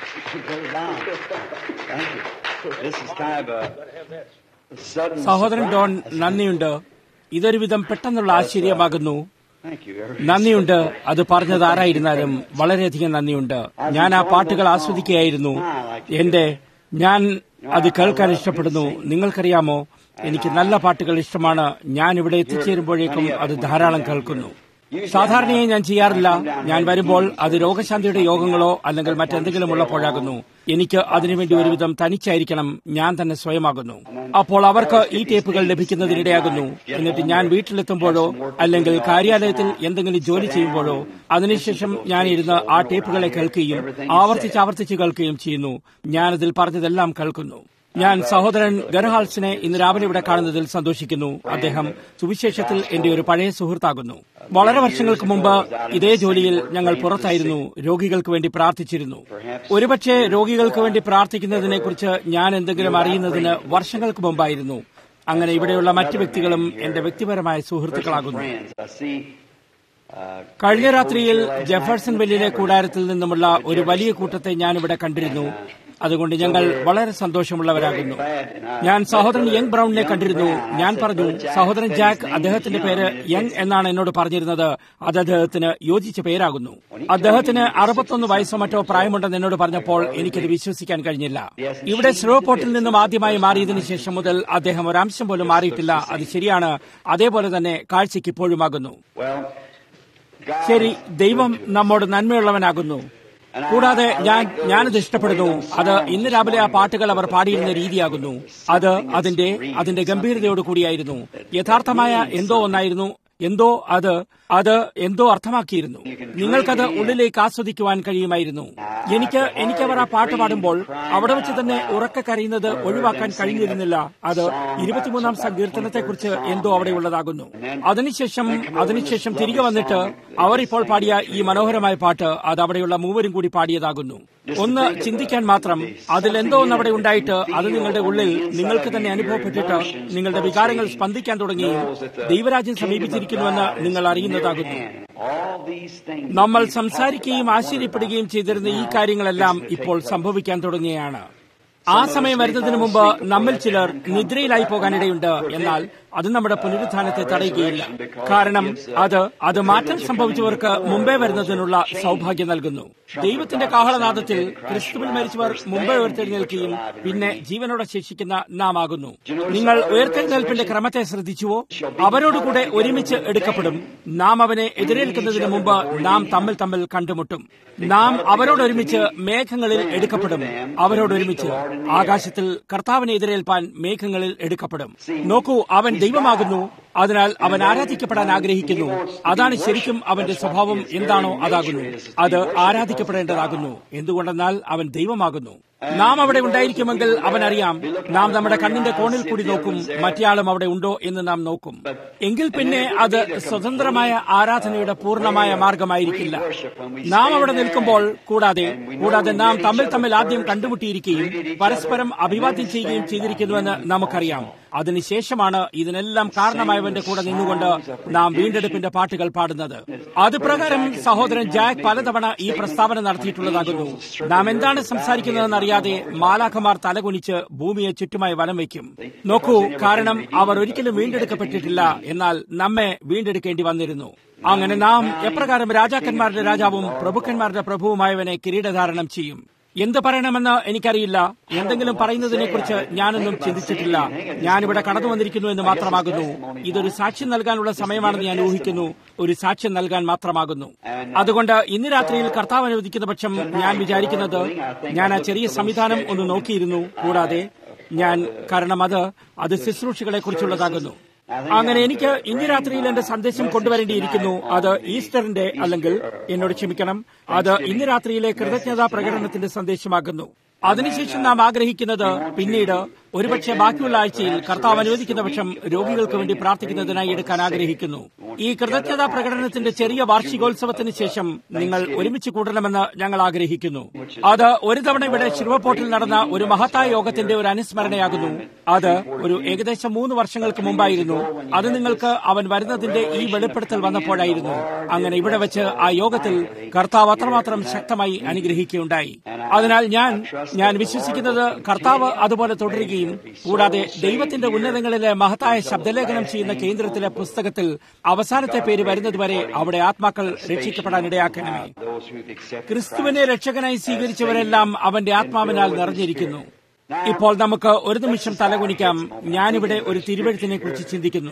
Put it down. Thank you. This is kind of a sudden സഹോദരൻ surprise. ഡോൺ നന്ദിയുണ്ട് ഇതൊരു വിധം പെട്ടെന്നുള്ള ആശ്ചര്യമാകുന്നു Thank you. Very നന്ദിയുണ്ട് അത് പറഞ്ഞത് ആരായിരുന്നാലും വളരെയധികം നന്ദിയുണ്ട് ഞാൻ ആ പാട്ടുകൾ ആസ്വദിക്കുകയായിരുന്നു എന്റെ ഞാൻ അത് കേൾക്കാൻ ഇഷ്ടപ്പെടുന്നു നിങ്ങൾക്കറിയാമോ എനിക്ക് നല്ല പാട്ടുകൾ ഇഷ്ടമാണ് ഞാൻ ഇവിടെ എത്തിച്ചേരുമ്പോഴേക്കും അത് ധാരാളം കേൾക്കുന്നു സാധാരണയായി ഞാൻ ചെയ്യാറില്ല ഞാൻ വരുമ്പോൾ അത് രോഗശാന്തിയുടെ യോഗങ്ങളോ അല്ലെങ്കിൽ മറ്റെന്തെങ്കിലും ഉള്ളപ്പോഴാകുന്നു എനിക്ക് അതിനുവേണ്ടി ഒരുവിധം തനിച്ചായിരിക്കണം ഞാൻ തന്നെ സ്വയമാകുന്നു അപ്പോൾ അവർക്ക് ഈ ടേപ്പുകൾ ലഭിക്കുന്നതിനിടയാകുന്നു എന്നിട്ട് ഞാൻ വീട്ടിലെത്തുമ്പോഴോ അല്ലെങ്കിൽ കാര്യാലയത്തിൽ എന്തെങ്കിലും ജോലി ചെയ്യുമ്പോഴോ അതിനുശേഷം ഞാൻ ഇരുന്ന് ആ ടേപ്പുകളെ കേൾക്കുകയും ആവർത്തിച്ച് ആവർത്തിച്ച് കേൾക്കുകയും ചെയ്യുന്നു ഞാനതിൽ പറഞ്ഞതെല്ലാം കേൾക്കുന്നു ഞാൻ സഹോദരൻ ഗർഹാൾസിനെ ഇന്ന് രാവിലെ ഇവിടെ കാണുന്നതിൽ സന്തോഷിക്കുന്നു അദ്ദേഹം സുവിശേഷത്തിൽ എന്റെ ഒരു പഴയ സുഹൃത്താകുന്നു വളരെ വർഷങ്ങൾക്ക് മുമ്പ് ഇതേ ജോലിയിൽ ഞങ്ങൾ പുറത്തായിരുന്നു രോഗികൾക്ക് വേണ്ടി പ്രാർത്ഥിച്ചിരുന്നു ഒരുപക്ഷെ രോഗികൾക്ക് വേണ്ടി പ്രാർത്ഥിക്കുന്നതിനെക്കുറിച്ച് ഞാൻ എന്തെങ്കിലും അറിയുന്നതിന് വർഷങ്ങൾക്ക് മുമ്പായിരുന്നു അങ്ങനെ ഇവിടെയുള്ള മറ്റു വ്യക്തികളും എന്റെ വ്യക്തിപരമായ സുഹൃത്തുക്കളാകുന്നു friends. I see. Uh, കഴിഞ്ഞ രാത്രിയിൽ ജെഫേഴ്സൺ വെല്ലിലെ കൂടാരത്തിൽ നിന്നുമുള്ള ഒരു വലിയ കൂട്ടത്തെ ഞാൻ ഇവിടെ കണ്ടിരുന്നു അതുകൊണ്ട് ഞങ്ങൾ വളരെ സന്തോഷമുള്ളവരാകുന്നു ഞാൻ സഹോദരൻ യങ് ബ്രൌണിനെ കണ്ടിരുന്നു ഞാൻ പറഞ്ഞു സഹോദരൻ ജാക്ക് അദ്ദേഹത്തിന്റെ പേര് യങ് എന്നാണ് എന്നോട് പറഞ്ഞിരുന്നത് അത് അദ്ദേഹത്തിന് യോജിച്ച പേരാകുന്നു അദ്ദേഹത്തിന് അറുപത്തൊന്ന് വയസ്സോ മറ്റോ പ്രായമുണ്ടെന്ന് എന്നോട് പറഞ്ഞപ്പോൾ എനിക്കത് വിശ്വസിക്കാൻ കഴിഞ്ഞില്ല ഇവിടെ സ്രോപോർട്ടിൽ നിന്നും ആദ്യമായി മാറിയതിനു ശേഷം മുതൽ അദ്ദേഹം ഒരംശം പോലും മാറിയിട്ടില്ല അത് ശരിയാണ് അതേപോലെ തന്നെ കാഴ്ചയ്ക്ക് ഇപ്പോഴുമാകുന്നു well, God. ശരി ദൈവം നമ്മോട് നന്മയുള്ളവനാകുന്നു കൂടാതെ ഞാൻ ഞാനത് ഇഷ്ടപ്പെടുന്നു അത് ഇന്ന് രാവിലെ ആ പാട്ടുകൾ അവർ പാടിയിരുന്ന രീതിയാകുന്നു അത് അതിന്റെ അതിന്റെ ഗംഭീരതയോട് കൂടിയായിരുന്നു യഥാർത്ഥമായ എന്തോ ഒന്നായിരുന്നു എന്തോ അത് അത് എന്തോ അർത്ഥമാക്കിയിരുന്നു നിങ്ങൾക്കത് ഉള്ളിലേക്ക് ആസ്വദിക്കുവാൻ കഴിയുമായിരുന്നു എനിക്ക് എനിക്കവർ ആ പാട്ട് പാടുമ്പോൾ അവിടെ വെച്ച് തന്നെ ഉറക്കെ കരയുന്നത് ഒഴിവാക്കാൻ കഴിഞ്ഞിരുന്നില്ല അത് ഇരുപത്തിമൂന്നാം സങ്കീർത്തനത്തെക്കുറിച്ച് എന്തോ അവിടെ ഉള്ളതാകുന്നു അതിനുശേഷം അതിനുശേഷം തിരികെ വന്നിട്ട് അവർ ഇപ്പോൾ പാടിയ ഈ മനോഹരമായ പാട്ട് അത് അവിടെയുള്ള മൂവരും കൂടി പാടിയതാകുന്നു ഒന്ന് ചിന്തിക്കാൻ മാത്രം അതിൽ എന്തോ ഒന്ന് അവിടെ ഉണ്ടായിട്ട് അത് നിങ്ങളുടെ ഉള്ളിൽ നിങ്ങൾക്ക് തന്നെ അനുഭവപ്പെട്ടിട്ട് നിങ്ങളുടെ വികാരങ്ങൾ സ്പന്ദിക്കാൻ തുടങ്ങുകയും ദൈവരാജ്യം സമീപിച്ചിരിക്കുന്നുവെന്ന് നിങ്ങൾ അറിയുന്നതാകുന്നു All these things. നമ്മൾ സംസാരിക്കുകയും ആശ്ചര്യപ്പെടുകയും ചെയ്തിരുന്ന ഈ കാര്യങ്ങളെല്ലാം ഇപ്പോൾ സംഭവിക്കാൻ തുടങ്ങുകയാണ് ആ സമയം വരുന്നതിന് മുമ്പ് നമ്മിൽ ചിലർ നിദ്രയിലായി പോകാനിടയുണ്ട് എന്നാൽ അത് നമ്മുടെ പുനരുത്ഥാനത്തെ തടയുകയില്ല കാരണം അത് അത് മാറ്റം സംഭവിച്ചവർക്ക് മുമ്പേ വരുന്നതിനുള്ള സൗഭാഗ്യം നൽകുന്നു ദൈവത്തിന്റെ കാഹളനാദത്തിൽ ക്രിസ്തുവിൽ മരിച്ചവർ മുമ്പേ ഉയർത്തെഴുന്നേൽക്കുകയും പിന്നെ ജീവനോടെ ശേഷിക്കുന്ന നാം ആകുന്നു നിങ്ങൾ ഉയർത്തെഴുന്നേൽപ്പിന്റെ ക്രമത്തെ ശ്രദ്ധിച്ചുവോ അവരോടുകൂടെ ഒരുമിച്ച് എടുക്കപ്പെടും നാം അവനെ എതിരേൽക്കുന്നതിന് മുമ്പ് നാം തമ്മിൽ തമ്മിൽ കണ്ടുമുട്ടും നാം അവരോടൊരുമിച്ച് മേഘങ്ങളിൽ എടുക്കപ്പെടും അവരോടൊരുമിച്ച് ആകാശത്തിൽ കർത്താവിനെ എതിരേൽപ്പാൻ മേഘങ്ങളിൽ എടുക്കപ്പെടും നോക്കൂ അവൻ ദൈവമാകുന്നു അതിനാൽ അവൻ ആരാധിക്കപ്പെടാൻ ആഗ്രഹിക്കുന്നു അതാണ് ശരിക്കും അവന്റെ സ്വഭാവം എന്താണോ അതാകുന്നു അത് ആരാധിക്കപ്പെടേണ്ടതാകുന്നു എന്തുകൊണ്ടെന്നാൽ അവൻ ദൈവമാകുന്നു നാം അവിടെ ഉണ്ടായിരിക്കുമെങ്കിൽ അവൻ അറിയാം നാം നമ്മുടെ കണ്ണിന്റെ കോണിൽ കൂടി നോക്കും മറ്റേയാളും അവിടെ ഉണ്ടോ എന്ന് നാം നോക്കും എങ്കിൽ പിന്നെ അത് സ്വതന്ത്രമായ ആരാധനയുടെ പൂർണ്ണമായ മാർഗമായിരിക്കില്ല നാം അവിടെ നിൽക്കുമ്പോൾ കൂടാതെ കൂടാതെ നാം തമ്മിൽ തമ്മിൽ ആദ്യം കണ്ടുമുട്ടിയിരിക്കുകയും പരസ്പരം അഭിവാദ്യം ചെയ്യുകയും ചെയ്തിരിക്കുന്നുവെന്ന് നമുക്കറിയാം അതിനുശേഷമാണ് ഇതിനെല്ലാം കാരണമായവന്റെ കൂടെ നിന്നുകൊണ്ട് നാം വീണ്ടെടുപ്പിന്റെ പാട്ടുകൾ പാടുന്നത് അത് പ്രകാരം സഹോദരൻ ജാക്ക് പലതവണ ഈ പ്രസ്താവന നടത്തിയിട്ടുള്ളതാകുന്നു നാം എന്താണ് സംസാരിക്കുന്നതെന്ന് അറിയാതെ മാലാഖമാർ തലകുനിച്ച് ഭൂമിയെ ചുറ്റുമായി വലം വയ്ക്കും നോക്കൂ കാരണം അവർ ഒരിക്കലും വീണ്ടെടുക്കപ്പെട്ടിട്ടില്ല എന്നാൽ നമ്മെ വീണ്ടെടുക്കേണ്ടി വന്നിരുന്നു അങ്ങനെ നാം എപ്രകാരം രാജാക്കന്മാരുടെ രാജാവും പ്രഭുക്കന്മാരുടെ പ്രഭുവുമായവനെ കിരീടധാരണം ചെയ്യും എന്ത് പറയണമെന്ന് എനിക്കറിയില്ല എന്തെങ്കിലും പറയുന്നതിനെ കുറിച്ച് ഞാനൊന്നും ചിന്തിച്ചിട്ടില്ല ഞാനിവിടെ കടന്നു വന്നിരിക്കുന്നു എന്ന് മാത്രമാകുന്നു ഇതൊരു സാക്ഷ്യം നൽകാനുള്ള സമയമാണെന്ന് ഞാൻ ഊഹിക്കുന്നു ഒരു സാക്ഷ്യം നൽകാൻ മാത്രമാകുന്നു അതുകൊണ്ട് ഇന്ന് രാത്രിയിൽ കർത്താവ് അനുവദിക്കുന്ന പക്ഷം ഞാൻ വിചാരിക്കുന്നത് ഞാൻ ആ ചെറിയ സംവിധാനം ഒന്ന് നോക്കിയിരുന്നു കൂടാതെ ഞാൻ കാരണം അത് അത് ശുശ്രൂഷകളെ കുറിച്ചുള്ളതാകുന്നു അങ്ങനെ എനിക്ക് ഇന്ന് രാത്രിയിൽ എന്റെ സന്ദേശം കൊണ്ടുവരേണ്ടിയിരിക്കുന്നു അത് ഈസ്റ്ററിന്റെ അല്ലെങ്കിൽ എന്നോട് ക്ഷമിക്കണം അത് ഇന്ന് രാത്രിയിലെ കൃതജ്ഞതാ പ്രകടനത്തിന്റെ സന്ദേശമാകുന്നു അതിനുശേഷം നാം ആഗ്രഹിക്കുന്നത് പിന്നീട് ഒരുപക്ഷെ ബാക്കിയുള്ള ആഴ്ചയിൽ കർത്താവ് അനുവദിക്കുന്ന പക്ഷം രോഗികൾക്ക് വേണ്ടി പ്രാർത്ഥിക്കുന്നതിനായി എടുക്കാൻ ആഗ്രഹിക്കുന്നു ഈ കൃതജ്ഞതാ പ്രകടനത്തിന്റെ ചെറിയ വാർഷികോത്സവത്തിന് ശേഷം നിങ്ങൾ ഒരുമിച്ച് കൂടണമെന്ന് ഞങ്ങൾ ആഗ്രഹിക്കുന്നു അത് ഒരു തവണ ഇവിടെ ശിവപോട്ടിൽ നടന്ന ഒരു മഹത്തായ യോഗത്തിന്റെ ഒരു അനുസ്മരണയാകുന്നു അത് ഒരു ഏകദേശം മൂന്ന് വർഷങ്ങൾക്ക് മുമ്പായിരുന്നു അത് നിങ്ങൾക്ക് അവൻ വരുന്നതിന്റെ ഈ വെളിപ്പെടുത്തൽ വന്നപ്പോഴായിരുന്നു അങ്ങനെ ഇവിടെ വെച്ച് ആ യോഗത്തിൽ കർത്താവ് അത്രമാത്രം ശക്തമായി അനുഗ്രഹിക്കുകയുണ്ടായി അതിനാൽ ഞാൻ ഞാൻ വിശ്വസിക്കുന്നത് കർത്താവ് അതുപോലെ തുടരുകയും കൂടാതെ ദൈവത്തിന്റെ ഉന്നതങ്ങളിലെ മഹത്തായ ശബ്ദലേഖനം ചെയ്യുന്ന കേന്ദ്രത്തിലെ പുസ്തകത്തിൽ അവസാനത്തെ പേര് വരുന്നതുവരെ അവിടെ ആത്മാക്കൾ രക്ഷിക്കപ്പെടാൻ ഇടയാക്കണമേ ക്രിസ്തുവിനെ രക്ഷകനായി സ്വീകരിച്ചവരെല്ലാം അവന്റെ ആത്മാവിനാൽ നിറഞ്ഞിരിക്കുന്നു ഇപ്പോൾ നമുക്ക് ഒരു നിമിഷം തലകുനിക്കാം ഞാനിവിടെ ഒരു തിരുവഴുത്തിനെ കുറിച്ച് ചിന്തിക്കുന്നു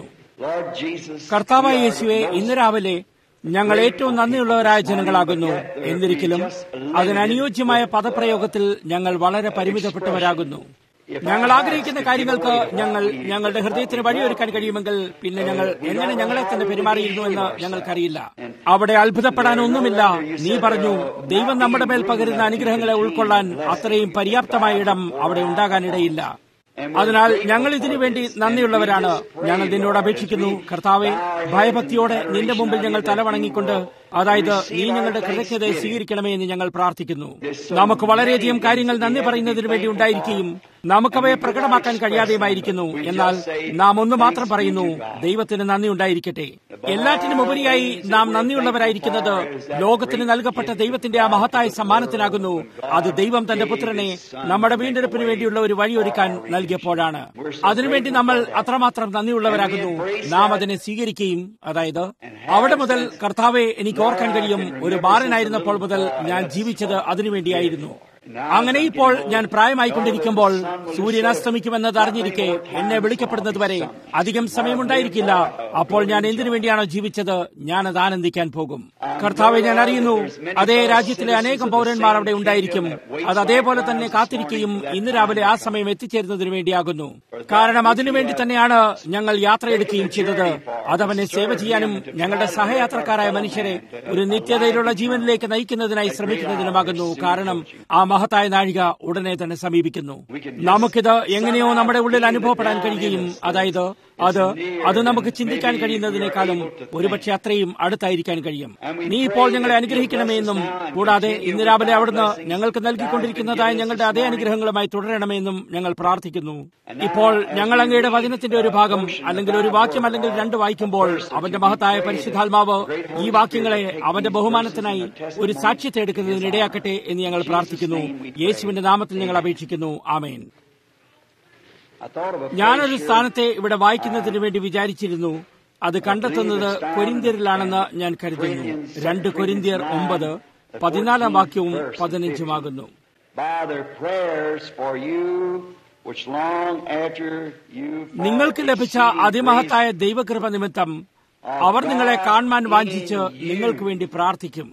കർത്താവായ യേശുവെ ഇന്ന് രാവിലെ ഞങ്ങൾ ഏറ്റവും നന്ദിയുള്ളവരായ ജനങ്ങളാകുന്നു എന്നിരിക്കലും അതിനനുയോജ്യമായ പദപ്രയോഗത്തിൽ ഞങ്ങൾ വളരെ പരിമിതപ്പെട്ടവരാകുന്നു ഞങ്ങൾ ആഗ്രഹിക്കുന്ന കാര്യങ്ങൾക്ക് ഞങ്ങൾ ഞങ്ങളുടെ ഹൃദയത്തിന് വഴിയൊരുക്കാൻ കഴിയുമെങ്കിൽ പിന്നെ ഞങ്ങൾ എങ്ങനെ ഞങ്ങളെ തന്നെ പെരുമാറിയിരുന്നു എന്ന് ഞങ്ങൾക്കറിയില്ല അവിടെ അത്ഭുതപ്പെടാൻ ഒന്നുമില്ല നീ പറഞ്ഞു ദൈവം നമ്മുടെ മേൽ പകരുന്ന അനുഗ്രഹങ്ങളെ ഉൾക്കൊള്ളാൻ അത്രയും പര്യാപ്തമായ ഇടം അവിടെ ഉണ്ടാകാനിടയില്ല അതിനാൽ ഞങ്ങൾ ഇതിനു വേണ്ടി നന്ദിയുള്ളവരാണ് ഞങ്ങൾ നിന്നോട് അപേക്ഷിക്കുന്നു കർത്താവെ ഭയഭക്തിയോടെ നിന്റെ മുമ്പിൽ ഞങ്ങൾ തലവണങ്ങിക്കൊണ്ട് അതായത് നീ ഞങ്ങളുടെ കൃതജ്ഞതയെ സ്വീകരിക്കണമേ എന്ന് ഞങ്ങൾ പ്രാർത്ഥിക്കുന്നു നമുക്ക് വളരെയധികം കാര്യങ്ങൾ നന്ദി പറയുന്നതിന് വേണ്ടി ഉണ്ടായിരിക്കുകയും നമുക്കവയെ പ്രകടമാക്കാൻ കഴിയാതെയുമായിരിക്കുന്നു എന്നാൽ നാം ഒന്ന് മാത്രം പറയുന്നു ദൈവത്തിന് നന്ദി ഉണ്ടായിരിക്കട്ടെ എല്ലാറ്റിനും ഉപരിയായി നാം നന്ദിയുള്ളവരായിരിക്കുന്നത് ലോകത്തിന് നൽകപ്പെട്ട ദൈവത്തിന്റെ ആ മഹത്തായ സമ്മാനത്തിനാകുന്നു അത് ദൈവം തന്റെ പുത്രനെ നമ്മുടെ വീണ്ടെടുപ്പിന് വേണ്ടിയുള്ള ഒരു വഴിയൊരുക്കാൻ നൽകിയപ്പോഴാണ് അതിനുവേണ്ടി നമ്മൾ അത്രമാത്രം നന്ദിയുള്ളവരാകുന്നു നാം അതിനെ സ്വീകരിക്കുകയും അതായത് അവിടെ മുതൽ കർത്താവെ എനിക്ക് ഓർക്കാൻ കഴിയും ഒരു ബാലനായിരുന്നപ്പോൾ മുതൽ ഞാൻ ജീവിച്ചത് അതിനുവേണ്ടിയായിരുന്നു അങ്ങനെ ഇപ്പോൾ ഞാൻ പ്രായമായിക്കൊണ്ടിരിക്കുമ്പോൾ സൂര്യൻ അസ്തമിക്കുമെന്നത് അറിഞ്ഞിരിക്കെ എന്നെ വിളിക്കപ്പെടുന്നതുവരെ അധികം സമയമുണ്ടായിരിക്കില്ല അപ്പോൾ ഞാൻ എന്തിനു വേണ്ടിയാണോ ജീവിച്ചത് ഞാൻ അത് ആനന്ദിക്കാൻ പോകും കർത്താവെ ഞാൻ അറിയുന്നു അതേ രാജ്യത്തിലെ അനേകം പൗരന്മാർ അവിടെ ഉണ്ടായിരിക്കും അത് അതേപോലെ തന്നെ കാത്തിരിക്കുകയും ഇന്ന് രാവിലെ ആ സമയം എത്തിച്ചേരുന്നതിന് വേണ്ടിയാകുന്നു കാരണം അതിനുവേണ്ടി തന്നെയാണ് ഞങ്ങൾ യാത്രയെടുക്കുകയും ചെയ്തത് അതവനെ സേവ ചെയ്യാനും ഞങ്ങളുടെ സഹയാത്രക്കാരായ മനുഷ്യരെ ഒരു നിത്യതയിലുള്ള ജീവനിലേക്ക് നയിക്കുന്നതിനായി ശ്രമിക്കുന്നതിനുമാകുന്നു കാരണം ആ മഹത്തായ നാഴിക ഉടനെ തന്നെ സമീപിക്കുന്നു നമുക്കിത് എങ്ങനെയോ നമ്മുടെ ഉള്ളിൽ അനുഭവപ്പെടാൻ കഴിയുകയും അതായത് അത് അത് നമുക്ക് ചിന്തിക്കാൻ കഴിയുന്നതിനേക്കാളും ഒരുപക്ഷെ അത്രയും അടുത്തായിരിക്കാൻ കഴിയും നീ ഇപ്പോൾ ഞങ്ങളെ അനുഗ്രഹിക്കണമേ എന്നും കൂടാതെ ഇന്ന് രാവിലെ അവിടുന്ന് ഞങ്ങൾക്ക് നൽകിക്കൊണ്ടിരിക്കുന്നതായ ഞങ്ങളുടെ അതേ അനുഗ്രഹങ്ങളുമായി തുടരണമെന്നും ഞങ്ങൾ പ്രാർത്ഥിക്കുന്നു ഇപ്പോൾ ഞങ്ങൾ അങ്ങയുടെ വചനത്തിന്റെ ഒരു ഭാഗം അല്ലെങ്കിൽ ഒരു വാക്യം അല്ലെങ്കിൽ രണ്ട് വായിക്കുമ്പോൾ അവന്റെ മഹത്തായ പരിശുദ്ധാത്മാവ് ഈ വാക്യങ്ങളെ അവന്റെ ബഹുമാനത്തിനായി ഒരു സാക്ഷ്യത്തെ എടുക്കുന്നതിന് ഇടയാക്കട്ടെ എന്ന് ഞങ്ങൾ പ്രാർത്ഥിക്കുന്നു യേശുവിന്റെ നാമത്തിൽ ഞങ്ങൾ അപേക്ഷിക്കുന്നു ആമേൻ ഞാനൊരു സ്ഥാനത്തെ ഇവിടെ വായിക്കുന്നതിന് വേണ്ടി വിചാരിച്ചിരുന്നു അത് കണ്ടെത്തുന്നത് കൊരിന്ത്യരിലാണെന്ന് ഞാൻ കരുതുന്നു രണ്ട് കൊരിന്ത്യർ ഒമ്പത് പതിനാലാം വാക്യവും പതിനഞ്ചുമാകുന്നു നിങ്ങൾക്ക് ലഭിച്ച അതിമഹത്തായ ദൈവകൃപ നിമിത്തം അവർ നിങ്ങളെ കാണുവാൻ വാഞ്ചിച്ച് നിങ്ങൾക്ക് വേണ്ടി പ്രാർത്ഥിക്കും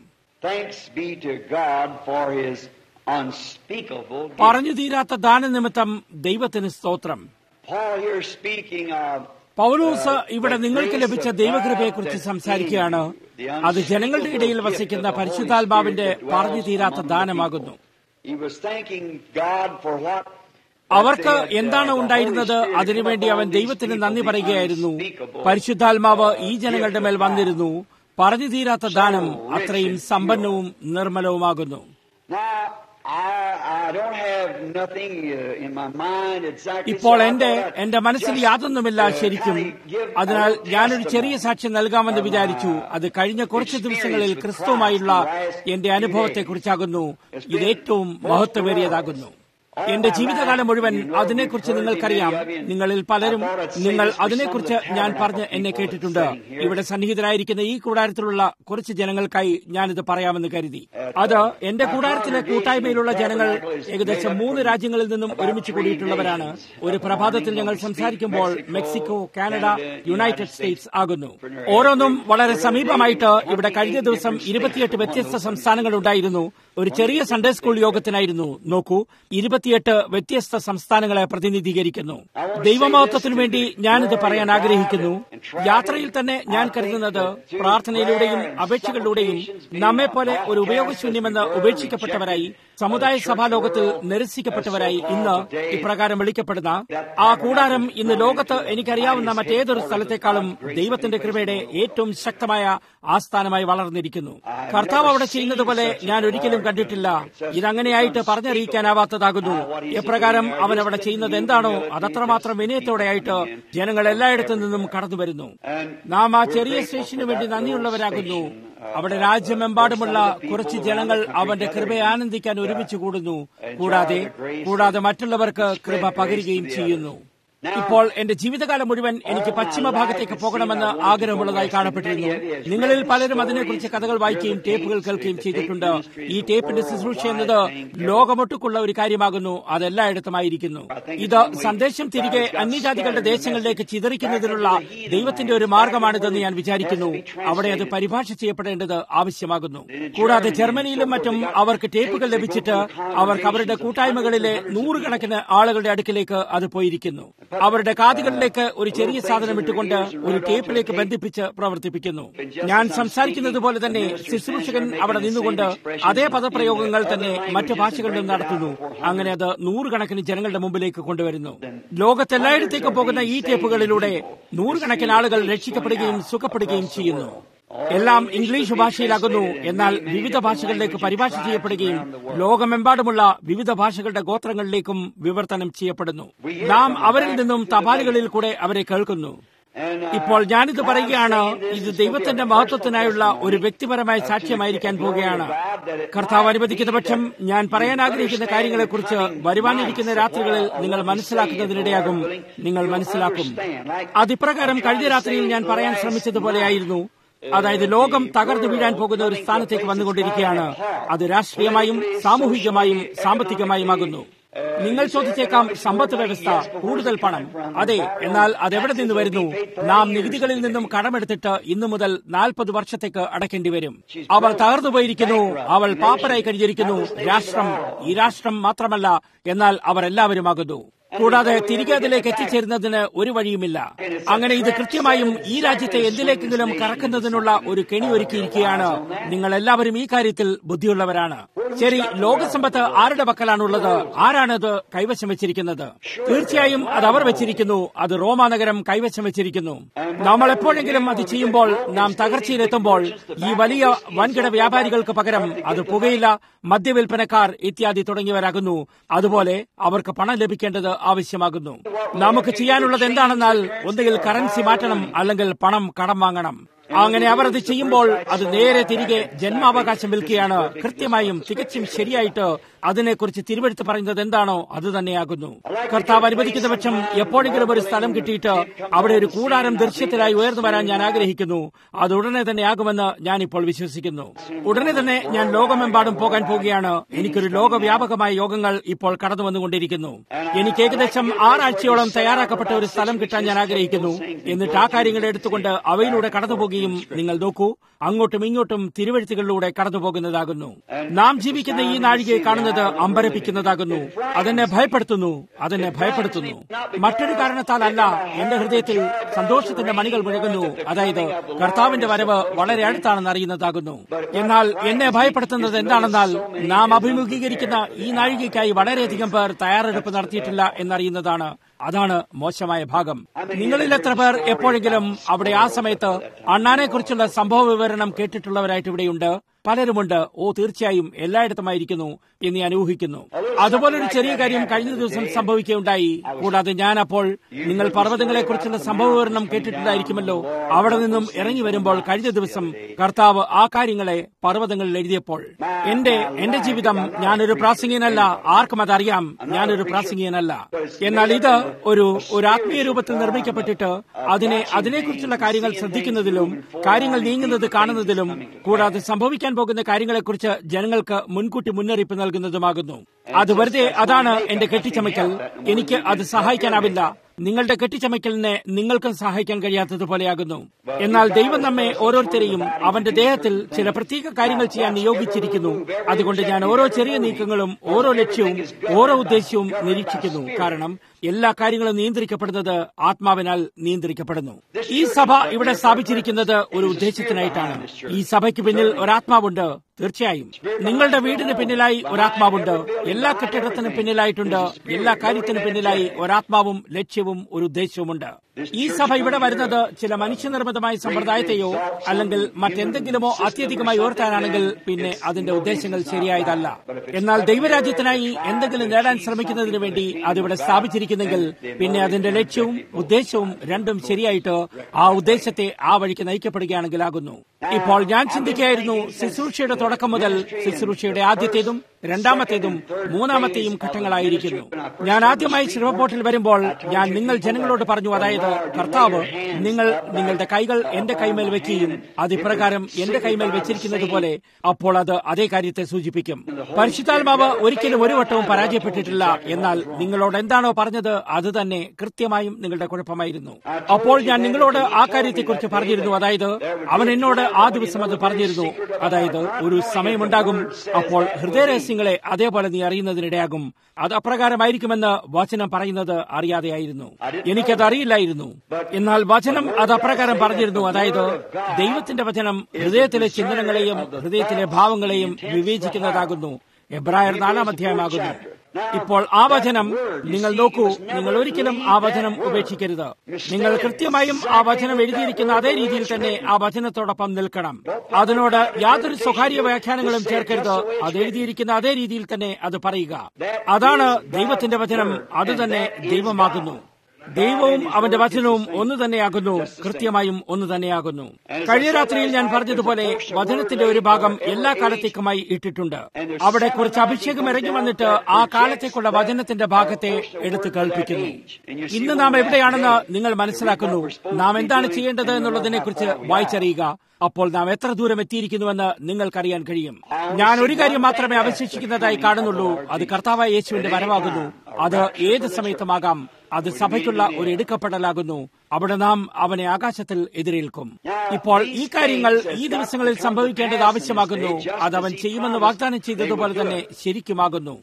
പറഞ്ഞു തീരാത്ത ദാനനിമിത്തം ദൈവത്തിന് സ്തോത്രം പൗലൂസ് ഇവിടെ നിങ്ങൾക്ക് ലഭിച്ച ദൈവകൃപയെക്കുറിച്ച് സംസാരിക്കുകയാണ് അത് ജനങ്ങളുടെ ഇടയിൽ വസിക്കുന്ന പരിശുദ്ധാത്മാവിന്റെ പറഞ്ഞു തീരാത്ത ദാനമാകുന്നു അവർക്ക് എന്താണ് ഉണ്ടായിരുന്നത് അതിനുവേണ്ടി അവൻ ദൈവത്തിന് നന്ദി പറയുകയായിരുന്നു പരിശുദ്ധാത്മാവ് ഈ ജനങ്ങളുടെ മേൽ വന്നിരുന്നു പറഞ്ഞു തീരാത്ത ദാനം അത്രയും സമ്പന്നവും നിർമ്മലവുമാകുന്നു ഇപ്പോൾ എന്റെ എന്റെ മനസ്സിൽ യാതൊന്നുമില്ല ശരിക്കും അതിനാൽ ഞാനൊരു ചെറിയ സാക്ഷ്യം നൽകാമെന്ന് വിചാരിച്ചു അത് കഴിഞ്ഞ കുറച്ച് ദിവസങ്ങളിൽ ക്രിസ്തുവുമായുള്ള എന്റെ അനുഭവത്തെക്കുറിച്ചാകുന്നു ഇത് ഏറ്റവും മഹത്വമേറിയതാകുന്നു എന്റെ ജീവിതകാലം മുഴുവൻ അതിനെക്കുറിച്ച് നിങ്ങൾക്കറിയാം നിങ്ങളിൽ പലരും നിങ്ങൾ അതിനെക്കുറിച്ച് ഞാൻ പറഞ്ഞ് എന്നെ കേട്ടിട്ടുണ്ട് ഇവിടെ സന്നിഹിതരായിരിക്കുന്ന ഈ കൂടാരത്തിലുള്ള കുറച്ച് ജനങ്ങൾക്കായി ഞാനിത് പറയാമെന്ന് കരുതി അത് എന്റെ കൂടാരത്തിലെ കൂട്ടായ്മയിലുള്ള ജനങ്ങൾ ഏകദേശം മൂന്ന് രാജ്യങ്ങളിൽ നിന്നും ഒരുമിച്ച് കൂടിയിട്ടുള്ളവരാണ് ഒരു പ്രഭാതത്തിൽ ഞങ്ങൾ സംസാരിക്കുമ്പോൾ മെക്സിക്കോ കാനഡ യുണൈറ്റഡ് സ്റ്റേറ്റ്സ് ആകുന്നു ഓരോന്നും വളരെ സമീപമായിട്ട് ഇവിടെ കഴിഞ്ഞ ദിവസം ഇരുപത്തിയെട്ട് വ്യത്യസ്ത സംസ്ഥാനങ്ങൾ ഉണ്ടായിരുന്നു ഒരു ചെറിയ സൺഡേ സ്കൂൾ യോഗത്തിനായിരുന്നു നോക്കൂ ഇരുപത്തിയെട്ട് വ്യത്യസ്ത സംസ്ഥാനങ്ങളെ പ്രതിനിധീകരിക്കുന്നു ദൈവമഹത്വത്തിനു വേണ്ടി ഞാനിത് പറയാൻ ആഗ്രഹിക്കുന്നു യാത്രയിൽ തന്നെ ഞാൻ കരുതുന്നത് പ്രാർത്ഥനയിലൂടെയും അപേക്ഷകളിലൂടെയും നമ്മെപ്പോലെ ഒരു ഉപയോഗശൂന്യമെന്ന് ഉപേക്ഷിക്കപ്പെട്ടവരായി സമുദായ സഭാ ലോകത്തിൽ നിരസിക്കപ്പെട്ടവരായി ഇന്ന് ഇപ്രകാരം വിളിക്കപ്പെടുന്ന ആ കൂടാരം ഇന്ന് ലോകത്ത് എനിക്കറിയാവുന്ന മറ്റേതൊരു സ്ഥലത്തെക്കാളും ദൈവത്തിന്റെ കൃപയുടെ ഏറ്റവും ശക്തമായ ആസ്ഥാനമായി വളർന്നിരിക്കുന്നു കർത്താവ് അവിടെ ചെയ്യുന്നത് പോലെ ഞാൻ ഒരിക്കലും കണ്ടിട്ടില്ല ഇതങ്ങനെയായിട്ട് പറഞ്ഞറിയിക്കാനാവാത്തതാകുന്നു എപ്രകാരം അവൻ അവിടെ ചെയ്യുന്നത് എന്താണോ അതത്രമാത്രം വിനയത്തോടെയായിട്ട് ജനങ്ങൾ എല്ലായിടത്തു നിന്നും കടന്നു വരുന്നു നാം ആ ചെറിയ സ്റ്റേഷന് വേണ്ടി നന്ദിയുള്ളവരാകുന്നു അവിടെ രാജ്യമെമ്പാടുമുള്ള കുറച്ച് ജനങ്ങൾ അവന്റെ കൃപയെ ആനന്ദിക്കാൻ ഒരുമിച്ച് കൂടുന്നു കൂടാതെ കൂടാതെ മറ്റുള്ളവർക്ക് കൃപ പകരുകയും ചെയ്യുന്നു ഇപ്പോൾ എന്റെ ജീവിതകാലം മുഴുവൻ എനിക്ക് പശ്ചിമ ഭാഗത്തേക്ക് പോകണമെന്ന് ആഗ്രഹമുള്ളതായി കാണപ്പെട്ടിരുന്നു നിങ്ങളിൽ പലരും അതിനെക്കുറിച്ച് കഥകൾ വായിക്കുകയും ടേപ്പുകൾ കേൾക്കുകയും ചെയ്തിട്ടുണ്ട് ഈ ടേപ്പിന്റെ ശുശ്രൂഷ എന്നത് ലോകമൊട്ടുക്കുള്ള ഒരു കാര്യമാകുന്നു അതെല്ലായിടത്തുമായിരിക്കുന്നു ഇത് സന്ദേശം തിരികെ അന്യജാതികളുടെ ദേശങ്ങളിലേക്ക് ചിതറിക്കുന്നതിനുള്ള ദൈവത്തിന്റെ ഒരു മാർഗമാണിതെന്ന് ഞാൻ വിചാരിക്കുന്നു അവിടെ അത് പരിഭാഷ ചെയ്യപ്പെടേണ്ടത് ആവശ്യമാകുന്നു കൂടാതെ ജർമ്മനിയിലും മറ്റും അവർക്ക് ടേപ്പുകൾ ലഭിച്ചിട്ട് അവർക്ക് അവരുടെ കൂട്ടായ്മകളിലെ നൂറുകണക്കിന് ആളുകളുടെ അടുക്കിലേക്ക് അത് പോയിരിക്കുന്നു അവരുടെ കാതുകളിലേക്ക് ഒരു ചെറിയ സാധനം ഇട്ടുകൊണ്ട് ഒരു ടേപ്പിലേക്ക് ബന്ധിപ്പിച്ച് പ്രവർത്തിപ്പിക്കുന്നു ഞാൻ സംസാരിക്കുന്നത് പോലെ തന്നെ ശുശ്രൂഷകൻ അവിടെ നിന്നുകൊണ്ട് അതേ പദപ്രയോഗങ്ങൾ തന്നെ മറ്റു ഭാഷകളിലും നടത്തുന്നു അങ്ങനെ അത് നൂറുകണക്കിന് ജനങ്ങളുടെ മുമ്പിലേക്ക് കൊണ്ടുവരുന്നു ലോകത്തെല്ലായിടത്തേക്ക് പോകുന്ന ഈ ടേപ്പുകളിലൂടെ നൂറുകണക്കിന് ആളുകൾ രക്ഷിക്കപ്പെടുകയും സുഖപ്പെടുകയും ചെയ്യുന്നു എല്ലാം ഇംഗ്ലീഷ് ഭാഷയിലാകുന്നു എന്നാൽ വിവിധ ഭാഷകളിലേക്ക് പരിഭാഷ ചെയ്യപ്പെടുകയും ലോകമെമ്പാടുമുള്ള വിവിധ ഭാഷകളുടെ ഗോത്രങ്ങളിലേക്കും വിവർത്തനം ചെയ്യപ്പെടുന്നു നാം അവരിൽ നിന്നും തപാലുകളിൽ കൂടെ അവരെ കേൾക്കുന്നു ഇപ്പോൾ ഞാനിത് പറയുകയാണ് ഇത് ദൈവത്തിന്റെ മഹത്വത്തിനായുള്ള ഒരു വ്യക്തിപരമായ സാക്ഷ്യമായിരിക്കാൻ പോവുകയാണ് കർത്താവ് അനുവദിക്കുന്ന പക്ഷം ഞാൻ പറയാൻ ആഗ്രഹിക്കുന്ന കാര്യങ്ങളെക്കുറിച്ച് വരുവാനിരിക്കുന്ന രാത്രികളിൽ നിങ്ങൾ മനസ്സിലാക്കുന്നതിനിടയാകും നിങ്ങൾ മനസ്സിലാക്കും അതിപ്രകാരം കഴിഞ്ഞ രാത്രിയിൽ ഞാൻ പറയാൻ ശ്രമിച്ചതുപോലെയായിരുന്നു അതായത് ലോകം തകർന്നു വീഴാൻ പോകുന്ന ഒരു സ്ഥാനത്തേക്ക് വന്നുകൊണ്ടിരിക്കുകയാണ് അത് രാഷ്ട്രീയമായും സാമൂഹികമായും സാമ്പത്തികമായുമാകുന്നു നിങ്ങൾ ചോദിച്ചേക്കാം സമ്പത്ത് വ്യവസ്ഥ കൂടുതൽ പണം അതെ എന്നാൽ അതെവിടെ നിന്ന് വരുന്നു നാം നികുതികളിൽ നിന്നും കടമെടുത്തിട്ട് ഇന്നു മുതൽ നാൽപ്പത് വർഷത്തേക്ക് അടയ്ക്കേണ്ടി വരും അവൾ തകർന്നു പോയിരിക്കുന്നു അവൾ പാപ്പരായി കഴിഞ്ഞിരിക്കുന്നു രാഷ്ട്രം ഈ രാഷ്ട്രം മാത്രമല്ല എന്നാൽ അവർ എല്ലാവരുമാകുന്നു കൂടാതെ തിരികെ അതിലേക്ക് എത്തിച്ചേരുന്നതിന് ഒരു വഴിയുമില്ല അങ്ങനെ ഇത് കൃത്യമായും ഈ രാജ്യത്തെ എന്തിലേക്കെങ്കിലും കറക്കുന്നതിനുള്ള ഒരു കെണി ഒരുക്കിയിരിക്കുകയാണ് നിങ്ങൾ എല്ലാവരും ഈ കാര്യത്തിൽ ബുദ്ധിയുള്ളവരാണ് ശരി ലോകസമ്പത്ത് ആരുടെ പക്കലാണുള്ളത് ആരാണത് കൈവശം വെച്ചിരിക്കുന്നത് തീർച്ചയായും അത് അവർ വെച്ചിരിക്കുന്നു അത് റോമാ നഗരം കൈവശം വെച്ചിരിക്കുന്നു നമ്മൾ എപ്പോഴെങ്കിലും അത് ചെയ്യുമ്പോൾ നാം തകർച്ചയിലെത്തുമ്പോൾ ഈ വലിയ വൻകിട വ്യാപാരികൾക്ക് പകരം അത് പുകയില മദ്യവിൽപ്പനക്കാർ ഇത്യാദി തുടങ്ങിയവരാകുന്നു അതുപോലെ അവർക്ക് പണം ലഭിക്കേണ്ടത് ആവശ്യമാകുന്നു നമുക്ക് ചെയ്യാനുള്ളത് എന്താണെന്നാൽ ഒന്നുകിൽ കറൻസി മാറ്റണം അല്ലെങ്കിൽ പണം കടം വാങ്ങണം അങ്ങനെ അവർ അത് ചെയ്യുമ്പോൾ അത് നേരെ തിരികെ ജന്മാവകാശം വിൽക്കുകയാണ് കൃത്യമായും തികച്ചും ശരിയായിട്ട് അതിനെക്കുറിച്ച് തിരുവെടുത്ത് പറയുന്നത് എന്താണോ അത് തന്നെയാകുന്നു കർത്താവ് അനുവദിക്കുന്ന പക്ഷം എപ്പോഴെങ്കിലും ഒരു സ്ഥലം കിട്ടിയിട്ട് അവിടെ ഒരു കൂടാരം ദൃശ്യത്തിലായി ഉയർന്നു വരാൻ ഞാൻ ആഗ്രഹിക്കുന്നു അത് ഉടനെ തന്നെ ആകുമെന്ന് ഞാൻ ഇപ്പോൾ വിശ്വസിക്കുന്നു ഉടനെ തന്നെ ഞാൻ ലോകമെമ്പാടും പോകാൻ പോവുകയാണ് എനിക്കൊരു ലോകവ്യാപകമായ യോഗങ്ങൾ ഇപ്പോൾ കടന്നു വന്നുകൊണ്ടിരിക്കുന്നു എനിക്ക് ഏകദേശം ആറാഴ്ചയോളം തയ്യാറാക്കപ്പെട്ട ഒരു സ്ഥലം കിട്ടാൻ ഞാൻ ആഗ്രഹിക്കുന്നു എന്നിട്ട് ആ കാര്യങ്ങൾ എടുത്തുകൊണ്ട് അവയിലൂടെ കടന്നു പോകുകയും നിങ്ങൾ നോക്കൂ അങ്ങോട്ടും ഇങ്ങോട്ടും തിരുവഴുത്തുകളിലൂടെ കടന്നു പോകുന്നതാകുന്നു നാം ജീവിക്കുന്ന ഈ നാഴികയെ കാണുന്നത് അമ്പരപ്പിക്കുന്നതാകുന്നു അതെന്നെ ഭയപ്പെടുത്തുന്നു അതെന്നെ ഭയപ്പെടുത്തുന്നു മറ്റൊരു കാരണത്താലല്ല എന്റെ ഹൃദയത്തിൽ സന്തോഷത്തിന്റെ മണികൾ മുഴങ്ങുന്നു അതായത് കർത്താവിന്റെ വരവ് വളരെ അടുത്താണെന്ന് അറിയുന്നതാകുന്നു എന്നാൽ എന്നെ ഭയപ്പെടുത്തുന്നത് എന്താണെന്നാൽ നാം അഭിമുഖീകരിക്കുന്ന ഈ നാഴികയ്ക്കായി വളരെയധികം പേർ തയ്യാറെടുപ്പ് നടത്തിയിട്ടില്ല എന്നറിയുന്നതാണ് അതാണ് മോശമായ ഭാഗം നിങ്ങളിൽ എത്ര പേർ എപ്പോഴെങ്കിലും അവിടെ ആ സമയത്ത് അണ്ണാനെ കുറിച്ചുള്ള സംഭവ വിവരണം കേട്ടിട്ടുള്ളവരായിട്ട് ഇവിടെയുണ്ട് പലരുമുണ്ട് ഓ തീർച്ചയായും എല്ലായിടത്തുമായിരിക്കുന്നു എന്ന് ഞാൻ ഊഹിക്കുന്നു അതുപോലൊരു ചെറിയ കാര്യം കഴിഞ്ഞ ദിവസം സംഭവിക്കുകയുണ്ടായി കൂടാതെ ഞാൻ അപ്പോൾ നിങ്ങൾ പർവ്വതങ്ങളെക്കുറിച്ചുള്ള സംഭവ വിവരണം കേട്ടിട്ടുണ്ടായിരിക്കുമല്ലോ അവിടെ നിന്നും ഇറങ്ങി വരുമ്പോൾ കഴിഞ്ഞ ദിവസം കർത്താവ് ആ കാര്യങ്ങളെ പർവ്വതങ്ങളിൽ എഴുതിയപ്പോൾ എന്റെ എന്റെ ജീവിതം ഞാനൊരു പ്രാസംഗികനല്ല ആർക്കും അതറിയാം ഞാനൊരു പ്രാസംഗികനല്ല എന്നാൽ ഇത് ഒരു ഒരു ആത്മീയ രൂപത്തിൽ നിർമ്മിക്കപ്പെട്ടിട്ട് അതിനെ അതിനെക്കുറിച്ചുള്ള കാര്യങ്ങൾ ശ്രദ്ധിക്കുന്നതിലും കാര്യങ്ങൾ നീങ്ങുന്നത് കാണുന്നതിലും കൂടാതെ സംഭവിക്കാൻ പോകുന്ന കാര്യങ്ങളെക്കുറിച്ച് ജനങ്ങൾക്ക് മുൻകൂട്ടി മുന്നറിയിപ്പ് നൽകുന്നതുമാകുന്നു അത് വെറുതെ അതാണ് എന്റെ കെട്ടിച്ചമയ്ക്കൽ എനിക്ക് അത് സഹായിക്കാനാവില്ല നിങ്ങളുടെ കെട്ടിച്ചമയ്ക്കലിനെ നിങ്ങൾക്കും സഹായിക്കാൻ കഴിയാത്തതുപോലെയാകുന്നു എന്നാൽ ദൈവം നമ്മെ ഓരോരുത്തരെയും അവന്റെ ദേഹത്തിൽ ചില പ്രത്യേക കാര്യങ്ങൾ ചെയ്യാൻ നിയോഗിച്ചിരിക്കുന്നു അതുകൊണ്ട് ഞാൻ ഓരോ ചെറിയ നീക്കങ്ങളും ഓരോ ലക്ഷ്യവും ഓരോ ഉദ്ദേശ്യവും നിരീക്ഷിക്കുന്നു കാരണം എല്ലാ കാര്യങ്ങളും നിയന്ത്രിക്കപ്പെടുന്നത് ആത്മാവിനാൽ നിയന്ത്രിക്കപ്പെടുന്നു ഈ സഭ ഇവിടെ സ്ഥാപിച്ചിരിക്കുന്നത് ഒരു ഉദ്ദേശത്തിനായിട്ടാണ് ഈ സഭയ്ക്ക് പിന്നിൽ ഒരാത്മാവുണ്ട് തീർച്ചയായും നിങ്ങളുടെ വീടിന് പിന്നിലായി ഒരാത്മാവുണ്ട് എല്ലാ കെട്ടിടത്തിനും പിന്നിലായിട്ടുണ്ട് എല്ലാ കാര്യത്തിനും പിന്നിലായി ഒരാത്മാവും ലക്ഷ്യവും ഒരു ഉദ്ദേശവുമുണ്ട് ഈ സഭ ഇവിടെ വരുന്നത് ചില മനുഷ്യനിർമ്മിതമായ സമ്പ്രദായത്തെയോ അല്ലെങ്കിൽ മറ്റെന്തെങ്കിലുമോ അത്യധികമായി ഉയർത്താനാണെങ്കിൽ പിന്നെ അതിന്റെ ഉദ്ദേശങ്ങൾ ശരിയായതല്ല എന്നാൽ ദൈവരാജ്യത്തിനായി എന്തെങ്കിലും നേടാൻ ശ്രമിക്കുന്നതിന് വേണ്ടി അതിവിടെ സ്ഥാപിച്ചിരിക്കുന്നെങ്കിൽ പിന്നെ അതിന്റെ ലക്ഷ്യവും ഉദ്ദേശവും രണ്ടും ശരിയായിട്ട് ആ ഉദ്ദേശത്തെ ആ വഴിക്ക് നയിക്കപ്പെടുകയാണെങ്കിലാകുന്നു ഇപ്പോൾ ഞാൻ ചിന്തിക്കുകയായിരുന്നു ശുശ്രൂഷയുടെ തുടക്കം മുതൽ ശുശ്രൂഷയുടെ ആദ്യത്തേതും രണ്ടാമത്തേതും മൂന്നാമത്തെയും ഘട്ടങ്ങളായിരിക്കുന്നു ഞാൻ ആദ്യമായി ശിവപോട്ടിൽ വരുമ്പോൾ ഞാൻ നിങ്ങൾ ജനങ്ങളോട് പറഞ്ഞു അതായത് കർത്താവ് നിങ്ങൾ നിങ്ങളുടെ കൈകൾ എന്റെ കൈമേൽ വെക്കുകയും അത് ഇപ്രകാരം എന്റെ കൈമേൽ വെച്ചിരിക്കുന്നത് പോലെ അപ്പോൾ അത് അതേ കാര്യത്തെ സൂചിപ്പിക്കും പരിശുദ്ധാത്മാവ് ഒരിക്കലും ഒരു വട്ടവും പരാജയപ്പെട്ടിട്ടില്ല എന്നാൽ നിങ്ങളോട് എന്താണോ പറഞ്ഞത് അത് തന്നെ കൃത്യമായും നിങ്ങളുടെ കുഴപ്പമായിരുന്നു അപ്പോൾ ഞാൻ നിങ്ങളോട് ആ കാര്യത്തെക്കുറിച്ച് പറഞ്ഞിരുന്നു അതായത് അവൻ എന്നോട് ആ ദിവസം അത് പറഞ്ഞിരുന്നു അതായത് ഒരു സമയമുണ്ടാകും അപ്പോൾ ഹൃദയരഹസ്യങ്ങളെ അതേപോലെ നീ അറിയുന്നതിനിടയാകും അത് അപ്രകാരമായിരിക്കുമെന്ന് വചനം പറയുന്നത് അറിയാതെയായിരുന്നു എനിക്കത് അറിയില്ലായിരുന്നു എന്നാൽ വചനം അത് അപ്രകാരം പറഞ്ഞിരുന്നു അതായത് ദൈവത്തിന്റെ വചനം ഹൃദയത്തിലെ ചിന്തനങ്ങളെയും ഹൃദയത്തിലെ ഭാവങ്ങളെയും വിവേചിക്കുന്നതാകുന്നു എബ്രായർ നാലാം അധ്യായമാകുന്നു ഇപ്പോൾ ആ വചനം നിങ്ങൾ നോക്കൂ നിങ്ങൾ ഒരിക്കലും ആ വചനം ഉപേക്ഷിക്കരുത് നിങ്ങൾ കൃത്യമായും ആ വചനം എഴുതിയിരിക്കുന്ന അതേ രീതിയിൽ തന്നെ ആ വചനത്തോടൊപ്പം നിൽക്കണം അതിനോട് യാതൊരു സ്വകാര്യ വ്യാഖ്യാനങ്ങളും ചേർക്കരുത് അത് എഴുതിയിരിക്കുന്ന അതേ രീതിയിൽ തന്നെ അത് പറയുക അതാണ് ദൈവത്തിന്റെ വചനം അത് തന്നെ ദൈവമാകുന്നു ദൈവവും അവന്റെ വചനവും ഒന്ന് തന്നെയാകുന്നു കൃത്യമായും ഒന്ന് തന്നെയാകുന്നു കഴിഞ്ഞ രാത്രിയിൽ ഞാൻ പറഞ്ഞതുപോലെ വചനത്തിന്റെ ഒരു ഭാഗം എല്ലാ കാലത്തേക്കുമായി ഇട്ടിട്ടുണ്ട് അവിടെ കുറച്ച് അഭിഷേകം ഇറങ്ങി വന്നിട്ട് ആ കാലത്തേക്കുള്ള വചനത്തിന്റെ ഭാഗത്തെ എടുത്തു കേൾപ്പിക്കുന്നു ഇന്ന് നാം എവിടെയാണെന്ന് നിങ്ങൾ മനസ്സിലാക്കുന്നു നാം എന്താണ് ചെയ്യേണ്ടത് എന്നുള്ളതിനെ കുറിച്ച് വായിച്ചറിയുക അപ്പോൾ നാം എത്ര ദൂരം എത്തിയിരിക്കുന്നുവെന്ന് നിങ്ങൾക്കറിയാൻ കഴിയും ഞാൻ ഒരു കാര്യം മാത്രമേ അവശേഷിക്കുന്നതായി കാണുന്നുള്ളൂ അത് കർത്താവായ യേശുവിന്റെ വരവാകുന്നു അത് ഏത് സമയത്തുമാകാം അത് സഭയ്ക്കുള്ള ഒരു എടുക്കപ്പെടലാകുന്നു അവിടെ നാം അവനെ ആകാശത്തിൽ എതിരേൽക്കും ഇപ്പോൾ ഈ കാര്യങ്ങൾ ഈ ദിവസങ്ങളിൽ സംഭവിക്കേണ്ടത് ആവശ്യമാകുന്നു അത് അവൻ ചെയ്യുമെന്ന് വാഗ്ദാനം ചെയ്തതുപോലെ തന്നെ ശരിക്കുമാകുന്നു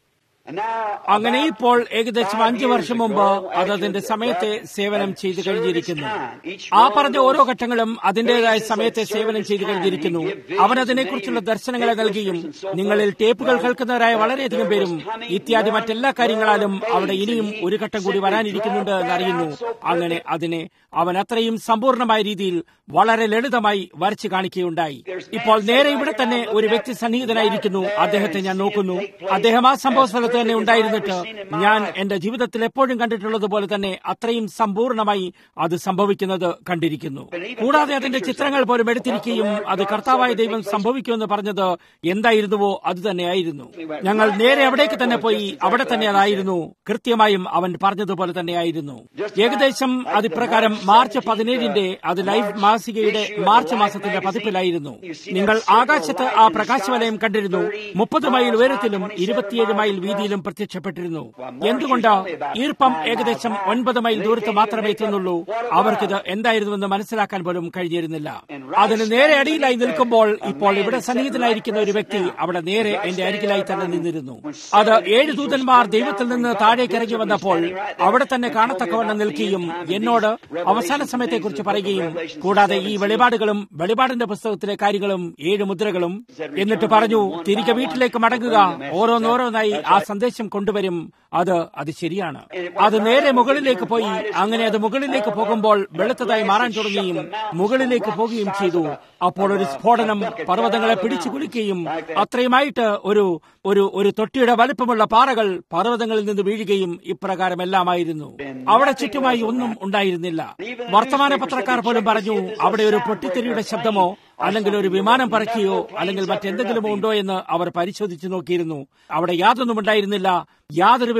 അങ്ങനെ ഇപ്പോൾ ഏകദേശം അഞ്ചു വർഷം മുമ്പ് അത് അതിന്റെ സമയത്തെ സേവനം ചെയ്തു കഴിഞ്ഞിരിക്കുന്നു ആ പറഞ്ഞ ഓരോ ഘട്ടങ്ങളും അതിന്റേതായ സമയത്തെ സേവനം ചെയ്തു കഴിഞ്ഞിരിക്കുന്നു അവൻ അതിനെക്കുറിച്ചുള്ള ദർശനങ്ങളെ നൽകിയും നിങ്ങളിൽ ടേപ്പുകൾ കേൾക്കുന്നവരായ വളരെയധികം പേരും ഇത്യാദി മറ്റെല്ലാ കാര്യങ്ങളാലും അവിടെ ഇനിയും ഒരു ഘട്ടം കൂടി വരാനിരിക്കുന്നുണ്ട് എന്നറിയുന്നു അങ്ങനെ അതിനെ അവൻ അത്രയും സമ്പൂർണമായ രീതിയിൽ വളരെ ലളിതമായി വരച്ചു കാണിക്കുകയുണ്ടായി ഇപ്പോൾ നേരെ ഇവിടെ തന്നെ ഒരു വ്യക്തി സന്നിഹിതനായിരിക്കുന്നു അദ്ദേഹത്തെ ഞാൻ നോക്കുന്നു അദ്ദേഹം ആ സംഭവ സ്ഥലത്ത് തന്നെ ഉണ്ടായിരുന്നിട്ട് ഞാൻ എന്റെ ജീവിതത്തിൽ എപ്പോഴും കണ്ടിട്ടുള്ളത് പോലെ തന്നെ അത്രയും സമ്പൂർണമായി അത് സംഭവിക്കുന്നത് കണ്ടിരിക്കുന്നു കൂടാതെ അതിന്റെ ചിത്രങ്ങൾ പോലും എടുത്തിരിക്കുകയും അത് കർത്താവായ ദൈവം സംഭവിക്കുമെന്ന് പറഞ്ഞത് എന്തായിരുന്നുവോ അത് തന്നെയായിരുന്നു ഞങ്ങൾ നേരെ അവിടേക്ക് തന്നെ പോയി അവിടെ തന്നെ അതായിരുന്നു കൃത്യമായും അവൻ പറഞ്ഞതുപോലെ തന്നെയായിരുന്നു ഏകദേശം അത് ഇപ്രകാരം മാർച്ച് പതിനേഴിന്റെ അത് ലൈഫ് മാസികയുടെ മാർച്ച് മാസത്തിന്റെ പതിപ്പിലായിരുന്നു നിങ്ങൾ ആകാശത്ത് ആ പ്രകാശവലയം കണ്ടിരുന്നു മുപ്പത് മൈൽ ഉയരത്തിലും ഇരുപത്തിയേഴ് മൈൽ വീതിയിലും പ്രത്യക്ഷപ്പെട്ടിരുന്നു എന്തുകൊണ്ട് ഈർപ്പം ഏകദേശം ഒൻപത് മൈൽ ദൂരത്ത് മാത്രമേ എത്തുന്നുള്ളൂ അവർക്കിത് എന്തായിരുന്നുവെന്ന് മനസ്സിലാക്കാൻ പോലും കഴിഞ്ഞിരുന്നില്ല അതിന് നേരെ അടിയിലായി നിൽക്കുമ്പോൾ ഇപ്പോൾ ഇവിടെ സന്നിഹിതനായിരിക്കുന്ന ഒരു വ്യക്തി അവിടെ നേരെ എന്റെ അരികിലായി തന്നെ നിന്നിരുന്നു അത് ഏഴ് ദൂതന്മാർ ദൈവത്തിൽ നിന്ന് താഴേക്ക് ഇറങ്ങി വന്നപ്പോൾ അവിടെ തന്നെ കാണത്തക്കവണ്ണം നിൽക്കുകയും എന്നോട് അവസാന സമയത്തെക്കുറിച്ച് പറയുകയും കൂടാതെ ഈ വെളിപാടുകളും വെളിപാടിന്റെ പുസ്തകത്തിലെ കാര്യങ്ങളും ഏഴ് മുദ്രകളും എന്നിട്ട് പറഞ്ഞു തിരികെ വീട്ടിലേക്ക് മടങ്ങുക ഓരോന്നോരോന്നായി ആ സന്ദേശം കൊണ്ടുവരും അത് അത് ശരിയാണ് അത് നേരെ മുകളിലേക്ക് പോയി അങ്ങനെ അത് മുകളിലേക്ക് പോകുമ്പോൾ വെളുത്തതായി മാറാൻ തുടങ്ങുകയും മുകളിലേക്ക് പോകുകയും ചെയ്തു അപ്പോൾ ഒരു സ്ഫോടനം പർവ്വതങ്ങളെ പിടിച്ചു കുലുക്കുകയും അത്രയുമായിട്ട് ഒരു ഒരു ഒരു തൊട്ടിയുടെ വലിപ്പമുള്ള പാറകൾ പർവ്വതങ്ങളിൽ നിന്ന് വീഴുകയും ഇപ്രകാരമെല്ലാമായിരുന്നു അവിടെ ചുറ്റുമായി ഒന്നും ഉണ്ടായിരുന്നില്ല വർത്തമാന പത്രക്കാർ പോലും പറഞ്ഞു അവിടെ ഒരു പൊട്ടിത്തെറിയുടെ ശബ്ദമോ അല്ലെങ്കിൽ ഒരു വിമാനം പറക്കുകയോ അല്ലെങ്കിൽ മറ്റെന്തെങ്കിലുമോ ഉണ്ടോ എന്ന് അവർ പരിശോധിച്ചു നോക്കിയിരുന്നു അവിടെ യാതൊന്നും ഉണ്ടായിരുന്നില്ല യാതൊരു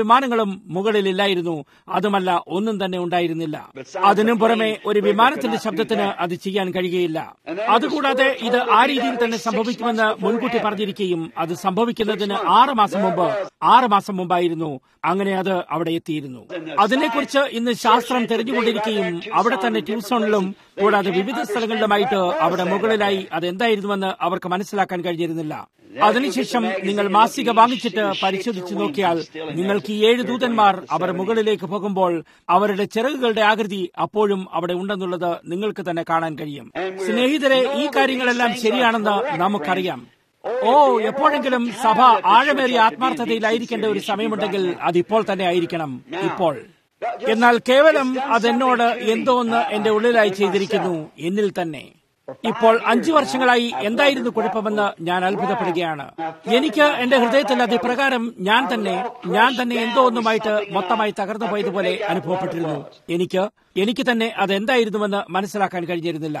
വിമാനങ്ങളും മുകളിലില്ലായിരുന്നു അതുമല്ല ഒന്നും തന്നെ ഉണ്ടായിരുന്നില്ല അതിനും പുറമെ ഒരു വിമാനത്തിന്റെ ശബ്ദത്തിന് അത് ചെയ്യാൻ കഴിയുകയില്ല അതുകൂടാതെ ഇത് ആ രീതിയിൽ തന്നെ സംഭവിക്കുമെന്ന് മുൻകൂട്ടി പറഞ്ഞിരിക്കുകയും അത് സംഭവിക്കുന്നതിന് ആറ് മാസം മുമ്പ് ആറ് മാസം മുമ്പായിരുന്നു അങ്ങനെ അത് അവിടെ എത്തിയിരുന്നു അതിനെക്കുറിച്ച് ഇന്ന് ശാസ്ത്രം തെരഞ്ഞുകൊണ്ടിരിക്കുകയും അവിടെ തന്നെ ട്യൂസോണിലും കൂടാതെ വിവിധ സ്ഥലങ്ങളിലുമായിട്ട് അവിടെ മുകളിലായി അത് എന്തായിരുന്നുവെന്ന് അവർക്ക് മനസ്സിലാക്കാൻ കഴിഞ്ഞിരുന്നില്ല അതിനുശേഷം നിങ്ങൾ മാസിക വാങ്ങിച്ചിട്ട് പരിശോധിച്ചു നോക്കിയാൽ നിങ്ങൾക്ക് ഈ ഏഴ് ദൂതന്മാർ അവർ മുകളിലേക്ക് പോകുമ്പോൾ അവരുടെ ചിറകുകളുടെ ആകൃതി അപ്പോഴും അവിടെ ഉണ്ടെന്നുള്ളത് നിങ്ങൾക്ക് തന്നെ കാണാൻ കഴിയും സ്നേഹിതരെ ഈ കാര്യങ്ങളെല്ലാം ശരിയാണെന്ന് നമുക്കറിയാം ഓ എപ്പോഴെങ്കിലും സഭ ആഴമേറിയ ആത്മാർത്ഥതയിലായിരിക്കേണ്ട ഒരു സമയമുണ്ടെങ്കിൽ അതിപ്പോൾ തന്നെ ആയിരിക്കണം ഇപ്പോൾ എന്നാൽ കേവലം അതെന്നോട് എന്തോ ഒന്ന് എന്റെ ഉള്ളിലായി ചെയ്തിരിക്കുന്നു എന്നിൽ തന്നെ ഇപ്പോൾ അഞ്ചു വർഷങ്ങളായി എന്തായിരുന്നു കുഴപ്പമെന്ന് ഞാൻ അത്ഭുതപ്പെടുകയാണ് എനിക്ക് എന്റെ ഹൃദയത്തിൽ അത് ഇപ്രകാരം ഞാൻ തന്നെ ഞാൻ തന്നെ എന്തോ ഒന്നുമായിട്ട് മൊത്തമായി തകർന്നു പോയതുപോലെ അനുഭവപ്പെട്ടിരുന്നു എനിക്ക് എനിക്ക് തന്നെ അത് എന്തായിരുന്നുവെന്ന് മനസ്സിലാക്കാൻ കഴിഞ്ഞിരുന്നില്ല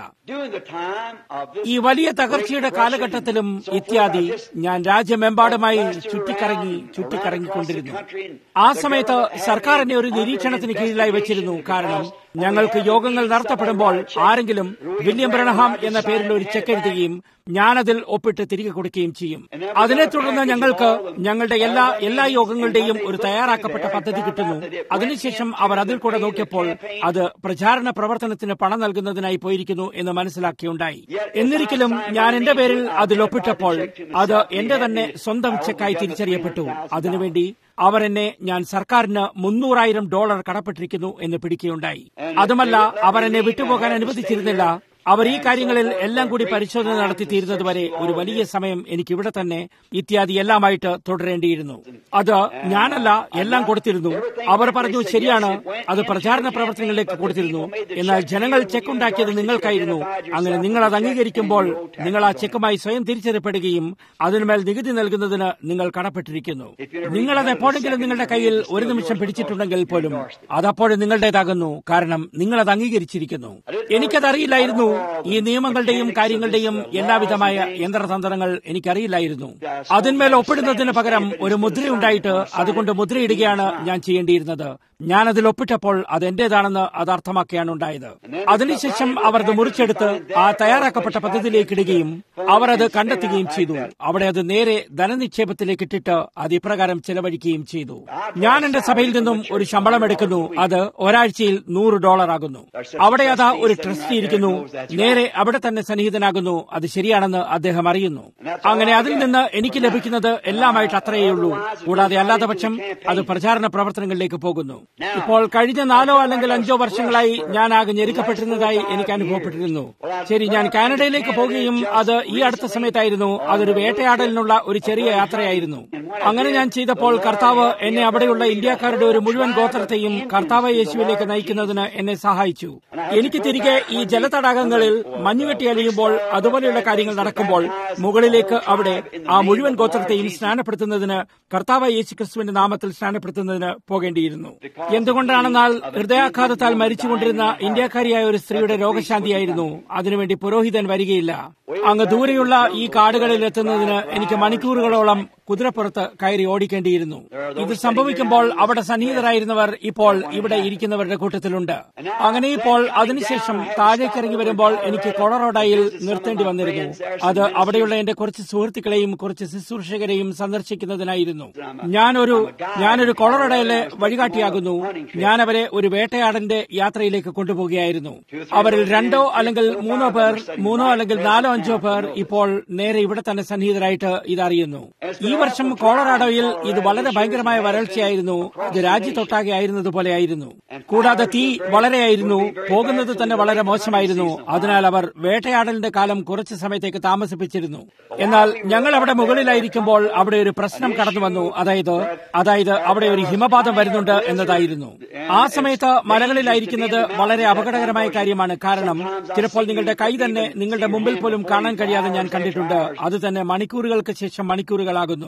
ഈ വലിയ തകർച്ചയുടെ കാലഘട്ടത്തിലും ഇത്യാദി ഞാൻ രാജ്യമെമ്പാടുമായി ചുറ്റിക്കറങ്ങി ചുറ്റിക്കറങ്ങിക്കൊണ്ടിരുന്നു ആ സമയത്ത് സർക്കാർ എന്നെ ഒരു നിരീക്ഷണത്തിന് കീഴിലായി വെച്ചിരുന്നു കാരണം ഞങ്ങൾക്ക് യോഗങ്ങൾ നടത്തപ്പെടുമ്പോൾ ആരെങ്കിലും വില്യം ബ്രണഹാം എന്ന പേരിൽ ഒരു ചെക്ക് എഴുതുകയും ഞാനതിൽ ഒപ്പിട്ട് തിരികെ കൊടുക്കുകയും ചെയ്യും അതിനെ തുടർന്ന് ഞങ്ങൾക്ക് ഞങ്ങളുടെ എല്ലാ എല്ലാ യോഗങ്ങളുടെയും ഒരു തയ്യാറാക്കപ്പെട്ട പദ്ധതി കിട്ടുന്നു അതിനുശേഷം അവർ അതിൽ കൂടെ നോക്കിയപ്പോൾ അത് പ്രചാരണ പ്രവർത്തനത്തിന് പണം നൽകുന്നതിനായി പോയിരിക്കുന്നു എന്ന് മനസ്സിലാക്കിയുണ്ടായി എന്നിരിക്കലും ഞാൻ എന്റെ പേരിൽ അതിൽ ഒപ്പിട്ടപ്പോൾ അത് എന്റെ തന്നെ സ്വന്തം ചെക്കായി തിരിച്ചറിയപ്പെട്ടു അതിനുവേണ്ടി അവർ എന്നെ ഞാൻ സർക്കാരിന് മുന്നൂറായിരം ഡോളർ കടപ്പെട്ടിരിക്കുന്നു എന്ന് പിടിക്കുകയുണ്ടായി അതുമല്ല അവർ എന്നെ വിട്ടുപോകാൻ അനുവദിച്ചിരുന്നില്ല അവർ ഈ കാര്യങ്ങളിൽ എല്ലാം കൂടി പരിശോധന നടത്തി തീരുന്നതുവരെ ഒരു വലിയ സമയം എനിക്ക് ഇവിടെ തന്നെ ഇത്യാദി എല്ലാമായിട്ട് തുടരേണ്ടിയിരുന്നു അത് ഞാനല്ല എല്ലാം കൊടുത്തിരുന്നു അവർ പറഞ്ഞു ശരിയാണ് അത് പ്രചാരണ പ്രവർത്തനങ്ങളിലേക്ക് കൊടുത്തിരുന്നു എന്നാൽ ജനങ്ങൾ ചെക്ക് ഉണ്ടാക്കിയത് നിങ്ങൾക്കായിരുന്നു അങ്ങനെ നിങ്ങൾ അത് അംഗീകരിക്കുമ്പോൾ നിങ്ങൾ ആ ചെക്കുമായി സ്വയം തിരിച്ചറിയപ്പെടുകയും അതിന്മേൽ നികുതി നൽകുന്നതിന് നിങ്ങൾ കടപ്പെട്ടിരിക്കുന്നു നിങ്ങൾ അത് എപ്പോഴെങ്കിലും നിങ്ങളുടെ കയ്യിൽ ഒരു നിമിഷം പിടിച്ചിട്ടുണ്ടെങ്കിൽ പോലും അതപ്പോഴും നിങ്ങളുടേതാകുന്നു കാരണം നിങ്ങൾ അത് അംഗീകരിച്ചിരിക്കുന്നു എനിക്കതറിയില്ലായിരുന്നു ഈ നിയമങ്ങളുടെയും കാര്യങ്ങളുടെയും എല്ലാവിധമായ യന്ത്രതന്ത്രങ്ങൾ എനിക്കറിയില്ലായിരുന്നു അതിന്മേൽ ഒപ്പിടുന്നതിന് പകരം ഒരു മുദ്രയുണ്ടായിട്ട് അതുകൊണ്ട് മുദ്രയിടുകയാണ് ഞാൻ ചെയ്യേണ്ടിയിരുന്നത് ഞാൻ അതിൽ ഒപ്പിട്ടപ്പോൾ അത് എന്റേതാണെന്ന് അത് അർത്ഥമാക്കിയാണ് ഉണ്ടായത് അതിനുശേഷം അവർ അത് മുറിച്ചെടുത്ത് ആ തയ്യാറാക്കപ്പെട്ട പദ്ധതിയിലേക്ക് ഇടുകയും അവർ അത് കണ്ടെത്തുകയും ചെയ്തു അവിടെ അത് നേരെ ധനനിക്ഷേപത്തിലേക്ക് ഇട്ടിട്ട് അത് ഇപ്രകാരം ചെലവഴിക്കുകയും ചെയ്തു ഞാൻ എന്റെ സഭയിൽ നിന്നും ഒരു ശമ്പളം എടുക്കുന്നു അത് ഒരാഴ്ചയിൽ നൂറ് ഡോളർ ആകുന്നു അവിടെ അതാ ഒരു ട്രസ്റ്റി ഇരിക്കുന്നു നേരെ അവിടെ തന്നെ സന്നിഹിതനാകുന്നു അത് ശരിയാണെന്ന് അദ്ദേഹം അറിയുന്നു അങ്ങനെ അതിൽ നിന്ന് എനിക്ക് ലഭിക്കുന്നത് എല്ലാമായിട്ട് അത്രയേ ഉള്ളൂ കൂടാതെ അല്ലാത്ത പക്ഷം അത് പ്രചാരണ പ്രവർത്തനങ്ങളിലേക്ക് പോകുന്നു ഇപ്പോൾ കഴിഞ്ഞ നാലോ അല്ലെങ്കിൽ അഞ്ചോ വർഷങ്ങളായി ഞാൻ ആകെ ഞെരുക്കപ്പെട്ടിരുന്നതായി എനിക്ക് അനുഭവപ്പെട്ടിരുന്നു ശരി ഞാൻ കാനഡയിലേക്ക് പോകുകയും അത് ഈ അടുത്ത സമയത്തായിരുന്നു അതൊരു വേട്ടയാടലിനുള്ള ഒരു ചെറിയ യാത്രയായിരുന്നു അങ്ങനെ ഞാൻ ചെയ്തപ്പോൾ കർത്താവ് എന്നെ അവിടെയുള്ള ഇന്ത്യക്കാരുടെ ഒരു മുഴുവൻ ഗോത്രത്തെയും കർത്താവ് യേശുവിലേക്ക് നയിക്കുന്നതിന് എന്നെ സഹായിച്ചു എനിക്ക് തിരികെ ഈ ജലതടാകങ്ങളിൽ മഞ്ഞുകെട്ടി അലിയുമ്പോൾ അതുപോലെയുള്ള കാര്യങ്ങൾ നടക്കുമ്പോൾ മുകളിലേക്ക് അവിടെ ആ മുഴുവൻ ഗോത്രത്തെയും സ്നാനപ്പെടുത്തുന്നതിന് കർത്താവ് യേശു ക്രിസ്തുവിന്റെ നാമത്തിൽ സ്നാനപ്പെടുത്തുന്നതിന് പോകേണ്ടിയിരുന്നു എന്തുകൊണ്ടാണെന്നാൽ ഹൃദയാഘാതത്താൽ മരിച്ചുകൊണ്ടിരുന്ന ഇന്ത്യക്കാരിയായ ഒരു സ്ത്രീയുടെ രോഗശാന്തിയായിരുന്നു അതിനുവേണ്ടി പുരോഹിതൻ വരികയില്ല അങ്ങ് ദൂരെയുള്ള ഈ കാടുകളിൽ എത്തുന്നതിന് എനിക്ക് മണിക്കൂറുകളോളം കുതിരപ്പുറത്ത് കയറി ഓടിക്കേണ്ടിയിരുന്നു ഇത് സംഭവിക്കുമ്പോൾ അവിടെ സന്നിഹിതരായിരുന്നവർ ഇപ്പോൾ ഇവിടെ ഇരിക്കുന്നവരുടെ കൂട്ടത്തിലുണ്ട് അങ്ങനെ ഇപ്പോൾ അതിനുശേഷം താഴേക്കിറങ്ങി വരുമ്പോൾ എനിക്ക് കൊളറോഡയിൽ നിർത്തേണ്ടി വന്നിരുന്നു അത് അവിടെയുള്ള എന്റെ കുറച്ച് സുഹൃത്തുക്കളെയും കുറച്ച് ശുശ്രൂഷകരെയും സന്ദർശിക്കുന്നതിനായിരുന്നു ഞാനൊരു ഞാനൊരു കൊളറോഡയിലെ വഴികാട്ടിയാകുന്നു ഞാൻ അവരെ ഒരു വേട്ടയാടന്റെ യാത്രയിലേക്ക് കൊണ്ടുപോവുകയായിരുന്നു അവരിൽ രണ്ടോ അല്ലെങ്കിൽ മൂന്നോ പേർ മൂന്നോ അല്ലെങ്കിൽ നാലോ അഞ്ചോ പേർ ഇപ്പോൾ നേരെ ഇവിടെ തന്നെ സന്നിഹിതരായിട്ട് ഇതറിയുന്നു ഈ വർഷം കോളറാഡോയിൽ ഇത് വളരെ ഭയങ്കരമായ വരൾച്ചയായിരുന്നു ഇത് രാജ്യത്തൊട്ടാകെ ആയിരുന്നതുപോലെയായിരുന്നു കൂടാതെ തീ വളരെയായിരുന്നു പോകുന്നത് തന്നെ വളരെ മോശമായിരുന്നു അതിനാൽ അവർ വേട്ടയാടലിന്റെ കാലം കുറച്ചു സമയത്തേക്ക് താമസിപ്പിച്ചിരുന്നു എന്നാൽ ഞങ്ങൾ അവിടെ മുകളിലായിരിക്കുമ്പോൾ അവിടെ ഒരു പ്രശ്നം കടന്നു വന്നു അതായത് അതായത് അവിടെ ഒരു ഹിമപാതം വരുന്നുണ്ട് എന്നതായിരുന്നു ആ സമയത്ത് മലകളിലായിരിക്കുന്നത് വളരെ അപകടകരമായ കാര്യമാണ് കാരണം ചിലപ്പോൾ നിങ്ങളുടെ കൈ തന്നെ നിങ്ങളുടെ മുമ്പിൽ പോലും കാണാൻ കഴിയാതെ ഞാൻ കണ്ടിട്ടുണ്ട് അത് തന്നെ മണിക്കൂറുകൾക്ക് ശേഷം മണിക്കൂറുകളാകുന്നു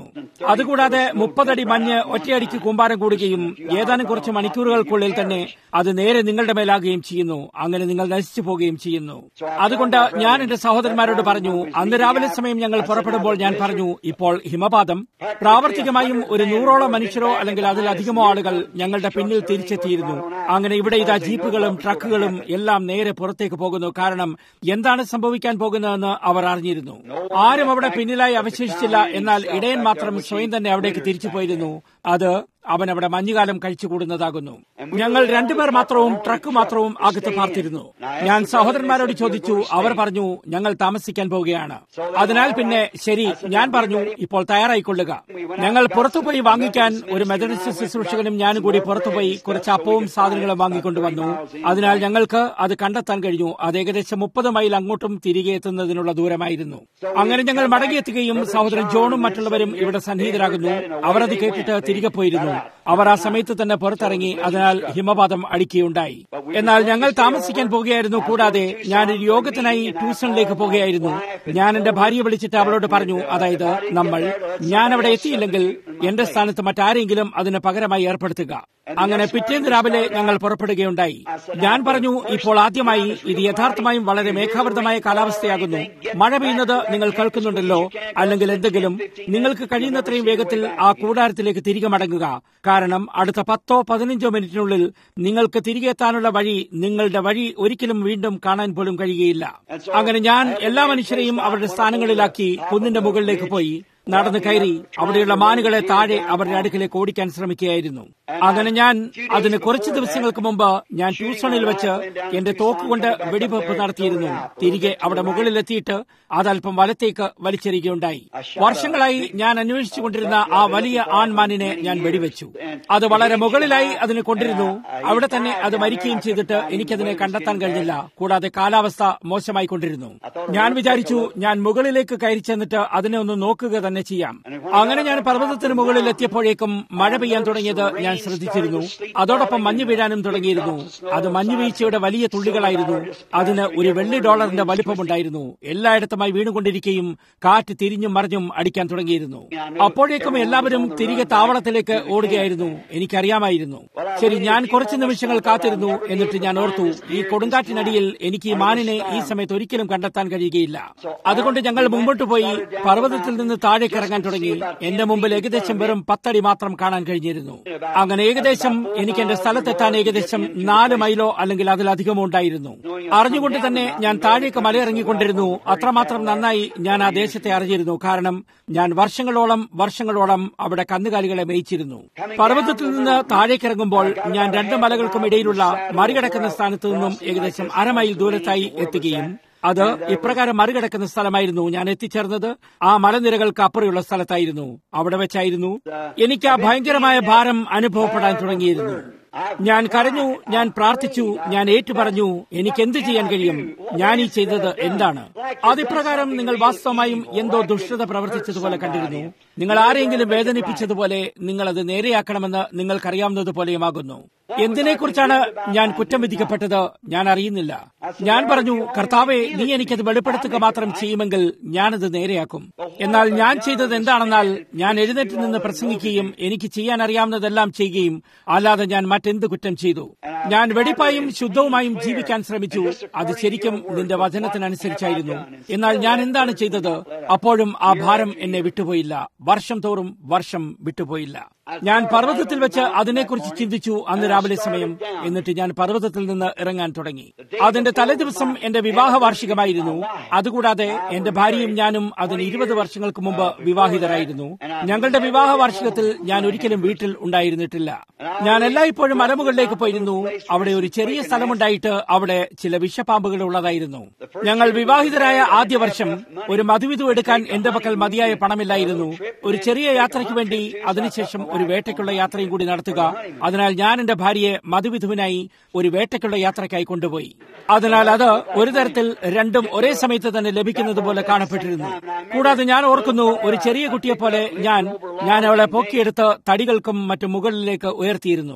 അതുകൂടാതെ മുപ്പതടി മഞ്ഞ് ഒറ്റയടിക്ക് കൂമ്പാരം കൂടുകയും ഏതാനും കുറച്ച് മണിക്കൂറുകൾക്കുള്ളിൽ തന്നെ അത് നേരെ നിങ്ങളുടെ മേലാകുകയും ചെയ്യുന്നു അങ്ങനെ നിങ്ങൾ നശിച്ചു പോവുകയും ചെയ്യുന്നു അതുകൊണ്ട് ഞാൻ എന്റെ സഹോദരന്മാരോട് പറഞ്ഞു അന്ന് രാവിലെ സമയം ഞങ്ങൾ പുറപ്പെടുമ്പോൾ ഞാൻ പറഞ്ഞു ഇപ്പോൾ ഹിമപാതം പ്രാവർത്തികമായും ഒരു നൂറോളം മനുഷ്യരോ അല്ലെങ്കിൽ അതിലധികമോ ആളുകൾ ഞങ്ങളുടെ പിന്നിൽ തിരിച്ചെത്തിയിരുന്നു അങ്ങനെ ഇവിടെ ഇതാ ജീപ്പുകളും ട്രക്കുകളും എല്ലാം നേരെ പുറത്തേക്ക് പോകുന്നു കാരണം എന്താണ് സംഭവിക്കാൻ പോകുന്നതെന്ന് അവർ അറിഞ്ഞിരുന്നു ആരും അവിടെ പിന്നിലായി അവശേഷിച്ചില്ല എന്നാൽ ഇടയൻ മാത്രം സ്വയം തന്നെ അവിടേക്ക് തിരിച്ചു പോയിരുന്നു അത് അവൻ അവിടെ മഞ്ഞുകാലം കഴിച്ചുകൂടുന്നതാകുന്നു ഞങ്ങൾ രണ്ടുപേർ മാത്രവും ട്രക്ക് മാത്രവും അകത്ത് പാർത്തിരുന്നു ഞാൻ സഹോദരന്മാരോട് ചോദിച്ചു അവർ പറഞ്ഞു ഞങ്ങൾ താമസിക്കാൻ പോവുകയാണ് അതിനാൽ പിന്നെ ശരി ഞാൻ പറഞ്ഞു ഇപ്പോൾ തയ്യാറായിക്കൊള്ളുക ഞങ്ങൾ പുറത്തുപോയി വാങ്ങിക്കാൻ ഒരു മെത്തഡിസ്റ്റ് ശുശ്രൂഷകനും ഞാനും കൂടി പുറത്തുപോയി കുറച്ച് അപ്പവും സാധനങ്ങളും വാങ്ങിക്കൊണ്ടുവന്നു അതിനാൽ ഞങ്ങൾക്ക് അത് കണ്ടെത്താൻ കഴിഞ്ഞു അത് ഏകദേശം മുപ്പത് മൈൽ അങ്ങോട്ടും തിരികെ എത്തുന്നതിനുള്ള ദൂരമായിരുന്നു അങ്ങനെ ഞങ്ങൾ മടങ്ങിയെത്തുകയും സഹോദരൻ ജോണും മറ്റുള്ളവരും ഇവിടെ സന്നിഹിതരാകുന്നു അവർ അത് കേട്ടിട്ട് തിരികെ പോയിരുന്നു അവർ ആ സമയത്ത് തന്നെ പുറത്തിറങ്ങി അതിനാൽ ഹിമപാതം അടിക്കുകയുണ്ടായി എന്നാൽ ഞങ്ങൾ താമസിക്കാൻ പോകുകയായിരുന്നു കൂടാതെ ഞാൻ ഒരു യോഗത്തിനായി ട്യൂഷനിലേക്ക് പോകുകയായിരുന്നു ഞാൻ എന്റെ ഭാര്യയെ വിളിച്ചിട്ട് അവളോട് പറഞ്ഞു അതായത് നമ്മൾ ഞാൻ അവിടെ എത്തിയില്ലെങ്കിൽ എന്റെ സ്ഥാനത്ത് മറ്റാരെങ്കിലും അതിന് പകരമായി ഏർപ്പെടുത്തുക അങ്ങനെ പിറ്റേന്ന് രാവിലെ ഞങ്ങൾ പുറപ്പെടുകയുണ്ടായി ഞാൻ പറഞ്ഞു ഇപ്പോൾ ആദ്യമായി ഇത് യഥാർത്ഥമായും വളരെ മേഘാവൃതമായ കാലാവസ്ഥയാകുന്നു മഴ പെയ്യുന്നത് നിങ്ങൾ കേൾക്കുന്നുണ്ടല്ലോ അല്ലെങ്കിൽ എന്തെങ്കിലും നിങ്ങൾക്ക് കഴിയുന്നത്രയും വേഗത്തിൽ ആ കൂടാരത്തിലേക്ക് തിരികെ മടങ്ങുക കാരണം അടുത്ത പത്തോ പതിനഞ്ചോ മിനിറ്റിനുള്ളിൽ നിങ്ങൾക്ക് തിരികെ എത്താനുള്ള വഴി നിങ്ങളുടെ വഴി ഒരിക്കലും വീണ്ടും കാണാൻ പോലും കഴിയുകയില്ല അങ്ങനെ ഞാൻ എല്ലാ മനുഷ്യരെയും അവരുടെ സ്ഥാനങ്ങളിലാക്കി കുന്നിന്റെ മുകളിലേക്ക് പോയി നടന്നു കയറി അവിടെയുള്ള മാനുകളെ താഴെ അവരുടെ അടുക്കിലേക്ക് ഓടിക്കാൻ ശ്രമിക്കുകയായിരുന്നു അങ്ങനെ ഞാൻ അതിന് കുറച്ച് ദിവസങ്ങൾക്ക് മുമ്പ് ഞാൻ ട്യൂഷനിൽ വെച്ച് എന്റെ തോക്കുകൊണ്ട് വെടിവെപ്പ് നടത്തിയിരുന്നു തിരികെ അവിടെ മുകളിലെത്തിയിട്ട് അതല്പം വലത്തേക്ക് വലിച്ചെറിയുകയുണ്ടായി വർഷങ്ങളായി ഞാൻ അന്വേഷിച്ചുകൊണ്ടിരുന്ന ആ വലിയ ആൺമാനിനെ ഞാൻ വെടിവെച്ചു അത് വളരെ മുകളിലായി അതിനെ കൊണ്ടിരുന്നു അവിടെ തന്നെ അത് മരിക്കുകയും ചെയ്തിട്ട് എനിക്കതിനെ കണ്ടെത്താൻ കഴിഞ്ഞില്ല കൂടാതെ കാലാവസ്ഥ മോശമായി കൊണ്ടിരുന്നു ഞാൻ വിചാരിച്ചു ഞാൻ മുകളിലേക്ക് കയറി ചെന്നിട്ട് അതിനെ ഒന്ന് നോക്കുക തന്നെ ചെയ്യാം അങ്ങനെ ഞാൻ പർവ്വതത്തിന് മുകളിൽ എത്തിയപ്പോഴേക്കും മഴ പെയ്യാൻ തുടങ്ങിയത് ഞാൻ ശ്രദ്ധിച്ചിരുന്നു അതോടൊപ്പം മഞ്ഞ് വീഴാനും തുടങ്ങിയിരുന്നു അത് മഞ്ഞുവീഴ്ചയുടെ വലിയ തുള്ളികളായിരുന്നു അതിന് ഒരു വെള്ളി ഡോളറിന്റെ വലിപ്പമുണ്ടായിരുന്നു എല്ലായിടത്തുമായി വീണുകൊണ്ടിരിക്കുകയും കാറ്റ് തിരിഞ്ഞും മറിഞ്ഞും അടിക്കാൻ തുടങ്ങിയിരുന്നു അപ്പോഴേക്കും എല്ലാവരും തിരികെ താവളത്തിലേക്ക് ഓടുകയായിരുന്നു എനിക്കറിയാമായിരുന്നു ശരി ഞാൻ കുറച്ച് നിമിഷങ്ങൾ കാത്തിരുന്നു എന്നിട്ട് ഞാൻ ഓർത്തു ഈ കൊടുങ്കാറ്റിനടിയിൽ എനിക്ക് ഈ മാനിനെ ഈ സമയത്ത് ഒരിക്കലും കണ്ടെത്താൻ കഴിയുകയില്ല അതുകൊണ്ട് ഞങ്ങൾ മുമ്പോട്ട് പോയി പർവ്വതത്തിൽ നിന്ന് താഴേക്ക് ഇറങ്ങാൻ തുടങ്ങി എന്റെ മുമ്പിൽ ഏകദേശം വെറും പത്തടി മാത്രം കാണാൻ കഴിഞ്ഞിരുന്നു അങ്ങനെ ഏകദേശം എനിക്ക് എന്റെ സ്ഥലത്തെത്താൻ ഏകദേശം നാല് മൈലോ അല്ലെങ്കിൽ അതിലധികമോ ഉണ്ടായിരുന്നു അറിഞ്ഞുകൊണ്ട് തന്നെ ഞാൻ താഴേക്ക് മലയിറങ്ങിക്കൊണ്ടിരുന്നു അത്രമാത്രം നന്നായി ഞാൻ ആ ദേശത്തെ അറിഞ്ഞിരുന്നു കാരണം ഞാൻ വർഷങ്ങളോളം വർഷങ്ങളോളം അവിടെ കന്നുകാലികളെ മേയിച്ചിരുന്നു പർവ്വതത്തിൽ നിന്ന് താഴേക്കിറങ്ങുമ്പോൾ ഞാൻ രണ്ട് മലകൾക്കും ഇടയിലുള്ള മറികടക്കുന്ന സ്ഥാനത്തു നിന്നും ഏകദേശം അരമൈൽ ദൂരത്തായി എത്തുകയും അത് ഇപ്രകാരം മറികടക്കുന്ന സ്ഥലമായിരുന്നു ഞാൻ എത്തിച്ചേർന്നത് ആ മലനിരകൾക്ക് അപ്പുറയുള്ള സ്ഥലത്തായിരുന്നു അവിടെ വെച്ചായിരുന്നു എനിക്ക് ആ ഭയങ്കരമായ ഭാരം അനുഭവപ്പെടാൻ തുടങ്ങിയിരുന്നു ഞാൻ കരഞ്ഞു ഞാൻ പ്രാർത്ഥിച്ചു ഞാൻ ഏറ്റുപറഞ്ഞു എനിക്ക് എന്ത് ചെയ്യാൻ കഴിയും ഞാൻ ഈ ചെയ്തത് എന്താണ് അതിപ്രകാരം നിങ്ങൾ വാസ്തവമായും എന്തോ ദുഷ്ടത പ്രവർത്തിച്ചതുപോലെ കണ്ടിരുന്നു നിങ്ങൾ ആരെങ്കിലും വേദനിപ്പിച്ചതുപോലെ നിങ്ങൾ അത് നേരെയാക്കണമെന്ന് നിങ്ങൾക്കറിയാവുന്നതുപോലെയുമാകുന്നു എന്തിനെക്കുറിച്ചാണ് ഞാൻ കുറ്റം വിധിക്കപ്പെട്ടത് ഞാൻ അറിയുന്നില്ല ഞാൻ പറഞ്ഞു കർത്താവെ നീ എനിക്കത് വെളിപ്പെടുത്തുക മാത്രം ചെയ്യുമെങ്കിൽ ഞാനത് നേരെയാക്കും എന്നാൽ ഞാൻ ചെയ്തത് എന്താണെന്നാൽ ഞാൻ എഴുന്നേറ്റ് നിന്ന് പ്രസംഗിക്കുകയും എനിക്ക് ചെയ്യാൻ അറിയാവുന്നതെല്ലാം ചെയ്യുകയും അല്ലാതെ ഞാൻ മറ്റെന്ത് കുറ്റം ചെയ്തു ഞാൻ വെടിപ്പായും ശുദ്ധവുമായും ജീവിക്കാൻ ശ്രമിച്ചു അത് ശരിക്കും നിന്റെ വചനത്തിനനുസരിച്ചായിരുന്നു എന്നാൽ ഞാൻ എന്താണ് ചെയ്തത് അപ്പോഴും ആ ഭാരം എന്നെ വിട്ടുപോയില്ല വർഷം തോറും വർഷം വിട്ടുപോയില്ല ഞാൻ പർവ്വതത്തിൽ വെച്ച് അതിനെക്കുറിച്ച് ചിന്തിച്ചു അന്ന് രാവിലെ സമയം എന്നിട്ട് ഞാൻ പർവ്വതത്തിൽ നിന്ന് ഇറങ്ങാൻ തുടങ്ങി അതിന്റെ തലേദിവസം എന്റെ വിവാഹ വാർഷികമായിരുന്നു അതുകൂടാതെ എന്റെ ഭാര്യയും ഞാനും അതിന് ഇരുപത് വർഷങ്ങൾക്ക് മുമ്പ് വിവാഹിതരായിരുന്നു ഞങ്ങളുടെ വിവാഹ വാർഷികത്തിൽ ഞാൻ ഒരിക്കലും വീട്ടിൽ ഉണ്ടായിരുന്നിട്ടില്ല ഞാൻ എല്ലായ്പ്പോഴും മലമുകളിലേക്ക് പോയിരുന്നു അവിടെ ഒരു ചെറിയ സ്ഥലമുണ്ടായിട്ട് അവിടെ ചില വിഷപ്പാമ്പുകൾ ഉള്ളതായിരുന്നു ഞങ്ങൾ വിവാഹിതരായ ആദ്യ വർഷം ഒരു മധുവിധു എടുക്കാൻ എന്റെ പക്കൽ മതിയായ പണമില്ലായിരുന്നു ഒരു ചെറിയ യാത്രയ്ക്ക് വേണ്ടി അതിനുശേഷം ഒരു വേട്ടയ്ക്കുള്ള യാത്രയും കൂടി നടത്തുക അതിനാൽ ഞാൻ എന്റെ ഭാര്യയെ മധുവിധുവിനായി ഒരു വേട്ടയ്ക്കുള്ള യാത്രയ്ക്കായി കൊണ്ടുപോയി അതിനാൽ അത് ഒരു തരത്തിൽ രണ്ടും ഒരേ സമയത്ത് തന്നെ ലഭിക്കുന്നത് പോലെ കാണപ്പെട്ടിരുന്നു കൂടാതെ ഞാൻ ഓർക്കുന്നു ഒരു ചെറിയ കുട്ടിയെ പോലെ ഞാൻ ഞാൻ അവളെ പൊക്കിയെടുത്ത് തടികൾക്കും മറ്റു മുകളിലേക്ക് ഉയർത്തിയിരുന്നു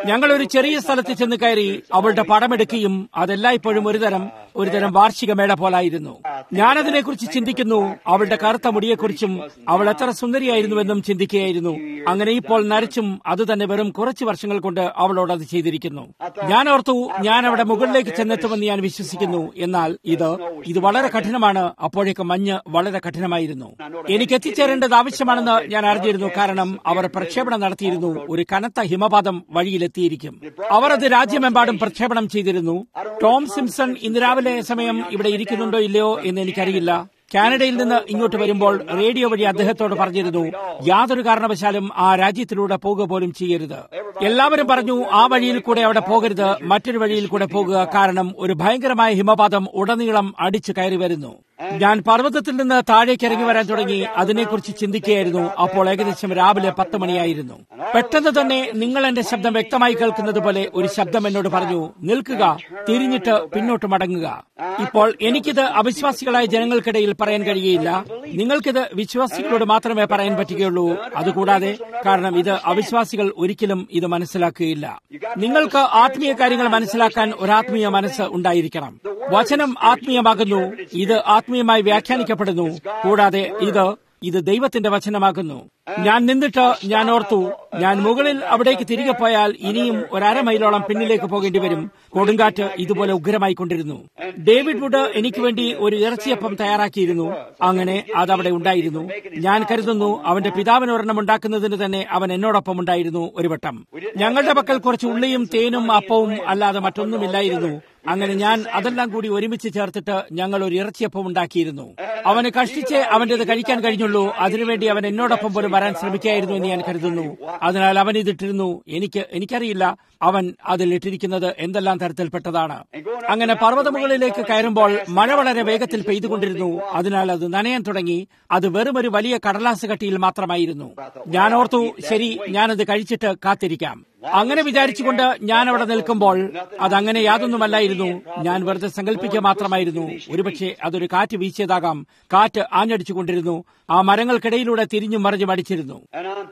ഞങ്ങൾ ഒരു ചെറിയ സ്ഥലത്ത് ചെന്ന് കയറി അവളുടെ പടമെടുക്കുകയും അതെല്ലായ്പ്പോഴും ഒരുതരം ഒരുതരം വാർഷിക മേള പോലായിരുന്നു ഞാനതിനെക്കുറിച്ച് ചിന്തിക്കുന്നു അവളുടെ കറുത്ത മുടിയെക്കുറിച്ചും അവൾ എത്ര സുന്ദരിയായിരുന്നുവെന്നും ചിന്തിക്കുകയായിരുന്നു അങ്ങനെ ഇപ്പോൾ നരച്ചും അത് തന്നെ വെറും കുറച്ച് വർഷങ്ങൾ കൊണ്ട് അവളോട് അത് ചെയ്തിരിക്കുന്നു ഞാൻ ഓർത്തു ഞാൻ അവിടെ മുകളിലേക്ക് ചെന്നെത്തുമെന്ന് ഞാൻ വിശ്വസിക്കുന്നു എന്നാൽ ഇത് ഇത് വളരെ കഠിനമാണ് അപ്പോഴേക്ക് മഞ്ഞ് വളരെ കഠിനമായിരുന്നു എനിക്ക് എത്തിച്ചേരേണ്ടത് ആവശ്യമാണെന്ന് ഞാൻ അറിഞ്ഞിരുന്നു കാരണം അവർ പ്രക്ഷേപണം നടത്തിയിരുന്നു ഒരു കനത്ത ഹിമപാതം വഴിയിലെത്തിയിരിക്കും അവർ അത് രാജ്യമെമ്പാടും പ്രക്ഷേപണം ചെയ്തിരുന്നു ടോം സിംസൺ ഇന്ന് രാവിലെ സമയം ഇവിടെ ഇരിക്കുന്നുണ്ടോ ഇല്ലയോ എന്ന് എനിക്കറിയില്ല കാനഡയിൽ നിന്ന് ഇങ്ങോട്ട് വരുമ്പോൾ റേഡിയോ വഴി അദ്ദേഹത്തോട് പറഞ്ഞിരുന്നു യാതൊരു കാരണവശാലും ആ രാജ്യത്തിലൂടെ പോകുക പോലും ചെയ്യരുത് എല്ലാവരും പറഞ്ഞു ആ വഴിയിൽ കൂടെ അവിടെ പോകരുത് മറ്റൊരു വഴിയിൽ കൂടെ പോകുക കാരണം ഒരു ഭയങ്കരമായ ഹിമപാതം ഉടനീളം അടിച്ചു കയറി വരുന്നു ഞാൻ പർവ്വതത്തിൽ നിന്ന് താഴേക്ക് ഇറങ്ങി വരാൻ തുടങ്ങി അതിനെക്കുറിച്ച് ചിന്തിക്കുകയായിരുന്നു അപ്പോൾ ഏകദേശം രാവിലെ പത്ത് മണിയായിരുന്നു പെട്ടെന്ന് തന്നെ നിങ്ങൾ എന്റെ ശബ്ദം വ്യക്തമായി കേൾക്കുന്നത് പോലെ ഒരു ശബ്ദം എന്നോട് പറഞ്ഞു നിൽക്കുക തിരിഞ്ഞിട്ട് പിന്നോട്ട് മടങ്ങുക ഇപ്പോൾ എനിക്കിത് അവിശ്വാസികളായ ജനങ്ങൾക്കിടയിൽ പറയാൻ കഴിയുകയില്ല നിങ്ങൾക്കിത് വിശ്വാസികളോട് മാത്രമേ പറയാൻ പറ്റുകയുള്ളൂ അതുകൂടാതെ കാരണം ഇത് അവിശ്വാസികൾ ഒരിക്കലും ഇത് മനസ്സിലാക്കുകയില്ല നിങ്ങൾക്ക് ആത്മീയ കാര്യങ്ങൾ മനസ്സിലാക്കാൻ ഒരു ആത്മീയ മനസ്സ് ഉണ്ടായിരിക്കണം വചനം ആത്മീയമാകുന്നു ഇത് ആത്മീയമായി വ്യാഖ്യാനിക്കപ്പെടുന്നു കൂടാതെ ഇത് ഇത് ദൈവത്തിന്റെ വചനമാകുന്നു ഞാൻ നിന്നിട്ട് ഞാൻ ഓർത്തു ഞാൻ മുകളിൽ അവിടേക്ക് തിരികെ പോയാൽ ഇനിയും ഒരു അരമൈലോളം പിന്നിലേക്ക് പോകേണ്ടി വരും കൊടുങ്കാറ്റ് ഇതുപോലെ ഉഗ്രമായി കൊണ്ടിരുന്നു ഡേവിഡ് വുഡ് എനിക്ക് വേണ്ടി ഒരു ഇറച്ചിയപ്പം തയ്യാറാക്കിയിരുന്നു അങ്ങനെ അത് അവിടെ ഉണ്ടായിരുന്നു ഞാൻ കരുതുന്നു അവന്റെ പിതാവിന് ഒരെണ്ണം ഉണ്ടാക്കുന്നതിന് തന്നെ അവൻ എന്നോടൊപ്പം ഉണ്ടായിരുന്നു ഒരു വട്ടം ഞങ്ങളുടെ പക്കൽ കുറച്ച് ഉള്ളിയും തേനും അപ്പവും അല്ലാതെ മറ്റൊന്നുമില്ലായിരുന്നു അങ്ങനെ ഞാൻ അതെല്ലാം കൂടി ഒരുമിച്ച് ചേർത്തിട്ട് ഞങ്ങൾ ഒരു ഇറച്ചിയപ്പം ഉണ്ടാക്കിയിരുന്നു അവന് കഷ്ടിച്ച് അവന്റേത് കഴിക്കാൻ കഴിഞ്ഞുള്ളൂ അതിനുവേണ്ടി അവൻ എന്നോടൊപ്പം പോലും വരാൻ ശ്രമിക്കായിരുന്നു എന്ന് ഞാൻ കരുതുന്നു അതിനാൽ അവൻ ഇതിട്ടിരുന്നു എനിക്ക് എനിക്കറിയില്ല അവൻ അതിൽ ഇട്ടിരിക്കുന്നത് എന്തെല്ലാം തരത്തിൽപ്പെട്ടതാണ് അങ്ങനെ പർവ്വതമുകളിലേക്ക് കയറുമ്പോൾ മഴ വളരെ വേഗത്തിൽ പെയ്തുകൊണ്ടിരുന്നു അതിനാൽ അത് നനയാൻ തുടങ്ങി അത് വെറും ഒരു വലിയ കടലാസ് കട്ടിയിൽ മാത്രമായിരുന്നു ഞാൻ ഓർത്തു ശരി ഞാനത് കഴിച്ചിട്ട് കാത്തിരിക്കാം അങ്ങനെ വിചാരിച്ചുകൊണ്ട് ഞാൻ അവിടെ നിൽക്കുമ്പോൾ അതങ്ങനെ യാതൊന്നുമല്ലായിരുന്നു ഞാൻ വെറുതെ സങ്കല്പിക്കുക മാത്രമായിരുന്നു ഒരുപക്ഷെ അതൊരു കാറ്റ് വീശിയതാകാം കാറ്റ് ആഞ്ഞടിച്ചുകൊണ്ടിരുന്നു ആ മരങ്ങൾക്കിടയിലൂടെ തിരിഞ്ഞും മറിഞ്ഞും അടിച്ചിരുന്നു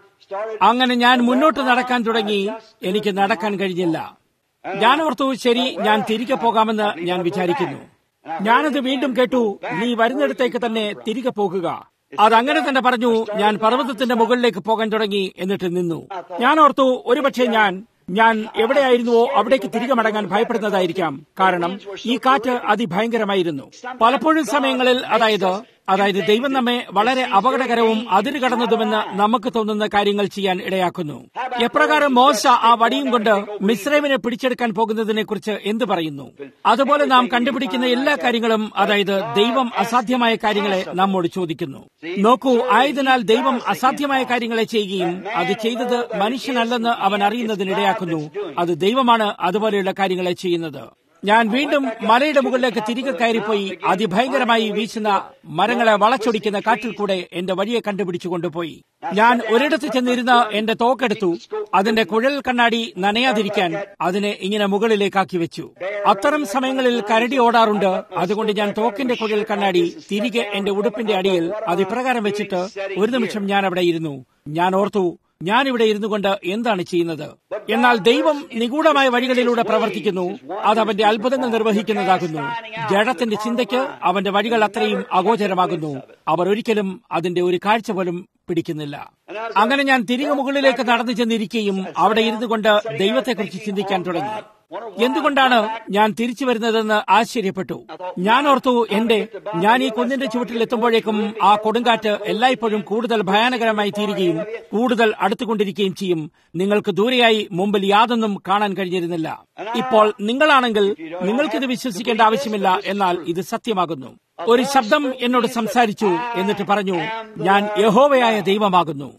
അങ്ങനെ ഞാൻ മുന്നോട്ട് നടക്കാൻ തുടങ്ങി എനിക്ക് നടക്കാൻ കഴിഞ്ഞില്ല ഞാൻ ഓർത്തു ശരി ഞാൻ തിരികെ പോകാമെന്ന് ഞാൻ വിചാരിക്കുന്നു ഞാനത് വീണ്ടും കേട്ടു നീ വരുന്നിടത്തേക്ക് തന്നെ തിരികെ പോകുക അതങ്ങനെ തന്നെ പറഞ്ഞു ഞാൻ പർവ്വതത്തിന്റെ മുകളിലേക്ക് പോകാൻ തുടങ്ങി എന്നിട്ട് നിന്നു ഞാൻ ഓർത്തു ഒരുപക്ഷെ ഞാൻ ഞാൻ എവിടെയായിരുന്നുവോ അവിടേക്ക് തിരികെ മടങ്ങാൻ ഭയപ്പെടുന്നതായിരിക്കാം കാരണം ഈ കാറ്റ് അതിഭയങ്കരമായിരുന്നു പലപ്പോഴും സമയങ്ങളിൽ അതായത് അതായത് ദൈവം നമ്മെ വളരെ അപകടകരവും അതിര് കടന്നതുമെന്ന് നമുക്ക് തോന്നുന്ന കാര്യങ്ങൾ ചെയ്യാൻ ഇടയാക്കുന്നു എപ്രകാരം മോശ ആ വടിയും കൊണ്ട് മിശ്രമിനെ പിടിച്ചെടുക്കാൻ പോകുന്നതിനെ കുറിച്ച് എന്ത് പറയുന്നു അതുപോലെ നാം കണ്ടുപിടിക്കുന്ന എല്ലാ കാര്യങ്ങളും അതായത് ദൈവം അസാധ്യമായ കാര്യങ്ങളെ നമ്മോട് ചോദിക്കുന്നു നോക്കൂ ആയതിനാൽ ദൈവം അസാധ്യമായ കാര്യങ്ങളെ ചെയ്യുകയും അത് ചെയ്തത് മനുഷ്യനല്ലെന്ന് അവൻ അറിയുന്നതിനിടയാക്കുന്നു അത് ദൈവമാണ് അതുപോലെയുള്ള കാര്യങ്ങളെ ചെയ്യുന്നത് ഞാൻ വീണ്ടും മലയുടെ മുകളിലേക്ക് തിരികെ കയറിപ്പോയി അതിഭയങ്കരമായി വീശുന്ന മരങ്ങളെ വളച്ചൊടിക്കുന്ന കാറ്റിൽ കൂടെ എന്റെ വഴിയെ കണ്ടുപിടിച്ചു കൊണ്ടുപോയി ഞാൻ ഒരിടത്ത് ചെന്നിരുന്ന് എന്റെ തോക്കെടുത്തു അതിന്റെ കുഴൽ കണ്ണാടി നനയാതിരിക്കാൻ അതിനെ ഇങ്ങനെ മുകളിലേക്കാക്കി വെച്ചു അത്തരം സമയങ്ങളിൽ കരടി ഓടാറുണ്ട് അതുകൊണ്ട് ഞാൻ തോക്കിന്റെ കുഴൽ കണ്ണാടി തിരികെ എന്റെ ഉടുപ്പിന്റെ അടിയിൽ അത് ഇപ്രകാരം വെച്ചിട്ട് ഒരു നിമിഷം ഞാൻ അവിടെ ഇരുന്നു ഞാൻ ഓർത്തു ഞാൻ ഇവിടെ ഇരുന്നു കൊണ്ട് എന്താണ് ചെയ്യുന്നത് എന്നാൽ ദൈവം നിഗൂഢമായ വഴികളിലൂടെ പ്രവർത്തിക്കുന്നു അത് അവന്റെ അത്ഭുതങ്ങൾ നിർവഹിക്കുന്നതാകുന്നു ജഡത്തിന്റെ ചിന്തയ്ക്ക് അവന്റെ വഴികൾ അത്രയും അഗോചരമാകുന്നു അവർ ഒരിക്കലും അതിന്റെ ഒരു കാഴ്ച പോലും പിടിക്കുന്നില്ല അങ്ങനെ ഞാൻ തിരികെ മുകളിലേക്ക് നടന്നു ചെന്നിരിക്കുകയും അവിടെ ഇരുന്നു കൊണ്ട് ദൈവത്തെക്കുറിച്ച് ചിന്തിക്കാൻ തുടങ്ങി എന്തുകൊണ്ടാണ് ഞാൻ തിരിച്ചു വരുന്നതെന്ന് ആശ്ചര്യപ്പെട്ടു ഞാൻ ഓർത്തു എന്റെ ഞാൻ ഈ കുന്നിന്റെ ചുവട്ടിൽ എത്തുമ്പോഴേക്കും ആ കൊടുങ്കാറ്റ് എല്ലായ്പ്പോഴും കൂടുതൽ ഭയാനകരമായി തീരുകയും കൂടുതൽ അടുത്തുകൊണ്ടിരിക്കുകയും ചെയ്യും നിങ്ങൾക്ക് ദൂരെയായി മുമ്പിൽ യാതൊന്നും കാണാൻ കഴിഞ്ഞിരുന്നില്ല ഇപ്പോൾ നിങ്ങളാണെങ്കിൽ നിങ്ങൾക്കിത് വിശ്വസിക്കേണ്ട ആവശ്യമില്ല എന്നാൽ ഇത് സത്യമാകുന്നു ഒരു ശബ്ദം എന്നോട് സംസാരിച്ചു എന്നിട്ട് പറഞ്ഞു ഞാൻ യഹോവയായ ദൈവമാകുന്നു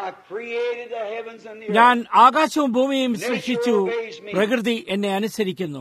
ഞാൻ ആകാശവും ഭൂമിയും സൃഷ്ടിച്ചു പ്രകൃതി എന്നെ അനുസരിക്കുന്നു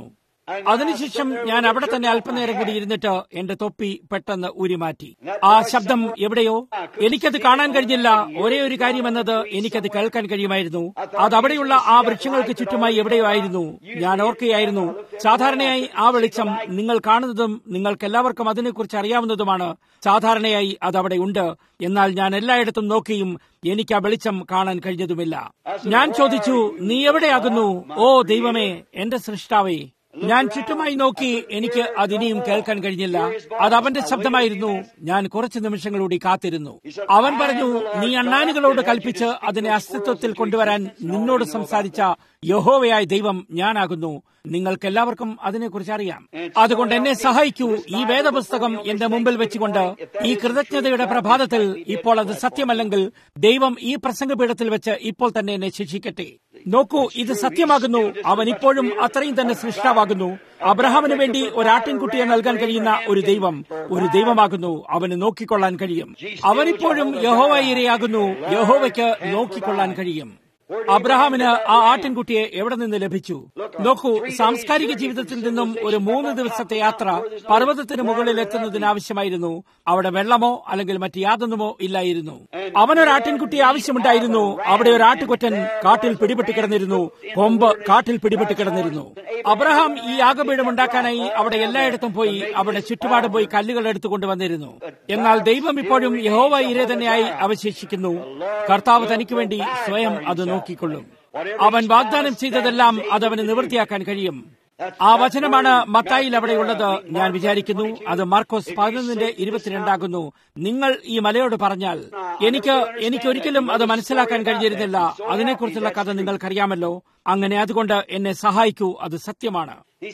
അതിനുശേഷം ഞാൻ അവിടെ തന്നെ അല്പനേരം കൂടി ഇരുന്നിട്ട് എന്റെ തൊപ്പി പെട്ടെന്ന് ഊരിമാറ്റി ആ ശബ്ദം എവിടെയോ എനിക്കത് കാണാൻ കഴിഞ്ഞില്ല ഒരേ ഒരു കാര്യമെന്നത് എനിക്കത് കേൾക്കാൻ കഴിയുമായിരുന്നു അത് അവിടെയുള്ള ആ വൃക്ഷങ്ങൾക്ക് ചുറ്റുമായി എവിടെയോ ആയിരുന്നു ഞാൻ ഓർക്കുകയായിരുന്നു സാധാരണയായി ആ വെളിച്ചം നിങ്ങൾ കാണുന്നതും നിങ്ങൾക്ക് എല്ലാവർക്കും അതിനെക്കുറിച്ച് അറിയാവുന്നതുമാണ് സാധാരണയായി അത് അവിടെ ഉണ്ട് എന്നാൽ ഞാൻ എല്ലായിടത്തും നോക്കിയും എനിക്ക് ആ വെളിച്ചം കാണാൻ കഴിഞ്ഞതുമില്ല ഞാൻ ചോദിച്ചു നീ എവിടെയാകുന്നു ഓ ദൈവമേ എന്റെ സൃഷ്ടാവേ ഞാൻ ചുറ്റുമായി നോക്കി എനിക്ക് അതിനിയും കേൾക്കാൻ കഴിഞ്ഞില്ല അത് അവന്റെ ശബ്ദമായിരുന്നു ഞാൻ കുറച്ച് നിമിഷങ്ങളൂടി കാത്തിരുന്നു അവൻ പറഞ്ഞു നീ അണ്ണാനുകളോട് കൽപ്പിച്ച് അതിനെ അസ്തിത്വത്തിൽ കൊണ്ടുവരാൻ നിന്നോട് സംസാരിച്ച യഹോവയായ ദൈവം ഞാനാകുന്നു നിങ്ങൾക്ക് എല്ലാവർക്കും അതിനെക്കുറിച്ച് അറിയാം അതുകൊണ്ട് എന്നെ സഹായിക്കൂ ഈ വേദപുസ്തകം എന്റെ മുമ്പിൽ വെച്ചുകൊണ്ട് ഈ കൃതജ്ഞതയുടെ പ്രഭാതത്തിൽ ഇപ്പോൾ അത് സത്യമല്ലെങ്കിൽ ദൈവം ഈ പ്രസംഗപീഠത്തിൽ വെച്ച് ഇപ്പോൾ തന്നെ എന്നെ ശിക്ഷിക്കട്ടെ നോക്കൂ ഇത് സത്യമാകുന്നു അവൻ ഇപ്പോഴും അത്രയും തന്നെ സൃഷ്ടാവാകുന്നു അബ്രഹാമിന് വേണ്ടി ഒരാട്ടിൻകുട്ടിയെ നൽകാൻ കഴിയുന്ന ഒരു ദൈവം ഒരു ദൈവമാകുന്നു അവന് നോക്കിക്കൊള്ളാൻ കഴിയും അവനിപ്പോഴും യഹോവ ഇരയാകുന്നു യഹോവയ്ക്ക് നോക്കിക്കൊള്ളാൻ കഴിയും അബ്രഹാമിന് ആ ആട്ടിൻകുട്ടിയെ എവിടെ നിന്ന് ലഭിച്ചു നോക്കൂ സാംസ്കാരിക ജീവിതത്തിൽ നിന്നും ഒരു മൂന്ന് ദിവസത്തെ യാത്ര പർവ്വതത്തിന് മുകളിൽ എത്തുന്നതിന് ആവശ്യമായിരുന്നു അവിടെ വെള്ളമോ അല്ലെങ്കിൽ മറ്റ് യാതൊന്നുമോ ഇല്ലായിരുന്നു അവനൊരു ആട്ടിൻകുട്ടിയെ ആവശ്യമുണ്ടായിരുന്നു അവിടെ ഒരു ആട്ടുകൊറ്റൻ കാട്ടിൽ പിടിപെട്ട് കിടന്നിരുന്നു കൊമ്പ് കാട്ടിൽ പിടിപെട്ട് കിടന്നിരുന്നു അബ്രഹാം ഈ യാഗപീഠം ഉണ്ടാക്കാനായി അവിടെ എല്ലായിടത്തും പോയി അവിടെ ചുറ്റുപാട് പോയി കല്ലുകൾ എടുത്തുകൊണ്ട് വന്നിരുന്നു എന്നാൽ ദൈവം ഇപ്പോഴും യഹോവ ഇര തന്നെയായി അവശേഷിക്കുന്നു കർത്താവ് തനിക്ക് വേണ്ടി സ്വയം അത് നോക്കിക്കൊള്ളും അവൻ വാഗ്ദാനം ചെയ്തതെല്ലാം അതവന് നിവൃത്തിയാക്കാൻ കഴിയും ആ വചനമാണ് മത്തായിൽ അവിടെയുള്ളത് ഞാൻ വിചാരിക്കുന്നു അത് മാർക്കോസ് പതിനൊന്നിന്റെ ഇരുപത്തിരണ്ടാകുന്നു നിങ്ങൾ ഈ മലയോട് പറഞ്ഞാൽ എനിക്ക് എനിക്കൊരിക്കലും അത് മനസ്സിലാക്കാൻ കഴിഞ്ഞിരുന്നില്ല അതിനെക്കുറിച്ചുള്ള കഥ നിങ്ങൾക്കറിയാമല്ലോ അങ്ങനെ അതുകൊണ്ട് എന്നെ സഹായിക്കൂ അത് സത്യമാണ്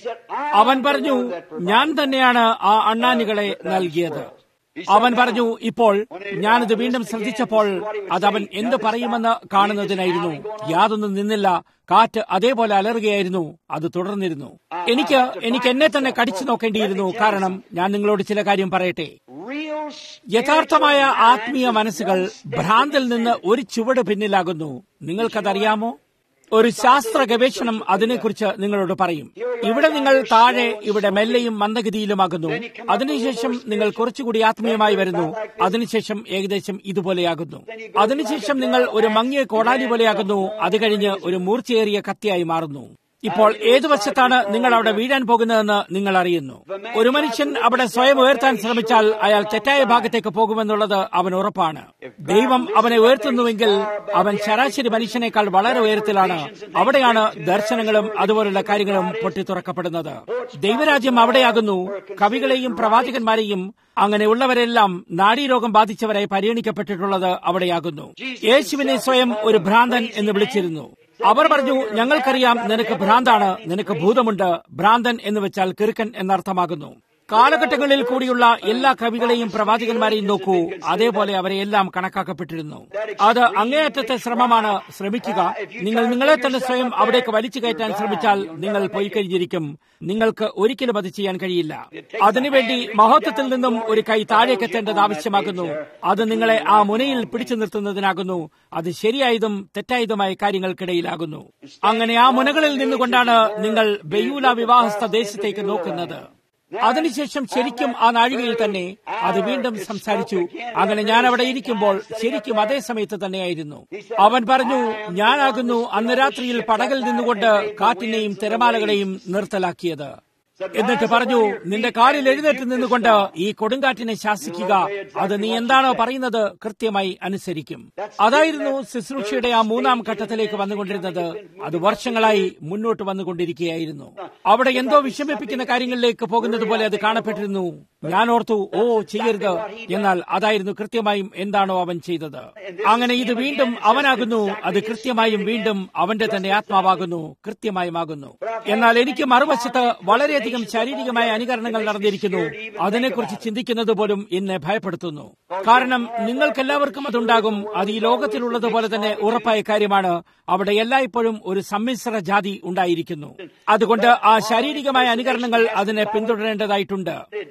അവൻ പറഞ്ഞു ഞാൻ തന്നെയാണ് ആ അണ്ണാനികളെ നൽകിയത് അവൻ പറഞ്ഞു ഇപ്പോൾ ഞാനിത് വീണ്ടും ശ്രദ്ധിച്ചപ്പോൾ അതവൻ എന്ത് പറയുമെന്ന് കാണുന്നതിനായിരുന്നു യാതൊന്നും നിന്നില്ല കാറ്റ് അതേപോലെ അലറുകയായിരുന്നു അത് തുടർന്നിരുന്നു എനിക്ക് എനിക്ക് എന്നെ തന്നെ കടിച്ചു നോക്കേണ്ടിയിരുന്നു കാരണം ഞാൻ നിങ്ങളോട് ചില കാര്യം പറയട്ടെ യഥാർത്ഥമായ ആത്മീയ മനസ്സുകൾ ഭ്രാന്തിൽ നിന്ന് ഒരു ചുവട് പിന്നിലാകുന്നു നിങ്ങൾക്കതറിയാമോ ഒരു ശാസ്ത്ര ഗവേഷണം അതിനെക്കുറിച്ച് നിങ്ങളോട് പറയും ഇവിടെ നിങ്ങൾ താഴെ ഇവിടെ മെല്ലെയും മന്ദഗതിയിലുമാകുന്നു അതിനുശേഷം നിങ്ങൾ കുറച്ചുകൂടി ആത്മീയമായി വരുന്നു അതിനുശേഷം ഏകദേശം ഇതുപോലെയാകുന്നു അതിനുശേഷം നിങ്ങൾ ഒരു മങ്ങിയ കോടാലി പോലെയാകുന്നു അത് കഴിഞ്ഞ് ഒരു മൂർച്ചയേറിയ കത്തിയായി മാറുന്നു ഇപ്പോൾ ഏതു വശത്താണ് നിങ്ങൾ അവിടെ വീഴാൻ പോകുന്നതെന്ന് നിങ്ങൾ അറിയുന്നു ഒരു മനുഷ്യൻ അവിടെ സ്വയം ഉയർത്താൻ ശ്രമിച്ചാൽ അയാൾ തെറ്റായ ഭാഗത്തേക്ക് പോകുമെന്നുള്ളത് അവൻ ഉറപ്പാണ് ദൈവം അവനെ ഉയർത്തുന്നുവെങ്കിൽ അവൻ ശരാശരി മനുഷ്യനേക്കാൾ വളരെ ഉയരത്തിലാണ് അവിടെയാണ് ദർശനങ്ങളും അതുപോലുള്ള കാര്യങ്ങളും പൊട്ടിത്തുറക്കപ്പെടുന്നത് ദൈവരാജ്യം അവിടെയാകുന്നു കവികളെയും പ്രവാചകന്മാരെയും അങ്ങനെയുള്ളവരെല്ലാം നാഡീരോഗം ബാധിച്ചവരായി പരിഗണിക്കപ്പെട്ടിട്ടുള്ളത് അവിടെയാകുന്നു യേശുവിനെ സ്വയം ഒരു ഭ്രാന്തൻ എന്ന് വിളിച്ചിരുന്നു അവർ പറഞ്ഞു ഞങ്ങൾക്കറിയാം നിനക്ക് ഭ്രാന്താണ് നിനക്ക് ഭൂതമുണ്ട് ഭ്രാന്തൻ എന്ന് വെച്ചാൽ കിറുക്കൻ എന്നർത്ഥമാകുന്നു കാലഘട്ടങ്ങളിൽ കൂടിയുള്ള എല്ലാ കവികളെയും പ്രവാചകന്മാരെയും നോക്കൂ അതേപോലെ അവരെ എല്ലാം കണക്കാക്കപ്പെട്ടിരുന്നു അത് അങ്ങേയറ്റത്തെ ശ്രമമാണ് ശ്രമിക്കുക നിങ്ങൾ നിങ്ങളെ തന്നെ സ്വയം അവിടേക്ക് വലിച്ചു കയറ്റാൻ ശ്രമിച്ചാൽ നിങ്ങൾ പോയി കഴിഞ്ഞിരിക്കും നിങ്ങൾക്ക് ഒരിക്കലും അത് ചെയ്യാൻ കഴിയില്ല അതിനുവേണ്ടി മഹത്വത്തിൽ നിന്നും ഒരു കൈ താഴേക്കെത്തേണ്ടത് ആവശ്യമാകുന്നു അത് നിങ്ങളെ ആ മുനയിൽ പിടിച്ചു നിർത്തുന്നതിനാകുന്നു അത് ശരിയായതും തെറ്റായതുമായ കാര്യങ്ങൾക്കിടയിലാകുന്നു അങ്ങനെ ആ മുനകളിൽ നിന്നുകൊണ്ടാണ് നിങ്ങൾ ബെയൂല വിവാഹസ്ഥ ദേശത്തേക്ക് നോക്കുന്നത് അതിനുശേഷം ശരിക്കും ആ നാഴികയിൽ തന്നെ അത് വീണ്ടും സംസാരിച്ചു അങ്ങനെ ഞാൻ അവിടെ ഇരിക്കുമ്പോൾ ശരിക്കും അതേ സമയത്ത് തന്നെയായിരുന്നു അവൻ പറഞ്ഞു ഞാനാകുന്നു അന്ന് രാത്രിയിൽ പടകിൽ നിന്നുകൊണ്ട് കാറ്റിനെയും തിരമാലകളെയും നിർത്തലാക്കിയത് എന്നിട്ട് പറഞ്ഞു നിന്റെ കാലിൽ എഴുന്നേറ്റ് നിന്നുകൊണ്ട് ഈ കൊടുങ്കാറ്റിനെ ശാസിക്കുക അത് നീ എന്താണോ പറയുന്നത് കൃത്യമായി അനുസരിക്കും അതായിരുന്നു ശുശ്രൂഷയുടെ ആ മൂന്നാം ഘട്ടത്തിലേക്ക് വന്നുകൊണ്ടിരുന്നത് അത് വർഷങ്ങളായി മുന്നോട്ട് വന്നുകൊണ്ടിരിക്കുകയായിരുന്നു അവിടെ എന്തോ വിഷമിപ്പിക്കുന്ന കാര്യങ്ങളിലേക്ക് പോകുന്നത് പോലെ അത് കാണപ്പെട്ടിരുന്നു ഞാൻ ഓർത്തു ഓ ചെയ്യരുത് എന്നാൽ അതായിരുന്നു കൃത്യമായും എന്താണോ അവൻ ചെയ്തത് അങ്ങനെ ഇത് വീണ്ടും അവനാകുന്നു അത് കൃത്യമായും വീണ്ടും അവന്റെ തന്നെ ആത്മാവാകുന്നു കൃത്യമായുമാകുന്നു എന്നാൽ എനിക്ക് മറുവശത്ത് വളരെയധികം ശാരീരികമായ അനുകരണങ്ങൾ നടന്നിരിക്കുന്നു അതിനെക്കുറിച്ച് ചിന്തിക്കുന്നത് പോലും എന്നെ ഭയപ്പെടുത്തുന്നു കാരണം നിങ്ങൾക്കെല്ലാവർക്കും അതുണ്ടാകും അത് ഈ ലോകത്തിലുള്ളതുപോലെ തന്നെ ഉറപ്പായ കാര്യമാണ് അവിടെ എല്ലായ്പ്പോഴും ഒരു സമ്മിശ്ര ജാതി ഉണ്ടായിരിക്കുന്നു അതുകൊണ്ട് ആ ശാരീരികമായ അനുകരണങ്ങൾ അതിനെ പിന്തുടരേണ്ടതായിട്ടുണ്ട് അത് അവൻ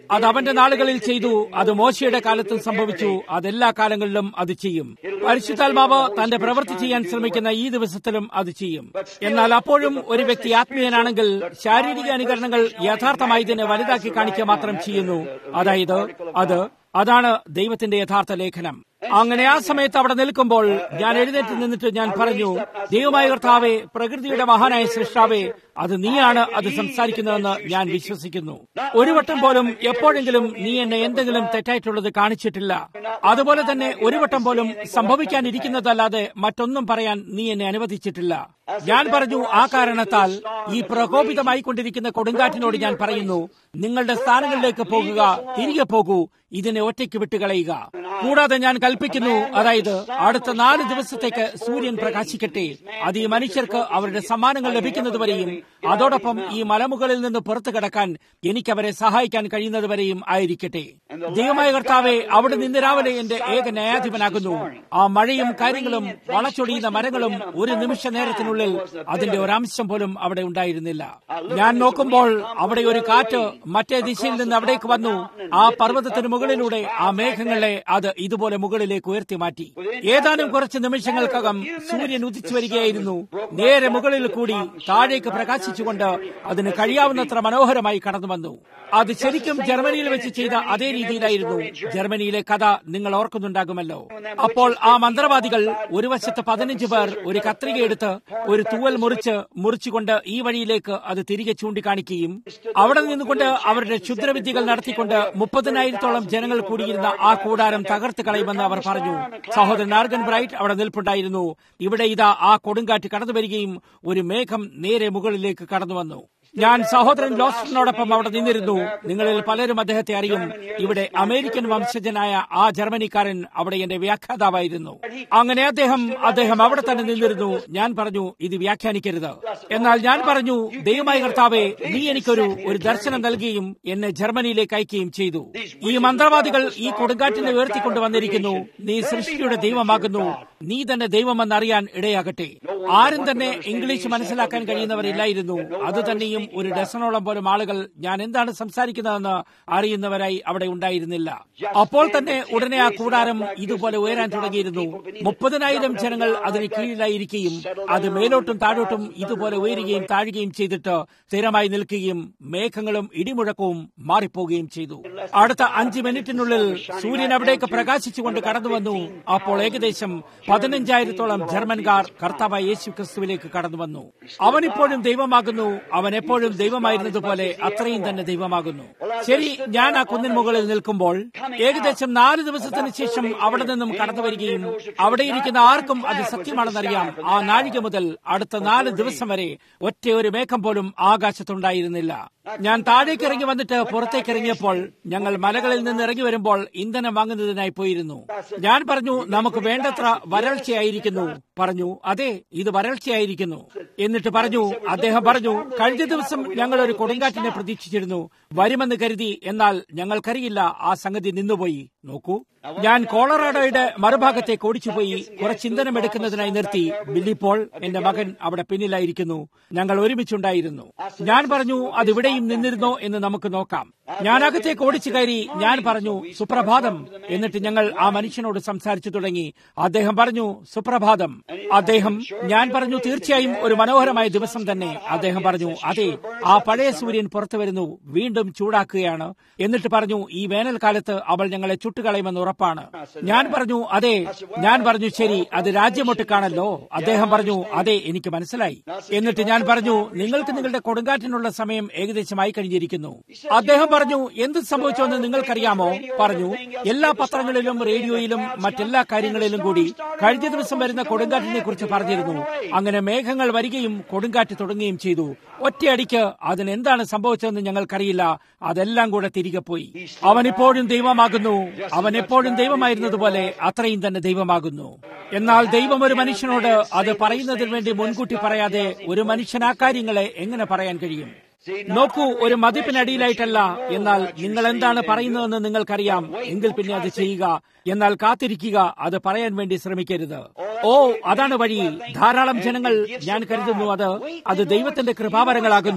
അവന്റെ നാളുകളിൽ ചെയ്തു അത് മോശയുടെ കാലത്തും സംഭവിച്ചു അതെല്ലാ കാലങ്ങളിലും അത് ചെയ്യും പരിശുദ്ധാത്മാവ് തന്റെ പ്രവൃത്തി ചെയ്യാൻ ശ്രമിക്കുന്ന ഈ ദിവസത്തിലും അത് ചെയ്യും എന്നാൽ അപ്പോഴും ഒരു വ്യക്തി ആത്മീയനാണെങ്കിൽ ശാരീരിക അനുകരണങ്ങൾ യഥാർത്ഥമായി ഇതിനെ വലുതാക്കി കാണിക്കുക മാത്രം ചെയ്യുന്നു അതായത് അത് അതാണ് ദൈവത്തിന്റെ യഥാർത്ഥ ലേഖനം അങ്ങനെ ആ സമയത്ത് അവിടെ നിൽക്കുമ്പോൾ ഞാൻ എഴുന്നേറ്റ് നിന്നിട്ട് ഞാൻ പറഞ്ഞു ദൈവമായ കർത്താവെ പ്രകൃതിയുടെ മഹാനായ സൃഷ്ടാവെ അത് നീയാണ് അത് സംസാരിക്കുന്നതെന്ന് ഞാൻ വിശ്വസിക്കുന്നു ഒരു വട്ടം പോലും എപ്പോഴെങ്കിലും നീ എന്നെ എന്തെങ്കിലും തെറ്റായിട്ടുള്ളത് കാണിച്ചിട്ടില്ല അതുപോലെ തന്നെ ഒരു വട്ടം പോലും സംഭവിക്കാനിരിക്കുന്നതല്ലാതെ മറ്റൊന്നും പറയാൻ നീ എന്നെ അനുവദിച്ചിട്ടില്ല ഞാൻ പറഞ്ഞു ആ കാരണത്താൽ ഈ പ്രകോപിതമായി കൊണ്ടിരിക്കുന്ന കൊടുങ്കാറ്റിനോട് ഞാൻ പറയുന്നു നിങ്ങളുടെ സ്ഥാനങ്ങളിലേക്ക് പോകുക തിരികെ പോകൂ ഇതിനെ ഒറ്റയ്ക്ക് വിട്ടുകളയുക കൂടാതെ ഞാൻ കൽപ്പിക്കുന്നു അതായത് അടുത്ത നാല് ദിവസത്തേക്ക് സൂര്യൻ പ്രകാശിക്കട്ടെ അത് ഈ മനുഷ്യർക്ക് അവരുടെ സമ്മാനങ്ങൾ ലഭിക്കുന്നതുവരെയും അതോടൊപ്പം ഈ മലമുകളിൽ നിന്ന് പുറത്തു കിടക്കാൻ എനിക്ക് അവരെ സഹായിക്കാൻ കഴിയുന്നതുവരെയും ആയിരിക്കട്ടെ ദൈവമായ കർത്താവെ അവിടെ നിന്ന് രാവിലെ എന്റെ ഏക ന്യായാധിപനാകുന്നു ആ മഴയും കാര്യങ്ങളും വളച്ചൊടിയുന്ന മരങ്ങളും ഒരു നിമിഷ നേരത്തിനുള്ളിൽ അതിന്റെ ഒരംശം പോലും അവിടെ ഉണ്ടായിരുന്നില്ല ഞാൻ നോക്കുമ്പോൾ അവിടെ ഒരു കാറ്റ് മറ്റേ ദിശയിൽ നിന്ന് അവിടേക്ക് വന്നു ആ പർവ്വതത്തിന് മുകളിലൂടെ ആ മേഘങ്ങളെ അത് ഇതുപോലെ മുകളിലേക്ക് ഉയർത്തി മാറ്റി ഏതാനും കുറച്ച് നിമിഷങ്ങൾക്കകം സൂര്യൻ ഉദിച്ചു വരികയായിരുന്നു നേരെ മുകളിൽ കൂടി താഴേക്ക് പ്രകാശിച്ചുകൊണ്ട് അതിന് കഴിയാവുന്നത്ര മനോഹരമായി കടന്നു വന്നു അത് ശരിക്കും ജർമ്മനിയിൽ വെച്ച് ചെയ്ത അതേ രീതിയിലായിരുന്നു ജർമ്മനിയിലെ കഥ നിങ്ങൾ ഓർക്കുന്നുണ്ടാകുമല്ലോ അപ്പോൾ ആ മന്ത്രവാദികൾ ഒരു വശത്ത് പതിനഞ്ച് പേർ ഒരു കത്രിക എടുത്ത് ഒരു തൂവൽ മുറിച്ച് മുറിച്ചുകൊണ്ട് ഈ വഴിയിലേക്ക് അത് തിരികെ ചൂണ്ടിക്കാണിക്കുകയും അവിടെ നിന്നുകൊണ്ട് അവരുടെ ക്ഷുദ്രവിദ്യകൾ നടത്തിക്കൊണ്ട് മുപ്പതിനായിരത്തോളം ജനങ്ങൾ കൂടിയിരുന്ന ആ കൂടാരം തകർത്ത് കളയുമെന്ന് അവർ പറഞ്ഞു സഹോദരൻ ആർഗൻ ബ്രൈറ്റ് അവിടെ നിൽപ്പുണ്ടായിരുന്നു ഇവിടെ ഇതാ ആ കൊടുങ്കാറ്റ് കടന്നു വരികയും ഒരു മേഘം നേരെ മുകളിലേക്ക് കടന്നു വന്നു ഞാൻ സഹോദരൻ ലോസ്റ്ററിനോടൊപ്പം അവിടെ നിന്നിരുന്നു നിങ്ങളിൽ പലരും അദ്ദേഹത്തെ അറിയും ഇവിടെ അമേരിക്കൻ വംശജനായ ആ ജർമ്മനിക്കാരൻ അവിടെ എന്റെ വ്യാഖ്യാതാവായിരുന്നു അങ്ങനെ അദ്ദേഹം അദ്ദേഹം അവിടെ തന്നെ നിന്നിരുന്നു ഞാൻ പറഞ്ഞു ഇത് വ്യാഖ്യാനിക്കരുത് എന്നാൽ ഞാൻ പറഞ്ഞു ദൈവമായ കർത്താവെ നീ എനിക്കൊരു ഒരു ദർശനം നൽകുകയും എന്നെ ജർമ്മനിയിലേക്ക് അയക്കുകയും ചെയ്തു ഈ മന്ത്രവാദികൾ ഈ കൊടുങ്കാറ്റിനെ ഉയർത്തിക്കൊണ്ട് വന്നിരിക്കുന്നു നീ സൃഷ്ടിയുടെ ദൈവമാകുന്നു നീ തന്നെ ദൈവമെന്നറിയാൻ ഇടയാകട്ടെ ആരും തന്നെ ഇംഗ്ലീഷ് മനസ്സിലാക്കാൻ കഴിയുന്നവരില്ലായിരുന്നു അത് തന്നെയും ഒരു ഡസനോളം പോലും ആളുകൾ ഞാൻ എന്താണ് സംസാരിക്കുന്നതെന്ന് അറിയുന്നവരായി അവിടെ ഉണ്ടായിരുന്നില്ല അപ്പോൾ തന്നെ ഉടനെ ആ കൂടാരം ഇതുപോലെ ഉയരാൻ തുടങ്ങിയിരുന്നു മുപ്പതിനായിരം ജനങ്ങൾ അതിന് കീഴിലായിരിക്കുകയും അത് മേലോട്ടും താഴോട്ടും ഇതുപോലെ ഉയരുകയും താഴുകയും ചെയ്തിട്ട് സ്ഥിരമായി നിൽക്കുകയും മേഘങ്ങളും ഇടിമുഴക്കവും മാറിപ്പോവുകയും ചെയ്തു അടുത്ത അഞ്ച് മിനിറ്റിനുള്ളിൽ സൂര്യൻ അവിടേക്ക് പ്രകാശിച്ചുകൊണ്ട് കടന്നു വന്നു അപ്പോൾ ഏകദേശം പതിനഞ്ചായിരത്തോളം ജർമ്മൻകാർ കർത്താവായ യേശു ക്രിസ്തുവിലേക്ക് കടന്നു വന്നു അവനിപ്പോഴും ദൈവമാകുന്നു അവൻ എപ്പോഴും ദൈവമായിരുന്നതുപോലെ അത്രയും തന്നെ ദൈവമാകുന്നു ശരി ഞാൻ ആ കുന്നിൻ മുകളിൽ നിൽക്കുമ്പോൾ ഏകദേശം നാല് ദിവസത്തിന് ശേഷം അവിടെ നിന്നും കടന്നു വരികയും അവിടെ ഇരിക്കുന്ന ആർക്കും അത് സത്യമാണെന്നറിയാം ആ നാഴിക മുതൽ അടുത്ത നാല് ദിവസം വരെ ഒറ്റ ഒരു മേഘം പോലും ആകാശത്തുണ്ടായിരുന്നില്ല ഞാൻ താഴേക്ക് ഇറങ്ങി വന്നിട്ട് പുറത്തേക്ക് ഇറങ്ങിയപ്പോൾ ഞങ്ങൾ മലകളിൽ നിന്ന് ഇറങ്ങി വരുമ്പോൾ ഇന്ധനം വാങ്ങുന്നതിനായി പോയിരുന്നു ഞാൻ പറഞ്ഞു നമുക്ക് വേണ്ടത്ര വരൾച്ചയായിരിക്കുന്നു പറഞ്ഞു അതെ ഇത് വരൾച്ചയായിരിക്കുന്നു എന്നിട്ട് പറഞ്ഞു അദ്ദേഹം പറഞ്ഞു കഴിഞ്ഞ ദിവസം ഞങ്ങൾ ഒരു കൊടുങ്കാറ്റിനെ പ്രതീക്ഷിച്ചിരുന്നു വരുമെന്ന് കരുതി എന്നാൽ ഞങ്ങൾക്കറിയില്ല ആ സംഗതി നിന്നുപോയി നോക്കൂ ഞാൻ കോളറാഡോയുടെ മറുഭാഗത്തേക്ക് ഓടിച്ചുപോയി കുറച്ച് ഇന്ധനം എടുക്കുന്നതിനായി നിർത്തി ബില്ലിപ്പോൾ എന്റെ മകൻ അവിടെ പിന്നിലായിരിക്കുന്നു ഞങ്ങൾ ഒരുമിച്ചുണ്ടായിരുന്നു ഞാൻ പറഞ്ഞു അതിവിടെയും നിന്നിരുന്നോ എന്ന് നമുക്ക് നോക്കാം ഞാൻ അകത്തേക്ക് ഓടിച്ചു കയറി ഞാൻ പറഞ്ഞു സുപ്രഭാതം എന്നിട്ട് ഞങ്ങൾ ആ മനുഷ്യനോട് സംസാരിച്ചു തുടങ്ങി അദ്ദേഹം പറഞ്ഞു സുപ്രഭാതം അദ്ദേഹം ഞാൻ പറഞ്ഞു തീർച്ചയായും ഒരു മനോഹരമായ ദിവസം തന്നെ അദ്ദേഹം പറഞ്ഞു അതെ ആ പഴയ സൂര്യൻ പുറത്തു വരുന്നു വീണ്ടും ചൂടാക്കുകയാണ് എന്നിട്ട് പറഞ്ഞു ഈ വേനൽക്കാലത്ത് അവൾ ഞങ്ങളെ ചുട്ടുകളയുമെന്ന് ഉറപ്പാണ് ഞാൻ പറഞ്ഞു അതെ ഞാൻ പറഞ്ഞു ശരി അത് രാജ്യമൊട്ടുക്കാണല്ലോ അദ്ദേഹം പറഞ്ഞു അതെ എനിക്ക് മനസ്സിലായി എന്നിട്ട് ഞാൻ പറഞ്ഞു നിങ്ങൾക്ക് നിങ്ങളുടെ കൊടുങ്കാറ്റിനുള്ള സമയം ഏകദേശമായി കഴിഞ്ഞിരിക്കുന്നു അദ്ദേഹം പറഞ്ഞു എന്ത് സംഭവിച്ചുവെന്ന് നിങ്ങൾക്കറിയാമോ പറഞ്ഞു എല്ലാ പത്രങ്ങളിലും റേഡിയോയിലും മറ്റെല്ലാ കാര്യങ്ങളിലും കൂടി കഴിഞ്ഞ ദിവസം വരുന്ന കൊടുങ്കാറ്റിനെ കുറിച്ച് പറഞ്ഞിരുന്നു അങ്ങനെ മേഘങ്ങൾ വരികയും കൊടുങ്കാറ്റ് തുടങ്ങുകയും ചെയ്തു ഒറ്റയടിക്ക് അതിന് എന്താണ് സംഭവിച്ചതെന്ന് ഞങ്ങൾക്കറിയില്ല അതെല്ലാം കൂടെ തിരികെ പോയി അവൻ ഇപ്പോഴും ദൈവമാകുന്നു അവൻ എപ്പോഴും ദൈവമായിരുന്നതുപോലെ അത്രയും തന്നെ ദൈവമാകുന്നു എന്നാൽ ദൈവം ഒരു മനുഷ്യനോട് അത് പറയുന്നതിന് വേണ്ടി മുൻകൂട്ടി പറയാതെ ഒരു മനുഷ്യൻ ആ കാര്യങ്ങളെ എങ്ങനെ പറയാൻ കഴിയും നോക്കൂ ഒരു മതിപ്പിനടിയിലായിട്ടല്ല എന്നാൽ നിങ്ങൾ എന്താണ് പറയുന്നതെന്ന് നിങ്ങൾക്കറിയാം എങ്കിൽ പിന്നെ അത് ചെയ്യുക എന്നാൽ കാത്തിരിക്കുക അത് പറയാൻ വേണ്ടി ശ്രമിക്കരുത് ഓ അതാണ് വഴി ധാരാളം ജനങ്ങൾ ഞാൻ കരുതുന്നു അത് അത് ദൈവത്തിന്റെ കൃപാവരങ്ങളാകുന്നു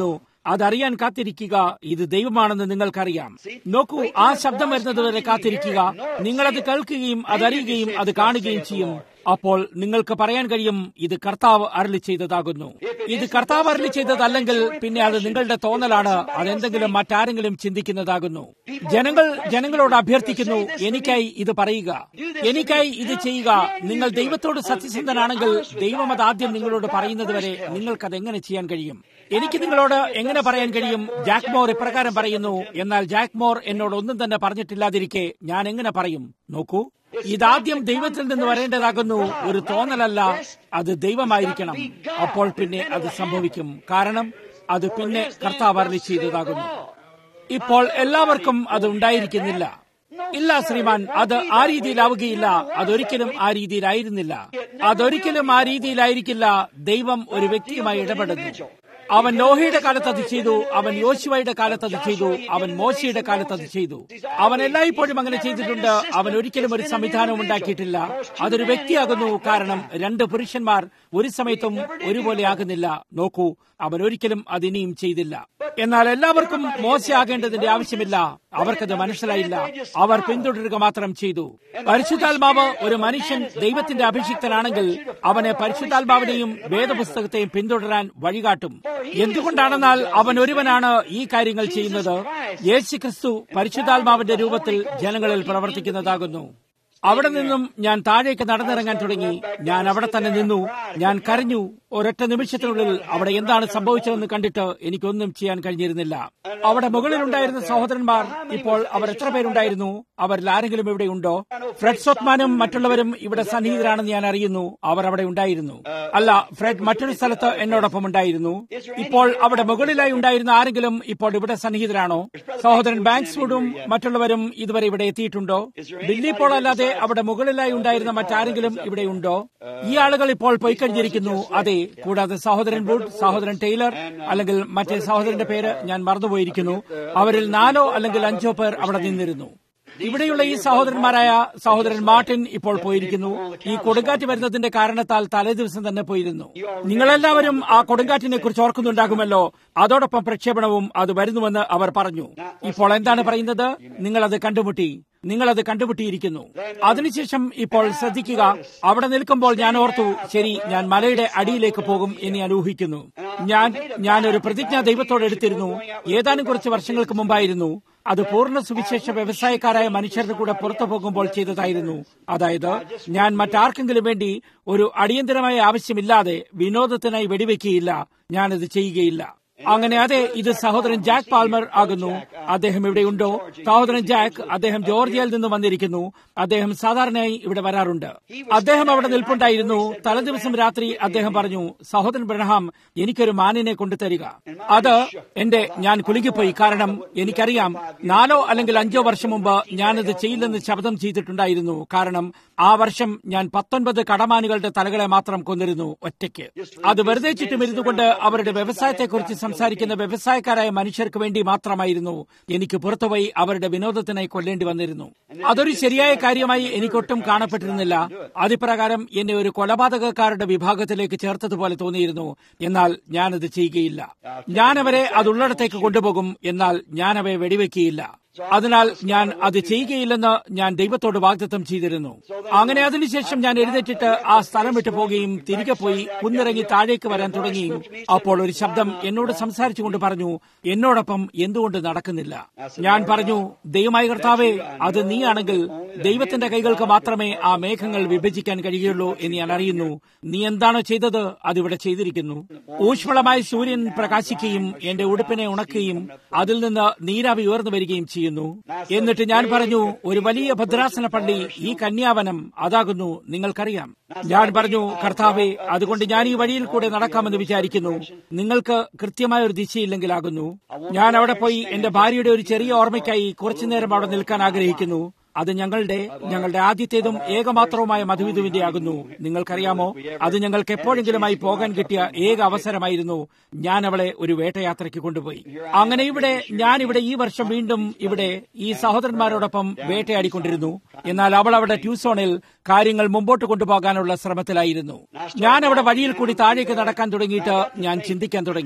അതറിയാൻ കാത്തിരിക്കുക ഇത് ദൈവമാണെന്ന് നിങ്ങൾക്കറിയാം നോക്കൂ ആ ശബ്ദം വരുന്നതുവരെ കാത്തിരിക്കുക നിങ്ങളത് കേൾക്കുകയും അതറിയുകയും അത് കാണുകയും ചെയ്യും അപ്പോൾ നിങ്ങൾക്ക് പറയാൻ കഴിയും ഇത് കർത്താവ് അരളി ചെയ്തതാകുന്നു ഇത് കർത്താവ് അരളി ചെയ്തതല്ലെങ്കിൽ പിന്നെ അത് നിങ്ങളുടെ തോന്നലാണ് അതെന്തെങ്കിലും മറ്റാരെങ്കിലും ചിന്തിക്കുന്നതാകുന്നു ജനങ്ങൾ ജനങ്ങളോട് അഭ്യർത്ഥിക്കുന്നു എനിക്കായി ഇത് പറയുക എനിക്കായി ഇത് ചെയ്യുക നിങ്ങൾ ദൈവത്തോട് സത്യസന്ധനാണെങ്കിൽ ദൈവം അത് ആദ്യം നിങ്ങളോട് പറയുന്നത് വരെ നിങ്ങൾക്കത് എങ്ങനെ ചെയ്യാൻ കഴിയും എനിക്ക് നിങ്ങളോട് എങ്ങനെ പറയാൻ കഴിയും ജാക്ക് മോർ ഇപ്രകാരം പറയുന്നു എന്നാൽ ജാക്ക് മോർ എന്നോട് ഒന്നും തന്നെ പറഞ്ഞിട്ടില്ലാതിരിക്കെ ഞാൻ എങ്ങനെ പറയും നോക്കൂ ഇതാദ്യം ദൈവത്തിൽ നിന്ന് വരേണ്ടതാകുന്നു ഒരു തോന്നലല്ല അത് ദൈവമായിരിക്കണം അപ്പോൾ പിന്നെ അത് സംഭവിക്കും കാരണം അത് പിന്നെ കർത്താവ് അരളി ചെയ്തതാകുന്നു ഇപ്പോൾ എല്ലാവർക്കും അത് ഉണ്ടായിരിക്കുന്നില്ല ഇല്ല ശ്രീമാൻ അത് ആ രീതിയിലാവുകയില്ല അതൊരിക്കലും ആ രീതിയിലായിരുന്നില്ല അതൊരിക്കലും ആ രീതിയിലായിരിക്കില്ല ദൈവം ഒരു വ്യക്തിയുമായി ഇടപെടുന്നു അവൻ നോഹയുടെ കാലത്ത് അത് ചെയ്തു അവൻ യോശുവയുടെ കാലത്ത് അത് ചെയ്തു അവൻ മോശയുടെ കാലത്ത് അത് ചെയ്തു അവൻ എല്ലായ്പ്പോഴും അങ്ങനെ ചെയ്തിട്ടുണ്ട് അവൻ ഒരിക്കലും ഒരു സംവിധാനവും ഉണ്ടാക്കിയിട്ടില്ല അതൊരു വ്യക്തിയാകുന്നു കാരണം രണ്ട് പുരുഷന്മാർ ഒരു സമയത്തും ഒരുപോലെ ആകുന്നില്ല നോക്കൂ അവൻ ഒരിക്കലും അത് ഇനിയും ചെയ്തില്ല എന്നാൽ എല്ലാവർക്കും മോശയാകേണ്ടതിന്റെ ആവശ്യമില്ല അവർക്കത് മനസ്സിലായില്ല അവർ പിന്തുടരുക മാത്രം ചെയ്തു പരിശുദ്ധാത്മാവ് ഒരു മനുഷ്യൻ ദൈവത്തിന്റെ അഭിഷിക്തനാണെങ്കിൽ അവനെ പരിശുദ്ധാത്മാവിനെയും വേദപുസ്തകത്തെയും പിന്തുടരാൻ വഴികാട്ടും എന്തുകൊണ്ടാണെന്നാൽ അവൻ ഒരുവനാണ് ഈ കാര്യങ്ങൾ ചെയ്യുന്നത് യേശു ക്രിസ്തു പരിശുദ്ധാത്മാവിന്റെ രൂപത്തിൽ ജനങ്ങളിൽ പ്രവർത്തിക്കുന്നതാകുന്നു അവിടെ നിന്നും ഞാൻ താഴേക്ക് നടന്നിറങ്ങാൻ തുടങ്ങി ഞാൻ അവിടെ തന്നെ നിന്നു ഞാൻ കരഞ്ഞു ഒരൊറ്റ നിമിഷത്തിനുള്ളിൽ അവിടെ എന്താണ് സംഭവിച്ചതെന്ന് കണ്ടിട്ട് എനിക്കൊന്നും ചെയ്യാൻ കഴിഞ്ഞിരുന്നില്ല അവിടെ മുകളിലുണ്ടായിരുന്ന സഹോദരന്മാർ ഇപ്പോൾ അവർ എത്ര പേരുണ്ടായിരുന്നു അവരിൽ ആരെങ്കിലും ഇവിടെ ഉണ്ടോ ഫ്രെഡ് സോത്മാനും മറ്റുള്ളവരും ഇവിടെ സന്നിഹിതരാണെന്ന് ഞാൻ അറിയുന്നു അവർ അവിടെ ഉണ്ടായിരുന്നു അല്ല ഫ്രെഡ് മറ്റൊരു സ്ഥലത്ത് എന്നോടൊപ്പം ഉണ്ടായിരുന്നു ഇപ്പോൾ അവിടെ മുകളിലായി ഉണ്ടായിരുന്ന ആരെങ്കിലും ഇപ്പോൾ ഇവിടെ സന്നിഹിതരാണോ സഹോദരൻ ബാങ്ക്സ്വുഡും മറ്റുള്ളവരും ഇതുവരെ ഇവിടെ എത്തിയിട്ടുണ്ടോ ബില്ലി പോൾ അല്ലാതെ അവിടെ മുകളിലായി ഉണ്ടായിരുന്ന മറ്റാരെങ്കിലും ഇവിടെ ഉണ്ടോ ഈ ആളുകൾ ഇപ്പോൾ പോയി കഴിഞ്ഞിരിക്കുന്നു അതെ കൂടാതെ സഹോദരൻ വുഡ് സഹോദരൻ ടൈലർ അല്ലെങ്കിൽ മറ്റേ സഹോദരന്റെ പേര് ഞാൻ മറന്നുപോയിരിക്കുന്നു അവരിൽ നാലോ അല്ലെങ്കിൽ അഞ്ചോ പേർ അവിടെ നിന്നിരുന്നു ഇവിടെയുള്ള ഈ സഹോദരന്മാരായ സഹോദരൻ മാർട്ടിൻ ഇപ്പോൾ പോയിരിക്കുന്നു ഈ കൊടുങ്കാറ്റ് വരുന്നതിന്റെ കാരണത്താൽ തലേ ദിവസം തന്നെ പോയിരുന്നു നിങ്ങളെല്ലാവരും ആ കൊടുങ്കാറ്റിനെ കുറിച്ച് ഓർക്കുന്നുണ്ടാകുമല്ലോ അതോടൊപ്പം പ്രക്ഷേപണവും അത് വരുന്നുവെന്ന് അവർ പറഞ്ഞു ഇപ്പോൾ എന്താണ് പറയുന്നത് നിങ്ങളത് കണ്ടുമുട്ടി നിങ്ങളത് കണ്ടുമുട്ടിയിരിക്കുന്നു അതിനുശേഷം ഇപ്പോൾ ശ്രദ്ധിക്കുക അവിടെ നിൽക്കുമ്പോൾ ഞാൻ ഓർത്തു ശരി ഞാൻ മലയുടെ അടിയിലേക്ക് പോകും എന്ന് ഞാൻ ഊഹിക്കുന്നു ഞാൻ ഞാൻ ഒരു പ്രതിജ്ഞ ദൈവത്തോട് എടുത്തിരുന്നു ഏതാനും കുറച്ച് വർഷങ്ങൾക്ക് മുമ്പായിരുന്നു അത് പൂർണ്ണ സുവിശേഷ വ്യവസായക്കാരായ മനുഷ്യരുടെ കൂടെ പുറത്തു പോകുമ്പോൾ ചെയ്തതായിരുന്നു അതായത് ഞാൻ മറ്റാർക്കെങ്കിലും വേണ്ടി ഒരു അടിയന്തരമായ ആവശ്യമില്ലാതെ വിനോദത്തിനായി വെടിവെക്കുകയില്ല ഞാനത് ചെയ്യുകയില്ല അങ്ങനെ അതെ ഇത് സഹോദരൻ ജാക്ക് പാൽമർ ആകുന്നു അദ്ദേഹം ഇവിടെയുണ്ടോ സഹോദരൻ ജാക്ക് അദ്ദേഹം ജോർജിയയിൽ നിന്ന് വന്നിരിക്കുന്നു അദ്ദേഹം സാധാരണയായി ഇവിടെ വരാറുണ്ട് അദ്ദേഹം അവിടെ നിൽപ്പുണ്ടായിരുന്നു തലേദിവസം രാത്രി അദ്ദേഹം പറഞ്ഞു സഹോദരൻ ബ്രഹ്ഹാം എനിക്കൊരു മാനിനെ കൊണ്ടുതരിക അത് എന്റെ ഞാൻ കുലുങ്ങിപ്പോയി കാരണം എനിക്കറിയാം നാലോ അല്ലെങ്കിൽ അഞ്ചോ വർഷം മുമ്പ് ഞാനത് ചെയ്യില്ലെന്ന് ശബ്ദം ചെയ്തിട്ടുണ്ടായിരുന്നു കാരണം ആ വർഷം ഞാൻ പത്തൊൻപത് കടമാനുകളുടെ തലകളെ മാത്രം കൊന്നിരുന്നു ഒറ്റയ്ക്ക് അത് വെറുതെ ചുറ്റും ഇരുന്നുകൊണ്ട് അവരുടെ വ്യവസായത്തെക്കുറിച്ച് സംസാരിക്കുന്ന വ്യവസായക്കാരായ മനുഷ്യർക്ക് വേണ്ടി മാത്രമായിരുന്നു എനിക്ക് പുറത്തുപോയി അവരുടെ വിനോദത്തിനായി കൊല്ലേണ്ടി വന്നിരുന്നു അതൊരു ശരിയായ കാര്യമായി എനിക്കൊട്ടും കാണപ്പെട്ടിരുന്നില്ല അതിപ്രകാരം എന്നെ ഒരു കൊലപാതകക്കാരുടെ വിഭാഗത്തിലേക്ക് ചേർത്തതുപോലെ തോന്നിയിരുന്നു എന്നാൽ ഞാനത് ചെയ്യുകയില്ല ഞാനവരെ അതുള്ളിടത്തേക്ക് കൊണ്ടുപോകും എന്നാൽ ഞാനവയെ വെടിവെക്കുകയില്ല അതിനാൽ ഞാൻ അത് ചെയ്യുകയില്ലെന്ന് ഞാൻ ദൈവത്തോട് വാഗ്ദത്തം ചെയ്തിരുന്നു അങ്ങനെ അതിനുശേഷം ഞാൻ എഴുന്നേറ്റിട്ട് ആ സ്ഥലം വിട്ടു പോവുകയും തിരികെ പോയി കുന്നിറങ്ങി താഴേക്ക് വരാൻ തുടങ്ങിയും അപ്പോൾ ഒരു ശബ്ദം എന്നോട് സംസാരിച്ചുകൊണ്ട് പറഞ്ഞു എന്നോടൊപ്പം എന്തുകൊണ്ട് നടക്കുന്നില്ല ഞാൻ പറഞ്ഞു ദൈവമായ കർത്താവേ അത് നീയാണെങ്കിൽ ദൈവത്തിന്റെ കൈകൾക്ക് മാത്രമേ ആ മേഘങ്ങൾ വിഭജിക്കാൻ കഴിയുള്ളൂ എന്ന് ഞാൻ അറിയുന്നു നീ എന്താണോ ചെയ്തത് അതിവിടെ ചെയ്തിരിക്കുന്നു ഊഷ്മളമായ സൂര്യൻ പ്രകാശിക്കുകയും എന്റെ ഉടുപ്പിനെ ഉണക്കുകയും അതിൽ നിന്ന് നീരാവി ഉയർന്നു വരികയും ചെയ്യുന്നു എന്നിട്ട് ഞാൻ പറഞ്ഞു ഒരു വലിയ ഭദ്രാസന പള്ളി ഈ കന്യാവനം അതാകുന്നു നിങ്ങൾക്കറിയാം ഞാൻ പറഞ്ഞു കർത്താവെ അതുകൊണ്ട് ഞാൻ ഈ വഴിയിൽ കൂടെ നടക്കാമെന്ന് വിചാരിക്കുന്നു നിങ്ങൾക്ക് കൃത്യമായ ഒരു ദിശയില്ലെങ്കിലാകുന്നു ഞാൻ അവിടെ പോയി എന്റെ ഭാര്യയുടെ ഒരു ചെറിയ ഓർമ്മയ്ക്കായി കുറച്ചുനേരം അവിടെ നിൽക്കാൻ ആഗ്രഹിക്കുന്നു അത് ഞങ്ങളുടെ ഞങ്ങളുടെ ആദ്യത്തേതും ഏകമാത്രവുമായ മധുവിധുവിന്റെ ആകുന്നു നിങ്ങൾക്കറിയാമോ അത് ഞങ്ങൾക്ക് എപ്പോഴെങ്കിലുമായി പോകാൻ കിട്ടിയ ഏക അവസരമായിരുന്നു ഞാൻ അവളെ ഒരു വേട്ടയാത്രയ്ക്ക് കൊണ്ടുപോയി അങ്ങനെ ഇവിടെ ഞാൻ ഇവിടെ ഈ വർഷം വീണ്ടും ഇവിടെ ഈ സഹോദരന്മാരോടൊപ്പം വേട്ടയാടിക്കൊണ്ടിരുന്നു എന്നാൽ അവൾ അവിടെ ട്യൂസോണിൽ കാര്യങ്ങൾ മുമ്പോട്ട് കൊണ്ടുപോകാനുള്ള ശ്രമത്തിലായിരുന്നു ഞാൻ അവിടെ വഴിയിൽ കൂടി താഴേക്ക് നടക്കാൻ തുടങ്ങിയിട്ട് ഞാൻ ചിന്തിക്കാൻ തുടങ്ങി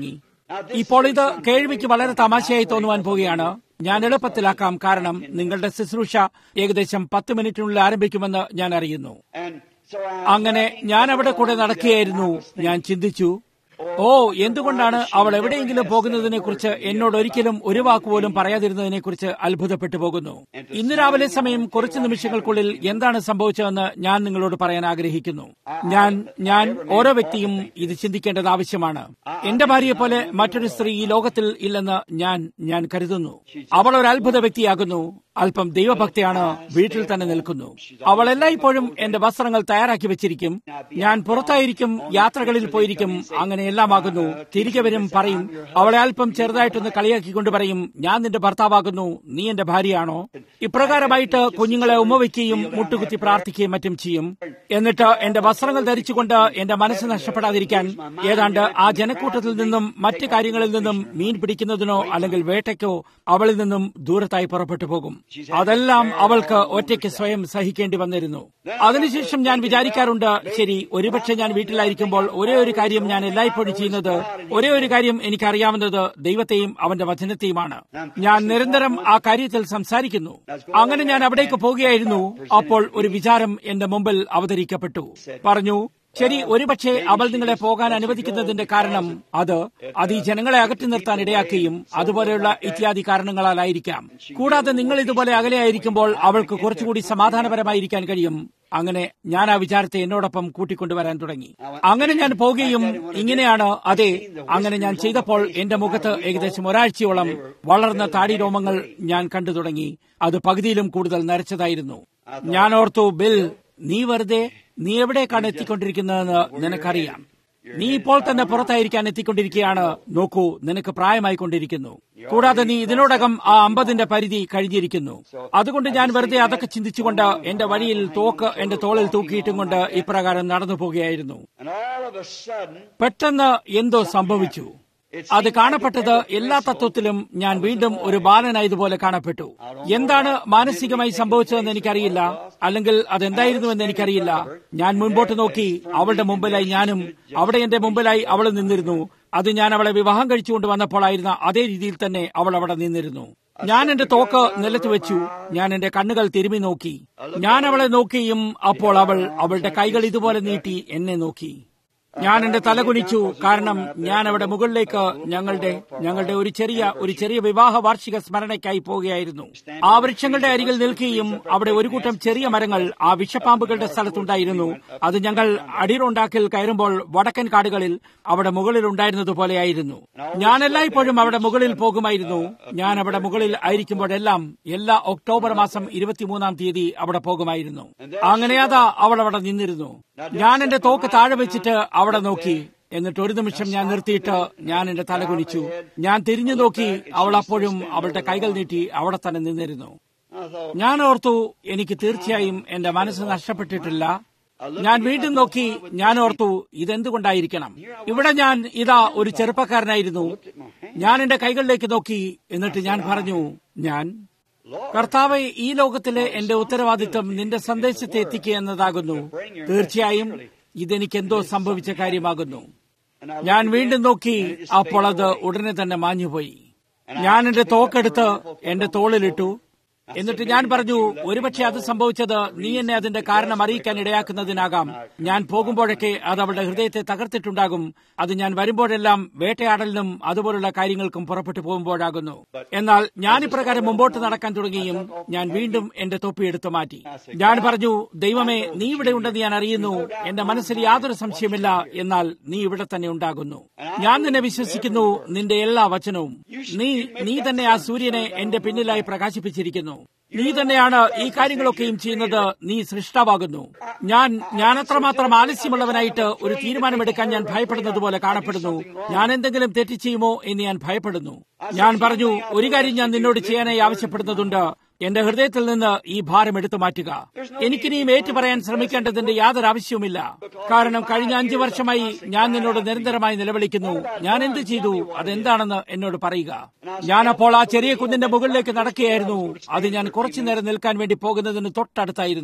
ഇപ്പോൾ ഇത് കേൾവിക്ക് വളരെ തമാശയായി തോന്നുവാൻ പോവുകയാണ് ഞാൻ എളുപ്പത്തിലാക്കാം കാരണം നിങ്ങളുടെ ശുശ്രൂഷ ഏകദേശം പത്ത് മിനിറ്റിനുള്ളിൽ ആരംഭിക്കുമെന്ന് ഞാൻ അറിയുന്നു And so I അങ്ങനെ ഞാൻ അവിടെ കൂടെ നടക്കുകയായിരുന്നു ഞാൻ ചിന്തിച്ചു ഓ എന്തുകൊണ്ടാണ് അവൾ എവിടെയെങ്കിലും പോകുന്നതിനെ കുറിച്ച് എന്നോട് ഒരിക്കലും ഒരു വാക്കുപോലും പറയാതിരുന്നതിനെ കുറിച്ച് അത്ഭുതപ്പെട്ടു പോകുന്നു ഇന്ന് രാവിലെ സമയം കുറച്ച് നിമിഷങ്ങൾക്കുള്ളിൽ എന്താണ് സംഭവിച്ചതെന്ന് ഞാൻ നിങ്ങളോട് പറയാൻ ആഗ്രഹിക്കുന്നു ഞാൻ ഞാൻ ഓരോ വ്യക്തിയും ഇത് ചിന്തിക്കേണ്ടത് ആവശ്യമാണ് എന്റെ ഭാര്യയെ പോലെ മറ്റൊരു സ്ത്രീ ഈ ലോകത്തിൽ ഇല്ലെന്ന് ഞാൻ ഞാൻ കരുതുന്നു അവൾ ഒരു അത്ഭുത വ്യക്തിയാകുന്നു അല്പം ദൈവഭക്തിയാണ് വീട്ടിൽ തന്നെ നിൽക്കുന്നു അവൾ എല്ലായ്പ്പോഴും എന്റെ വസ്ത്രങ്ങൾ തയ്യാറാക്കി വെച്ചിരിക്കും ഞാൻ പുറത്തായിരിക്കും യാത്രകളിൽ പോയിരിക്കും അങ്ങനെ എല്ലാമാകുന്നു തിരികെ വരും പറയും അവളെ അല്പം ചെറുതായിട്ടൊന്ന് കളിയാക്കിക്കൊണ്ട് പറയും ഞാൻ നിന്റെ ഭർത്താവാകുന്നു നീ എന്റെ ഭാര്യയാണോ ഇപ്രകാരമായിട്ട് കുഞ്ഞുങ്ങളെ ഉമ്മവയ്ക്കുകയും മുട്ടുകുത്തി പ്രാർത്ഥിക്കുകയും മറ്റും ചെയ്യും എന്നിട്ട് എന്റെ വസ്ത്രങ്ങൾ ധരിച്ചുകൊണ്ട് എന്റെ മനസ്സ് നഷ്ടപ്പെടാതിരിക്കാൻ ഏതാണ്ട് ആ ജനക്കൂട്ടത്തിൽ നിന്നും മറ്റു കാര്യങ്ങളിൽ നിന്നും മീൻ പിടിക്കുന്നതിനോ അല്ലെങ്കിൽ വേട്ടയ്ക്കോ അവളിൽ നിന്നും ദൂരത്തായി പുറപ്പെട്ടു പോകും അതെല്ലാം അവൾക്ക് ഒറ്റയ്ക്ക് സ്വയം സഹിക്കേണ്ടി വന്നിരുന്നു അതിനുശേഷം ഞാൻ വിചാരിക്കാറുണ്ട് ശരി ഒരുപക്ഷെ ഞാൻ വീട്ടിലായിരിക്കുമ്പോൾ ഒരേ ഒരു കാര്യം ഞാൻ എല്ലായ്പ്പോഴും ചെയ്യുന്നത് ഒരേ ഒരു കാര്യം എനിക്കറിയാവുന്നത് ദൈവത്തെയും അവന്റെ വചനത്തെയുമാണ് ഞാൻ നിരന്തരം ആ കാര്യത്തിൽ സംസാരിക്കുന്നു അങ്ങനെ ഞാൻ അവിടേക്ക് പോവുകയായിരുന്നു അപ്പോൾ ഒരു വിചാരം എന്റെ മുമ്പിൽ അവതരിക്കപ്പെട്ടു പറഞ്ഞു ശരി ഒരുപക്ഷെ അവൾ നിങ്ങളെ പോകാൻ അനുവദിക്കുന്നതിന്റെ കാരണം അത് അത് ഈ ജനങ്ങളെ അകറ്റി നിർത്താൻ ഇടയാക്കുകയും അതുപോലെയുള്ള ഇത്യാദി കാരണങ്ങളാലായിരിക്കാം കൂടാതെ നിങ്ങൾ ഇതുപോലെ അകലെയായിരിക്കുമ്പോൾ അവൾക്ക് കുറച്ചുകൂടി സമാധാനപരമായിരിക്കാൻ കഴിയും അങ്ങനെ ഞാൻ ആ വിചാരത്തെ എന്നോടൊപ്പം കൂട്ടിക്കൊണ്ടുവരാൻ തുടങ്ങി അങ്ങനെ ഞാൻ പോവുകയും ഇങ്ങനെയാണ് അതെ അങ്ങനെ ഞാൻ ചെയ്തപ്പോൾ എന്റെ മുഖത്ത് ഏകദേശം ഒരാഴ്ചയോളം വളർന്ന താടി രോമങ്ങൾ ഞാൻ കണ്ടു തുടങ്ങി അത് പകുതിയിലും കൂടുതൽ നരച്ചതായിരുന്നു ഞാൻ ഓർത്തു ബിൽ നീ വെറുതെ നീ എവിടേക്കാണ് എത്തിക്കൊണ്ടിരിക്കുന്നതെന്ന് നിനക്കറിയാം നീ ഇപ്പോൾ തന്നെ പുറത്തായിരിക്കാൻ എത്തിക്കൊണ്ടിരിക്കുകയാണ് നോക്കൂ നിനക്ക് പ്രായമായിക്കൊണ്ടിരിക്കുന്നു കൂടാതെ നീ ഇതിനോടകം ആ അമ്പതിന്റെ പരിധി കഴിഞ്ഞിരിക്കുന്നു അതുകൊണ്ട് ഞാൻ വെറുതെ അതൊക്കെ ചിന്തിച്ചുകൊണ്ട് എന്റെ വഴിയിൽ തോക്ക് എന്റെ തോളിൽ തൂക്കിയിട്ടും കൊണ്ട് ഇപ്രകാരം നടന്നു പോകുകയായിരുന്നു and all of a sudden പെട്ടെന്ന് എന്തോ സംഭവിച്ചു അത് കാണപ്പെട്ടത് എല്ലാ തത്വത്തിലും ഞാൻ വീണ്ടും ഒരു ബാലനായതുപോലെ കാണപ്പെട്ടു എന്താണ് മാനസികമായി സംഭവിച്ചതെന്ന് എനിക്കറിയില്ല അല്ലെങ്കിൽ അതെന്തായിരുന്നുവെന്ന് എനിക്കറിയില്ല ഞാൻ മുൻപോട്ട് നോക്കി അവളുടെ മുമ്പിലായി ഞാനും അവിടെ എന്റെ മുമ്പിലായി അവൾ നിന്നിരുന്നു അത് ഞാൻ അവളെ വിവാഹം കഴിച്ചുകൊണ്ട് വന്നപ്പോഴായിരുന്ന അതേ രീതിയിൽ തന്നെ അവൾ അവിടെ നിന്നിരുന്നു ഞാൻ എന്റെ തോക്ക് നിലത്ത് വെച്ചു ഞാൻ എന്റെ കണ്ണുകൾ തിരുമി നോക്കി ഞാൻ അവളെ നോക്കിയും അപ്പോൾ അവൾ അവളുടെ കൈകൾ ഇതുപോലെ നീട്ടി എന്നെ നോക്കി ഞാൻ എന്റെ തല കുനിച്ചു കാരണം ഞാൻ അവിടെ മുകളിലേക്ക് ഞങ്ങളുടെ ഞങ്ങളുടെ ഒരു ചെറിയ ഒരു ചെറിയ വിവാഹ വാർഷിക സ്മരണയ്ക്കായി പോവുകയായിരുന്നു ആ വൃക്ഷങ്ങളുടെ അരികിൽ നിൽക്കുകയും അവിടെ ഒരു കൂട്ടം ചെറിയ മരങ്ങൾ ആ വിഷപ്പാമ്പുകളുടെ സ്ഥലത്തുണ്ടായിരുന്നു അത് ഞങ്ങൾ അടിറുണ്ടാക്കിൽ കയറുമ്പോൾ വടക്കൻ കാടുകളിൽ അവിടെ മുകളിൽ ഉണ്ടായിരുന്നതുപോലെയായിരുന്നു ഞാൻ എല്ലായ്പ്പോഴും അവിടെ മുകളിൽ പോകുമായിരുന്നു ഞാൻ അവിടെ മുകളിൽ ആയിരിക്കുമ്പോഴെല്ലാം എല്ലാ ഒക്ടോബർ മാസം ഇരുപത്തിമൂന്നാം തീയതി അവിടെ പോകുമായിരുന്നു അങ്ങനെ അതാ അവൾ അവിടെ നിന്നിരുന്നു ഞാൻ എന്റെ തോക്ക് താഴെ വെച്ചിട്ട് അവിടെ നോക്കി എന്നിട്ട് ഒരു നിമിഷം ഞാൻ നിർത്തിയിട്ട് ഞാൻ എന്റെ തല കുനിച്ചു ഞാൻ തിരിഞ്ഞു നോക്കി അവൾ അപ്പോഴും അവളുടെ കൈകൾ നീട്ടി അവിടെ തന്നെ നിന്നിരുന്നു I thought, ഞാൻ ഓർത്തു എനിക്ക് തീർച്ചയായും എന്റെ മനസ്സ് നഷ്ടപ്പെട്ടിട്ടില്ല ഞാൻ വീണ്ടും നോക്കി ഞാൻ ഓർത്തു ഇതെന്തുകൊണ്ടായിരിക്കണം ഇവിടെ ഞാൻ ഇതാ ഒരു ചെറുപ്പക്കാരനായിരുന്നു ഞാൻ എന്റെ കൈകളിലേക്ക് നോക്കി എന്നിട്ട് ഞാൻ പറഞ്ഞു ഞാൻ കർത്താവെ ഈ ലോകത്തിലെ എന്റെ ഉത്തരവാദിത്വം നിന്റെ സന്ദേശത്തെ എത്തിക്കുക എന്നതാകുന്നു തീർച്ചയായും ഇതെനിക്ക് എന്തോ സംഭവിച്ച കാര്യമാകുന്നു ഞാൻ വീണ്ടും നോക്കി അപ്പോൾ അത് ഉടനെ തന്നെ മാഞ്ഞുപോയി ഞാൻ എന്റെ തോക്കെടുത്ത് എന്റെ തോളിലിട്ടു എന്നിട്ട് ഞാൻ പറഞ്ഞു ഒരുപക്ഷെ അത് സംഭവിച്ചത് നീ എന്നെ അതിന്റെ കാരണം അറിയിക്കാൻ ഇടയാക്കുന്നതിനാകാം ഞാൻ പോകുമ്പോഴൊക്കെ അത് അവളുടെ ഹൃദയത്തെ തകർത്തിട്ടുണ്ടാകും അത് ഞാൻ വരുമ്പോഴെല്ലാം വേട്ടയാടലിനും അതുപോലുള്ള കാര്യങ്ങൾക്കും പുറപ്പെട്ടു പോകുമ്പോഴാകുന്നു എന്നാൽ ഞാൻ ഇപ്രകാരം മുമ്പോട്ട് നടക്കാൻ തുടങ്ങിയും ഞാൻ വീണ്ടും എന്റെ തൊപ്പി എടുത്തു മാറ്റി ഞാൻ പറഞ്ഞു ദൈവമേ നീ ഇവിടെ ഉണ്ടെന്ന് ഞാൻ അറിയുന്നു എന്റെ മനസ്സിൽ യാതൊരു സംശയമില്ല എന്നാൽ നീ ഇവിടെ തന്നെ ഉണ്ടാകുന്നു ഞാൻ നിന്നെ വിശ്വസിക്കുന്നു നിന്റെ എല്ലാ വചനവും നീ നീ തന്നെ ആ സൂര്യനെ എന്റെ പിന്നിലായി പ്രകാശിപ്പിച്ചിരിക്കുന്നു നീ തന്നെയാണ് ഈ കാര്യങ്ങളൊക്കെയും ചെയ്യുന്നത് നീ സൃഷ്ടാവാകുന്നു ഞാൻ ഞാൻ അത്രമാത്രം ആലസ്യമുള്ളവനായിട്ട് ഒരു തീരുമാനമെടുക്കാൻ ഞാൻ ഭയപ്പെടുന്നത് പോലെ കാണപ്പെടുന്നു ഞാൻ എന്തെങ്കിലും തെറ്റ് ചെയ്യുമോ എന്ന് ഞാൻ ഭയപ്പെടുന്നു ഞാൻ പറഞ്ഞു ഒരു കാര്യം ഞാൻ നിന്നോട് ചെയ്യാനായി ആവശ്യപ്പെടുന്നതുണ്ട് എന്റെ ഹൃദയത്തിൽ നിന്ന് ഈ ഭാരം എടുത്തു മാറ്റുക എനിക്കിനിയും ഏറ്റു പറയാൻ ശ്രമിക്കേണ്ടതിന്റെ യാതൊരു ആവശ്യവുമില്ല കാരണം കഴിഞ്ഞ അഞ്ചു വർഷമായി ഞാൻ നിന്നോട് നിരന്തരമായി നിലവിളിക്കുന്നു ഞാൻ എന്ത് ചെയ്തു അതെന്താണെന്ന് എന്നോട് പറയുക ഞാൻ അപ്പോൾ ആ ചെറിയ കുന്നിന്റെ മുകളിലേക്ക് നടക്കുകയായിരുന്നു അത് ഞാൻ കുറച്ചു നേരം നിൽക്കാൻ വേണ്ടി പോകുന്നതിന് തൊട്ടടുത്തായിരുന്നു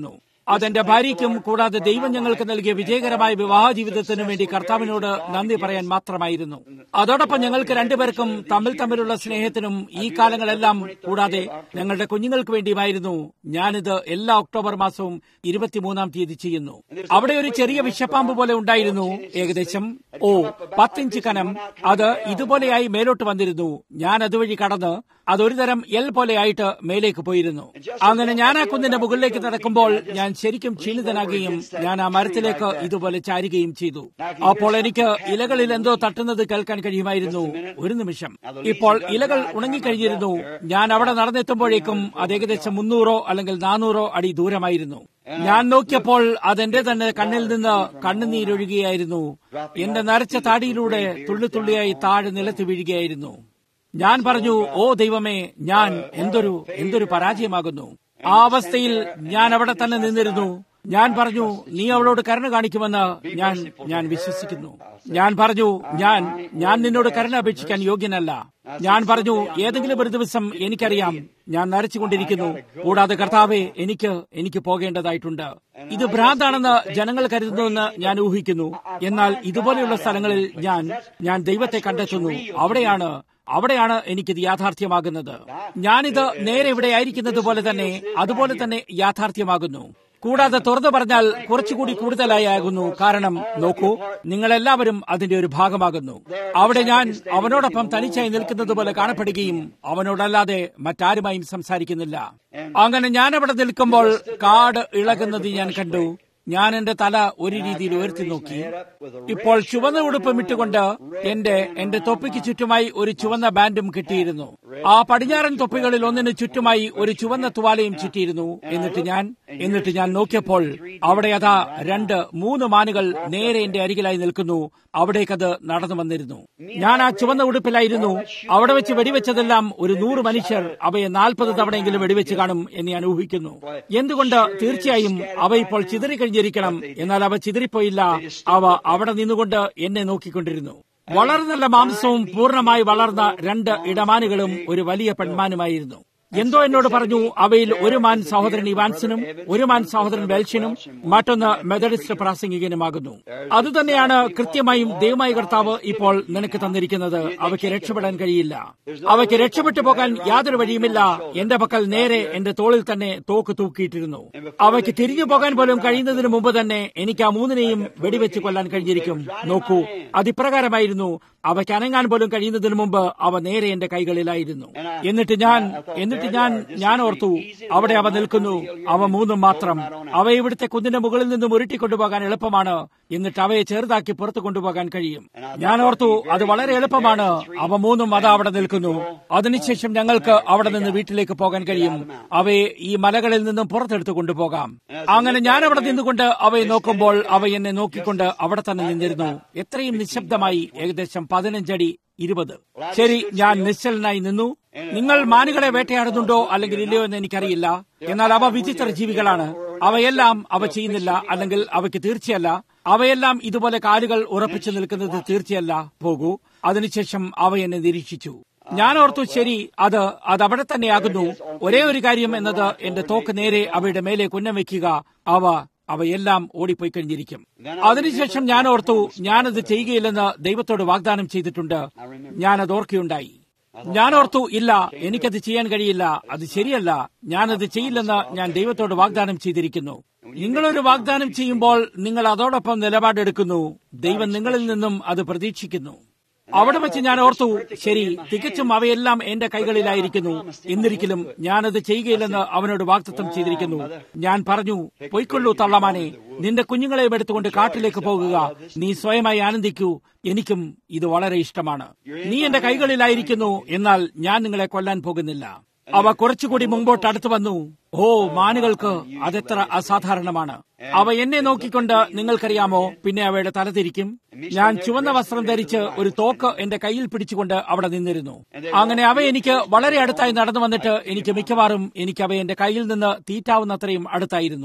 അതെന്റെ ഭാര്യയ്ക്കും കൂടാതെ ദൈവം ഞങ്ങൾക്ക് നൽകിയ വിജയകരമായ വിവാഹ ജീവിതത്തിനും വേണ്ടി കർത്താവിനോട് നന്ദി പറയാൻ മാത്രമായിരുന്നു അതോടൊപ്പം ഞങ്ങൾക്ക് രണ്ടുപേർക്കും തമ്മിൽ തമ്മിലുള്ള സ്നേഹത്തിനും ഈ കാലങ്ങളെല്ലാം കൂടാതെ ഞങ്ങളുടെ കുഞ്ഞുങ്ങൾക്ക് വേണ്ടിയുമായിരുന്നു ഞാനിത് എല്ലാ ഒക്ടോബർ മാസവും ഇരുപത്തിമൂന്നാം തീയതി ചെയ്യുന്നു അവിടെ ഒരു ചെറിയ വിഷപ്പാമ്പ് പോലെ ഉണ്ടായിരുന്നു ഏകദേശം ഓ പത്തിഞ്ച് കനം അത് ഇതുപോലെയായി മേലോട്ട് വന്നിരുന്നു ഞാൻ അതുവഴി കടന്ന് അതൊരു തരം എൽ പോലെയായിട്ട് മേലേക്ക് പോയിരുന്നു അങ്ങനെ ഞാൻ ആ കുന്നിന്റെ മുകളിലേക്ക് നടക്കുമ്പോൾ ഞാൻ ശരിക്കും ക്ഷീണിതനാകുകയും ഞാൻ ആ മരത്തിലേക്ക് ഇതുപോലെ ചാരുകയും ചെയ്തു അപ്പോൾ എനിക്ക് ഇലകളിൽ എന്തോ തട്ടുന്നത് കേൾക്കാൻ കഴിയുമായിരുന്നു ഒരു നിമിഷം ഇപ്പോൾ ഇലകൾ ഉണങ്ങിക്കഴിഞ്ഞിരുന്നു ഞാൻ അവിടെ നടന്നെത്തുമ്പോഴേക്കും അത് ഏകദേശം മുന്നൂറോ അല്ലെങ്കിൽ നാനൂറോ അടി ദൂരമായിരുന്നു ഞാൻ നോക്കിയപ്പോൾ അതെന്റെ തന്നെ കണ്ണിൽ നിന്ന് കണ്ണുനീരൊഴുകുകയായിരുന്നു എന്റെ നരച്ച താടിയിലൂടെ തുള്ളി തുള്ളിയായി താഴെ നിലത്ത് വീഴുകയായിരുന്നു ഞാൻ പറഞ്ഞു ഓ ദൈവമേ ഞാൻ എന്തൊരു എന്തൊരു പരാജയമാകുന്നു ആ അവസ്ഥയിൽ ഞാൻ അവിടെ തന്നെ നിന്നിരുന്നു ഞാൻ പറഞ്ഞു നീ അവളോട് കരുണ കാണിക്കുമെന്ന് ഞാൻ ഞാൻ വിശ്വസിക്കുന്നു ഞാൻ പറഞ്ഞു ഞാൻ ഞാൻ നിന്നോട് കരുണ അപേക്ഷിക്കാൻ യോഗ്യനല്ല ഞാൻ പറഞ്ഞു ഏതെങ്കിലും ഒരു ദിവസം എനിക്കറിയാം ഞാൻ നരച്ചുകൊണ്ടിരിക്കുന്നു കൂടാതെ കർത്താവെ എനിക്ക് എനിക്ക് പോകേണ്ടതായിട്ടുണ്ട് ഇത് ഭ്രാന്താണെന്ന് ജനങ്ങൾ കരുതുന്നുവെന്ന് ഞാൻ ഊഹിക്കുന്നു എന്നാൽ ഇതുപോലെയുള്ള സ്ഥലങ്ങളിൽ ഞാൻ ഞാൻ ദൈവത്തെ കണ്ടെത്തുന്നു അവിടെയാണ് അവിടെയാണ് എനിക്കിത് യാഥാർത്ഥ്യമാകുന്നത് ഞാനിത് നേരെ ഇവിടെ ആയിരിക്കുന്നത് പോലെ തന്നെ അതുപോലെ തന്നെ യാഥാർത്ഥ്യമാകുന്നു കൂടാതെ തുറന്നു പറഞ്ഞാൽ കുറച്ചുകൂടി കൂടുതലായി ആകുന്നു കാരണം നോക്കൂ നിങ്ങളെല്ലാവരും അതിന്റെ ഒരു ഭാഗമാകുന്നു അവിടെ ഞാൻ അവനോടൊപ്പം തനിച്ചായി നിൽക്കുന്നത് പോലെ കാണപ്പെടുകയും അവനോടല്ലാതെ മറ്റാരുമായും സംസാരിക്കുന്നില്ല അങ്ങനെ ഞാൻ അവിടെ നിൽക്കുമ്പോൾ കാട് ഇളകുന്നത് ഞാൻ കണ്ടു ഞാൻ എന്റെ തല ഒരു രീതിയിൽ ഉയർത്തി നോക്കി ഇപ്പോൾ ചുവന്ന ഉടുപ്പും ഇട്ടുകൊണ്ട് എന്റെ എന്റെ തൊപ്പിക്ക് ചുറ്റുമായി ഒരു ചുവന്ന ബാൻഡും കിട്ടിയിരുന്നു ആ പടിഞ്ഞാറൻ തൊപ്പികളിൽ ഒന്നിന് ചുറ്റുമായി ഒരു ചുവന്ന തുവാലയും ചുറ്റിയിരുന്നു എന്നിട്ട് ഞാൻ എന്നിട്ട് ഞാൻ നോക്കിയപ്പോൾ അവിടെ അതാ രണ്ട് മൂന്ന് മാനുകൾ നേരെ എന്റെ അരികിലായി നിൽക്കുന്നു അവിടേക്കത് നടന്നു വന്നിരുന്നു ഞാൻ ആ ചുവന്ന ഉടുപ്പിലായിരുന്നു അവിടെ വെച്ച് വെടിവെച്ചതെല്ലാം ഒരു നൂറ് മനുഷ്യർ അവയെ നാൽപ്പത് തവണയെങ്കിലും വെടിവെച്ച് കാണും എന്ന് ഞാൻ ഊഹിക്കുന്നു എന്തുകൊണ്ട് തീർച്ചയായും അവ ഇപ്പോൾ ചിതറിക്കഴിഞ്ഞിരിക്കണം എന്നാൽ അവ ചിതറിപ്പോയില്ല അവ അവിടെ നിന്നുകൊണ്ട് എന്നെ നോക്കിക്കൊണ്ടിരുന്നു വളരെ നല്ല മാംസവും പൂർണ്ണമായി വളർന്ന രണ്ട് ഇടമാനുകളും ഒരു വലിയ പെൺമാനുമായിരുന്നു എന്തോ എന്നോട് പറഞ്ഞു അവയിൽ ഒരു മാൻ സഹോദരൻ ഇവാൻസിനും ഒരു മാൻ സഹോദരൻ വെൽഷിനും മറ്റൊന്ന് മെത്തഡിസ്റ്റ് പ്രാസംഗികനുമാകുന്നു അതുതന്നെയാണ് കൃത്യമായും ദൈവമായ കർത്താവ് ഇപ്പോൾ നിനക്ക് തന്നിരിക്കുന്നത് അവയ്ക്ക് രക്ഷപ്പെടാൻ കഴിയില്ല അവയ്ക്ക് രക്ഷപ്പെട്ടു പോകാൻ യാതൊരു വഴിയുമില്ല എന്റെ പക്കൽ നേരെ എന്റെ തോളിൽ തന്നെ തോക്ക് തൂക്കിയിട്ടിരുന്നു അവയ്ക്ക് തിരിഞ്ഞു പോകാൻ പോലും കഴിയുന്നതിന് മുമ്പ് തന്നെ എനിക്ക് ആ മൂന്നിനെയും വെടിവെച്ച് കൊല്ലാൻ കഴിഞ്ഞിരിക്കും നോക്കൂ അതിപ്രകാരമായിരുന്നു അവയ്ക്ക് അനങ്ങാൻ പോലും കഴിയുന്നതിന് മുമ്പ് അവ നേരെ എന്റെ കൈകളിലായിരുന്നു എന്നിട്ട് ഞാൻ എന്നിട്ട് ഞാൻ ഞാൻ ഓർത്തു അവിടെ അവ നിൽക്കുന്നു അവ മൂന്നും മാത്രം അവ ഇവിടുത്തെ കുന്നിന്റെ മുകളിൽ നിന്നും ഉരുട്ടിക്കൊണ്ടുപോകാൻ എളുപ്പമാണ് എന്നിട്ട് അവയെ ചെറുതാക്കി പുറത്തു കൊണ്ടുപോകാൻ കഴിയും ഞാൻ ഓർത്തു അത് വളരെ എളുപ്പമാണ് അവ മൂന്നും അതാ അവിടെ നിൽക്കുന്നു അതിനുശേഷം ഞങ്ങൾക്ക് അവിടെ നിന്ന് വീട്ടിലേക്ക് പോകാൻ കഴിയും അവയെ ഈ മലകളിൽ നിന്നും പുറത്തെടുത്ത് കൊണ്ടുപോകാം അങ്ങനെ ഞാൻ അവിടെ നിന്നുകൊണ്ട് അവയെ നോക്കുമ്പോൾ അവ എന്നെ നോക്കിക്കൊണ്ട് അവിടെ തന്നെ നിന്നിരുന്നു എത്രയും നിശബ്ദമായി ഏകദേശം പതിനഞ്ചടി ഇരുപത് ശരി ഞാൻ നിശ്ചലനായി നിന്നു നിങ്ങൾ മാനുകളെ വേട്ടയാടുന്നുണ്ടോ അല്ലെങ്കിൽ ഇല്ലയോ എന്ന് എനിക്കറിയില്ല എന്നാൽ അവ വിചിത്ര ജീവികളാണ് അവയെല്ലാം അവ ചെയ്യുന്നില്ല അല്ലെങ്കിൽ അവയ്ക്ക് തീർച്ചയല്ല അവയെല്ലാം ഇതുപോലെ കാലുകൾ ഉറപ്പിച്ചു നിൽക്കുന്നത് തീർച്ചയല്ല പോകൂ അതിനുശേഷം അവ എന്നെ നിരീക്ഷിച്ചു ഞാൻ ഓർത്തു ശരി അത് അത് അവിടെ തന്നെയാകുന്നു ഒരേ ഒരു കാര്യം എന്നത് എന്റെ തോക്ക് നേരെ അവയുടെ മേലെ കുന്നം വെക്കുക അവ അവയെല്ലാം ഓടിപ്പോയി കഴിഞ്ഞിരിക്കും അതിനുശേഷം ഞാൻ ഓർത്തു ഞാനത് ചെയ്യുകയില്ലെന്ന് ദൈവത്തോട് വാഗ്ദാനം ചെയ്തിട്ടുണ്ട് ഞാനത് ഓർക്കുകയുണ്ടായി ഞാൻ ഓർത്തു ഇല്ല എനിക്കത് ചെയ്യാൻ കഴിയില്ല അത് ശരിയല്ല ഞാനത് ചെയ്യില്ലെന്ന് ഞാൻ ദൈവത്തോട് വാഗ്ദാനം ചെയ്തിരിക്കുന്നു നിങ്ങളൊരു വാഗ്ദാനം ചെയ്യുമ്പോൾ നിങ്ങൾ അതോടൊപ്പം നിലപാടെടുക്കുന്നു ദൈവം നിങ്ങളിൽ നിന്നും അത് പ്രതീക്ഷിക്കുന്നു അവിടെ വെച്ച് ഞാൻ ഓർത്തു ശരി തികച്ചും അവയെല്ലാം എന്റെ കൈകളിലായിരിക്കുന്നു എന്നിരിക്കലും ഞാനത് ചെയ്യുകയില്ലെന്ന് അവനോട് വാക്തത്വം ചെയ്തിരിക്കുന്നു ഞാൻ പറഞ്ഞു പൊയ്ക്കൊള്ളൂ തള്ളമാനെ നിന്റെ കുഞ്ഞുങ്ങളെയും എടുത്തുകൊണ്ട് കാട്ടിലേക്ക് പോകുക നീ സ്വയമായി ആനന്ദിക്കൂ എനിക്കും ഇത് വളരെ ഇഷ്ടമാണ് നീ എന്റെ കൈകളിലായിരിക്കുന്നു എന്നാൽ ഞാൻ നിങ്ങളെ കൊല്ലാൻ പോകുന്നില്ല അവ കുറച്ചുകൂടി മുമ്പോട്ട് അടുത്തു വന്നു ഓ മാനുകൾക്ക് അതെത്ര അസാധാരണമാണ് അവ എന്നെ നോക്കിക്കൊണ്ട് നിങ്ങൾക്കറിയാമോ പിന്നെ അവയുടെ തല തിരിക്കും ഞാൻ ചുവന്ന വസ്ത്രം ധരിച്ച് ഒരു തോക്ക് എന്റെ കയ്യിൽ പിടിച്ചുകൊണ്ട് അവിടെ നിന്നിരുന്നു അങ്ങനെ അവ എനിക്ക് വളരെ അടുത്തായി നടന്നു വന്നിട്ട് എനിക്ക് മിക്കവാറും എനിക്ക് അവ എന്റെ കയ്യിൽ നിന്ന് തീറ്റാവുന്നത്രയും അടുത്തായിരുന്നു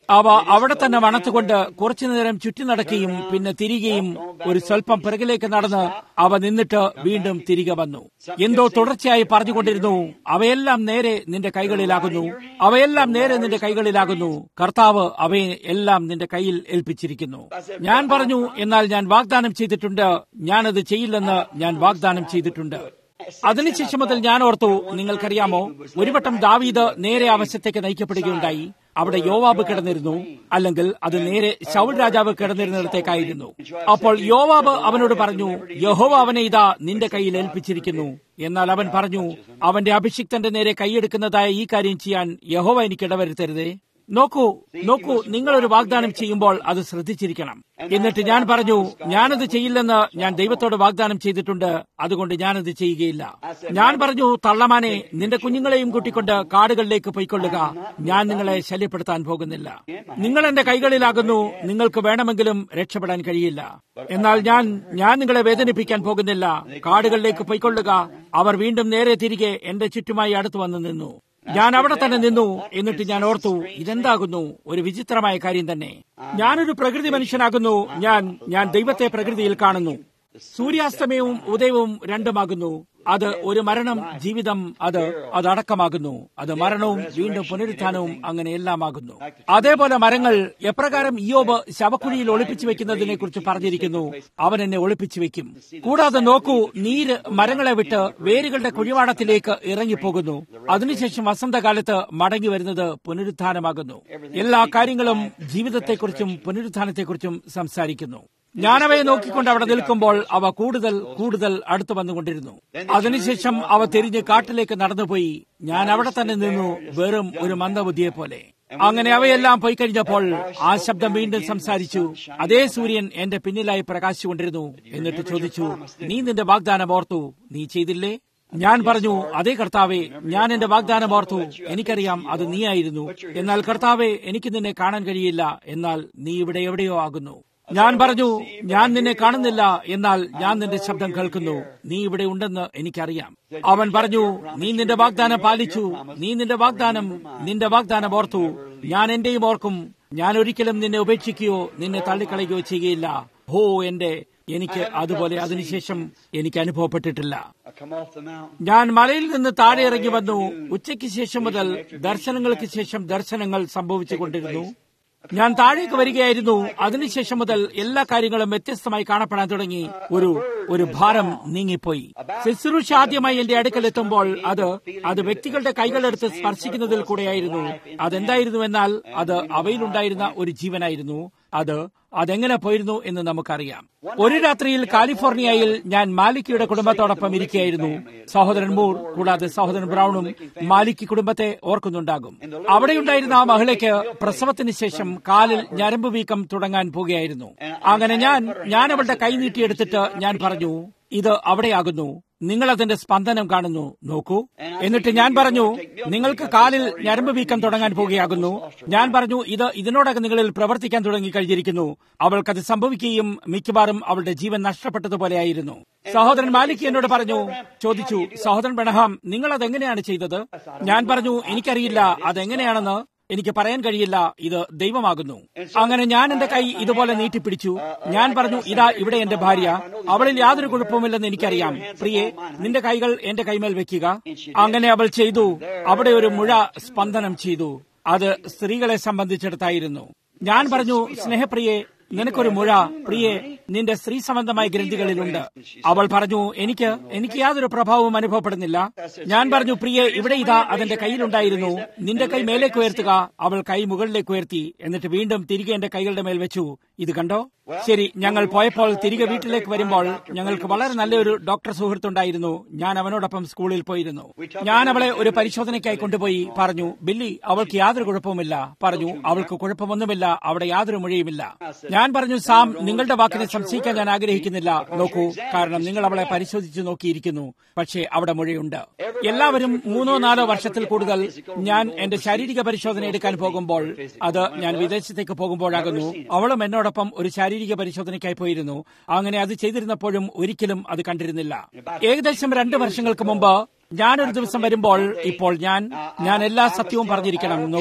അവ അവിടെ തന്നെ വണത്തുകൊണ്ട് കുറച്ചു നേരം ചുറ്റി നടക്കുകയും പിന്നെ തിരികെയും ഒരു സ്വല്പം പിറകിലേക്ക് നടന്ന് അവ നിന്നിട്ട് വീണ്ടും തിരികെ വന്നു എന്തോ തുടർച്ചയായി പറഞ്ഞുകൊണ്ടിരുന്നു അവയെല്ലാം നേരെ നിന്റെ കൈകളിലാകുന്നു അവയെല്ലാം നേരെ നിന്റെ കൈകളിലാകുന്നു കർത്താവ് അവയെ എല്ലാം നിന്റെ കയ്യിൽ ഏൽപ്പിച്ചിരിക്കുന്നു ഞാൻ പറഞ്ഞു എന്നാൽ ഞാൻ വാഗ്ദാനം ചെയ്തിട്ടുണ്ട് ഞാനത് ചെയ്യില്ലെന്ന് ഞാൻ വാഗ്ദാനം ചെയ്തിട്ടുണ്ട് അതിനുശേഷം മുതൽ ഞാൻ ഓർത്തു നിങ്ങൾക്കറിയാമോ ഒരു വട്ടം ദാവീദ് നേരെ ആവശ്യത്തേക്ക് നയിക്കപ്പെടുകയുണ്ടായി അവിടെ യോവാബ് കിടന്നിരുന്നു അല്ലെങ്കിൽ അത് നേരെ ശൗൽ രാജാവ് കിടന്നിരുന്നിടത്തേക്കായിരുന്നു അപ്പോൾ യോവാബ് അവനോട് പറഞ്ഞു യഹോവ അവനെ ഇതാ നിന്റെ കയ്യിൽ ഏൽപ്പിച്ചിരിക്കുന്നു എന്നാൽ അവൻ പറഞ്ഞു അവന്റെ അഭിഷിക്തന്റെ നേരെ കൈയെടുക്കുന്നതായ ഈ കാര്യം ചെയ്യാൻ യഹോവ എനിക്ക് ഇടവരുത്തരുതേ നോക്കൂ നോക്കൂ നിങ്ങൾ ഒരു വാഗ്ദാനം ചെയ്യുമ്പോൾ അത് ശ്രദ്ധിച്ചിരിക്കണം എന്നിട്ട് ഞാൻ പറഞ്ഞു ഞാനത് ചെയ്യില്ലെന്ന് ഞാൻ ദൈവത്തോട് വാഗ്ദാനം ചെയ്തിട്ടുണ്ട് അതുകൊണ്ട് ഞാനത് ചെയ്യുകയില്ല ഞാൻ പറഞ്ഞു തള്ളമാനെ നിന്റെ കുഞ്ഞുങ്ങളെയും കൂട്ടിക്കൊണ്ട് കാടുകളിലേക്ക് പൊയ്ക്കൊള്ളുക ഞാൻ നിങ്ങളെ ശല്യപ്പെടുത്താൻ പോകുന്നില്ല നിങ്ങൾ എന്റെ കൈകളിലാകുന്നു നിങ്ങൾക്ക് വേണമെങ്കിലും രക്ഷപ്പെടാൻ കഴിയില്ല എന്നാൽ ഞാൻ ഞാൻ നിങ്ങളെ വേദനിപ്പിക്കാൻ പോകുന്നില്ല കാടുകളിലേക്ക് പൊയ്ക്കൊള്ളുക അവർ വീണ്ടും നേരെ തിരികെ എന്റെ ചുറ്റുമായി അടുത്തു വന്ന് നിന്നു ഞാൻ അവിടെ തന്നെ നിന്നു എന്നിട്ട് ഞാൻ ഓർത്തു ഇതെന്താകുന്നു ഒരു വിചിത്രമായ കാര്യം തന്നെ ഞാനൊരു പ്രകൃതി മനുഷ്യനാകുന്നു ഞാൻ ഞാൻ ദൈവത്തെ പ്രകൃതിയിൽ കാണുന്നു സൂര്യാസ്തമയവും ഉദയവും രണ്ടുമാകുന്നു അത് ഒരു മരണം ജീവിതം അത് അത് അടക്കമാകുന്നു അത് മരണവും വീണ്ടും പുനരുത്ഥാനവും അങ്ങനെ എല്ലാമാകുന്നു അതേപോലെ മരങ്ങൾ എപ്രകാരം ഇയോബ് ശവക്കുഴിയിൽ ഒളിപ്പിച്ചു വെക്കുന്നതിനെ കുറിച്ച് പറഞ്ഞിരിക്കുന്നു അവൻ എന്നെ ഒളിപ്പിച്ചു വെക്കും കൂടാതെ നോക്കൂ നീര് മരങ്ങളെ വിട്ട് വേരുകളുടെ കുഴിവാടത്തിലേക്ക് ഇറങ്ങിപ്പോകുന്നു അതിനുശേഷം വസന്തകാലത്ത് മടങ്ങി വരുന്നത് പുനരുത്ഥാനമാകുന്നു എല്ലാ കാര്യങ്ങളും ജീവിതത്തെക്കുറിച്ചും പുനരുത്ഥാനത്തെക്കുറിച്ചും സംസാരിക്കുന്നു ഞാനവയെ നോക്കിക്കൊണ്ട് അവിടെ നിൽക്കുമ്പോൾ അവ കൂടുതൽ കൂടുതൽ അടുത്തു വന്നുകൊണ്ടിരുന്നു അതിനുശേഷം അവ തിരിഞ്ഞ് കാട്ടിലേക്ക് നടന്നുപോയി ഞാൻ അവിടെ തന്നെ നിന്നു വെറും ഒരു മന്ദബുദ്ധിയെ പോലെ അങ്ങനെ അവയെല്ലാം പോയി കഴിഞ്ഞപ്പോൾ ആ ശബ്ദം വീണ്ടും സംസാരിച്ചു അതേ സൂര്യൻ എന്റെ പിന്നിലായി പ്രകാശിച്ചുകൊണ്ടിരുന്നു എന്നിട്ട് ചോദിച്ചു നീ നിന്റെ വാഗ്ദാനം ഓർത്തു നീ ചെയ്തില്ലേ ഞാൻ പറഞ്ഞു അതേ കർത്താവെ ഞാൻ എന്റെ വാഗ്ദാനം ഓർത്തു എനിക്കറിയാം അത് നീയായിരുന്നു എന്നാൽ കർത്താവെ എനിക്ക് നിന്നെ കാണാൻ കഴിയില്ല എന്നാൽ നീ ഇവിടെ എവിടെയോ ആകുന്നു ഞാൻ പറഞ്ഞു ഞാൻ നിന്നെ കാണുന്നില്ല എന്നാൽ ഞാൻ നിന്റെ ശബ്ദം കേൾക്കുന്നു നീ ഇവിടെ ഉണ്ടെന്ന് എനിക്കറിയാം അവൻ പറഞ്ഞു നീ നിന്റെ വാഗ്ദാനം പാലിച്ചു നീ നിന്റെ വാഗ്ദാനം നിന്റെ വാഗ്ദാനം ഓർത്തു ഞാൻ എന്റെയും ഓർക്കും ഞാൻ ഒരിക്കലും നിന്നെ ഉപേക്ഷിക്കുകയോ നിന്നെ തള്ളിക്കളയുകയോ ചെയ്യുകയില്ല ഹോ എന്റെ എനിക്ക് അതുപോലെ അതിനുശേഷം എനിക്ക് അനുഭവപ്പെട്ടിട്ടില്ല ഞാൻ മലയിൽ നിന്ന് താഴെ ഇറങ്ങി വന്നു ഉച്ചയ്ക്ക് ശേഷം മുതൽ ദർശനങ്ങൾക്ക് ശേഷം ദർശനങ്ങൾ സംഭവിച്ചുകൊണ്ടിരുന്നു ഞാൻ താഴേക്ക് വരികയായിരുന്നു അതിനുശേഷം മുതൽ എല്ലാ കാര്യങ്ങളും വ്യത്യസ്തമായി കാണപ്പെടാൻ തുടങ്ങി ഒരു ഒരു ഭാരം നീങ്ങിപ്പോയി ശുശ്രൂഷ ആദ്യമായി എന്റെ അടുക്കൽ എത്തുമ്പോൾ അത് അത് വ്യക്തികളുടെ കൈകളെടുത്ത് സ്പർശിക്കുന്നതിൽ കൂടെയായിരുന്നു അതെന്തായിരുന്നു എന്നാൽ അത് അവയിലുണ്ടായിരുന്ന ഒരു ജീവനായിരുന്നു അത് അതെങ്ങനെ പോയിരുന്നു എന്ന് നമുക്കറിയാം ഒരു രാത്രിയിൽ കാലിഫോർണിയയിൽ ഞാൻ മാലിക്കിയുടെ കുടുംബത്തോടൊപ്പം ഇരിക്കുകയായിരുന്നു സഹോദരൻ മൂർ കൂടാതെ സഹോദരൻ ബ്രൌണും മാലിക്കി കുടുംബത്തെ ഓർക്കുന്നുണ്ടാകും അവിടെയുണ്ടായിരുന്ന ആ മഹിളയ്ക്ക് പ്രസവത്തിന് ശേഷം കാലിൽ ഞരമ്പ് വീക്കം തുടങ്ങാൻ പോകുകയായിരുന്നു അങ്ങനെ ഞാൻ ഞാൻ അവളുടെ കൈ നീട്ടിയെടുത്തിട്ട് ഞാൻ പറഞ്ഞു ഇത് അവിടെയാകുന്നു നിങ്ങൾ അതിന്റെ സ്പന്ദനം കാണുന്നു നോക്കൂ എന്നിട്ട് ഞാൻ പറഞ്ഞു നിങ്ങൾക്ക് കാലിൽ ഞരമ്പ് വീക്കം തുടങ്ങാൻ പോകുകയാകുന്നു ഞാൻ പറഞ്ഞു ഇത് ഇതിനോടകം നിങ്ങളിൽ പ്രവർത്തിക്കാൻ തുടങ്ങി കഴിഞ്ഞിരിക്കുന്നു അവൾക്കത് സംഭവിക്കുകയും മിക്കവാറും അവളുടെ ജീവൻ നഷ്ടപ്പെട്ടതുപോലെയായിരുന്നു സഹോദരൻ മാലിക് എന്നോട് പറഞ്ഞു ചോദിച്ചു സഹോദരൻ ബണഹാം നിങ്ങൾ അതെങ്ങനെയാണ് ചെയ്തത് ഞാൻ പറഞ്ഞു എനിക്കറിയില്ല അതെങ്ങനെയാണെന്ന് എനിക്ക് പറയാൻ കഴിയില്ല ഇത് ദൈവമാകുന്നു അങ്ങനെ ഞാൻ എന്റെ കൈ ഇതുപോലെ നീട്ടിപ്പിടിച്ചു ഞാൻ പറഞ്ഞു ഇതാ ഇവിടെ എന്റെ ഭാര്യ അവളിൽ യാതൊരു കുഴപ്പവുമില്ലെന്ന് എനിക്കറിയാം പ്രിയെ നിന്റെ കൈകൾ എന്റെ കൈമേൽ വെക്കുക അങ്ങനെ അവൾ ചെയ്തു അവിടെ ഒരു മുഴ സ്പന്ദനം ചെയ്തു അത് സ്ത്രീകളെ സംബന്ധിച്ചിടത്തായിരുന്നു ഞാൻ പറഞ്ഞു സ്നേഹപ്രിയെ നിനക്കൊരു മുഴ പ്രിയെ നിന്റെ സ്ത്രീ സംബന്ധമായ ഗ്രന്ഥികളിലുണ്ട് അവൾ പറഞ്ഞു എനിക്ക് എനിക്ക് യാതൊരു പ്രഭാവവും അനുഭവപ്പെടുന്നില്ല ഞാൻ പറഞ്ഞു പ്രിയെ ഇവിടെ ഇതാ അതിന്റെ കയ്യിലുണ്ടായിരുന്നു നിന്റെ കൈ മേലേക്ക് ഉയർത്തുക അവൾ കൈ മുകളിലേക്ക് ഉയർത്തി എന്നിട്ട് വീണ്ടും തിരികെ എന്റെ കൈകളുടെ മേൽ വെച്ചു ഇത് കണ്ടോ ശരി ഞങ്ങൾ പോയപ്പോൾ തിരികെ വീട്ടിലേക്ക് വരുമ്പോൾ ഞങ്ങൾക്ക് വളരെ നല്ലൊരു ഡോക്ടർ സുഹൃത്തുണ്ടായിരുന്നു ഞാൻ അവനോടൊപ്പം സ്കൂളിൽ പോയിരുന്നു ഞാൻ അവളെ ഒരു പരിശോധനയ്ക്കായി കൊണ്ടുപോയി പറഞ്ഞു ബില്ലി അവൾക്ക് യാതൊരു കുഴപ്പവുമില്ല പറഞ്ഞു അവൾക്ക് കുഴപ്പമൊന്നുമില്ല അവിടെ യാതൊരു മൊഴിയുമില്ല ഞാൻ പറഞ്ഞു സാം നിങ്ങളുടെ വാക്കിനെ സംശയിക്കാൻ ഞാൻ ആഗ്രഹിക്കുന്നില്ല നോക്കൂ കാരണം നിങ്ങൾ അവളെ പരിശോധിച്ചു നോക്കിയിരിക്കുന്നു പക്ഷേ അവിടെ മൊഴിയുണ്ട് എല്ലാവരും മൂന്നോ നാലോ വർഷത്തിൽ കൂടുതൽ ഞാൻ എന്റെ ശാരീരിക പരിശോധന എടുക്കാൻ പോകുമ്പോൾ അത് ഞാൻ വിദേശത്തേക്ക് പോകുമ്പോഴാകുന്നു അവളും എന്നോടൊപ്പം ഒരു ശാരീരിക പരിശോധനയ്ക്കായി പോയിരുന്നു അങ്ങനെ അത് ചെയ്തിരുന്നപ്പോഴും ഒരിക്കലും അത് കണ്ടിരുന്നില്ല ഏകദേശം രണ്ട് വർഷങ്ങൾക്ക് മുമ്പ് ഞാനൊരു ദിവസം വരുമ്പോൾ ഇപ്പോൾ ഞാൻ ഞാൻ എല്ലാ സത്യവും പറഞ്ഞിരിക്കണം നോക്കൂ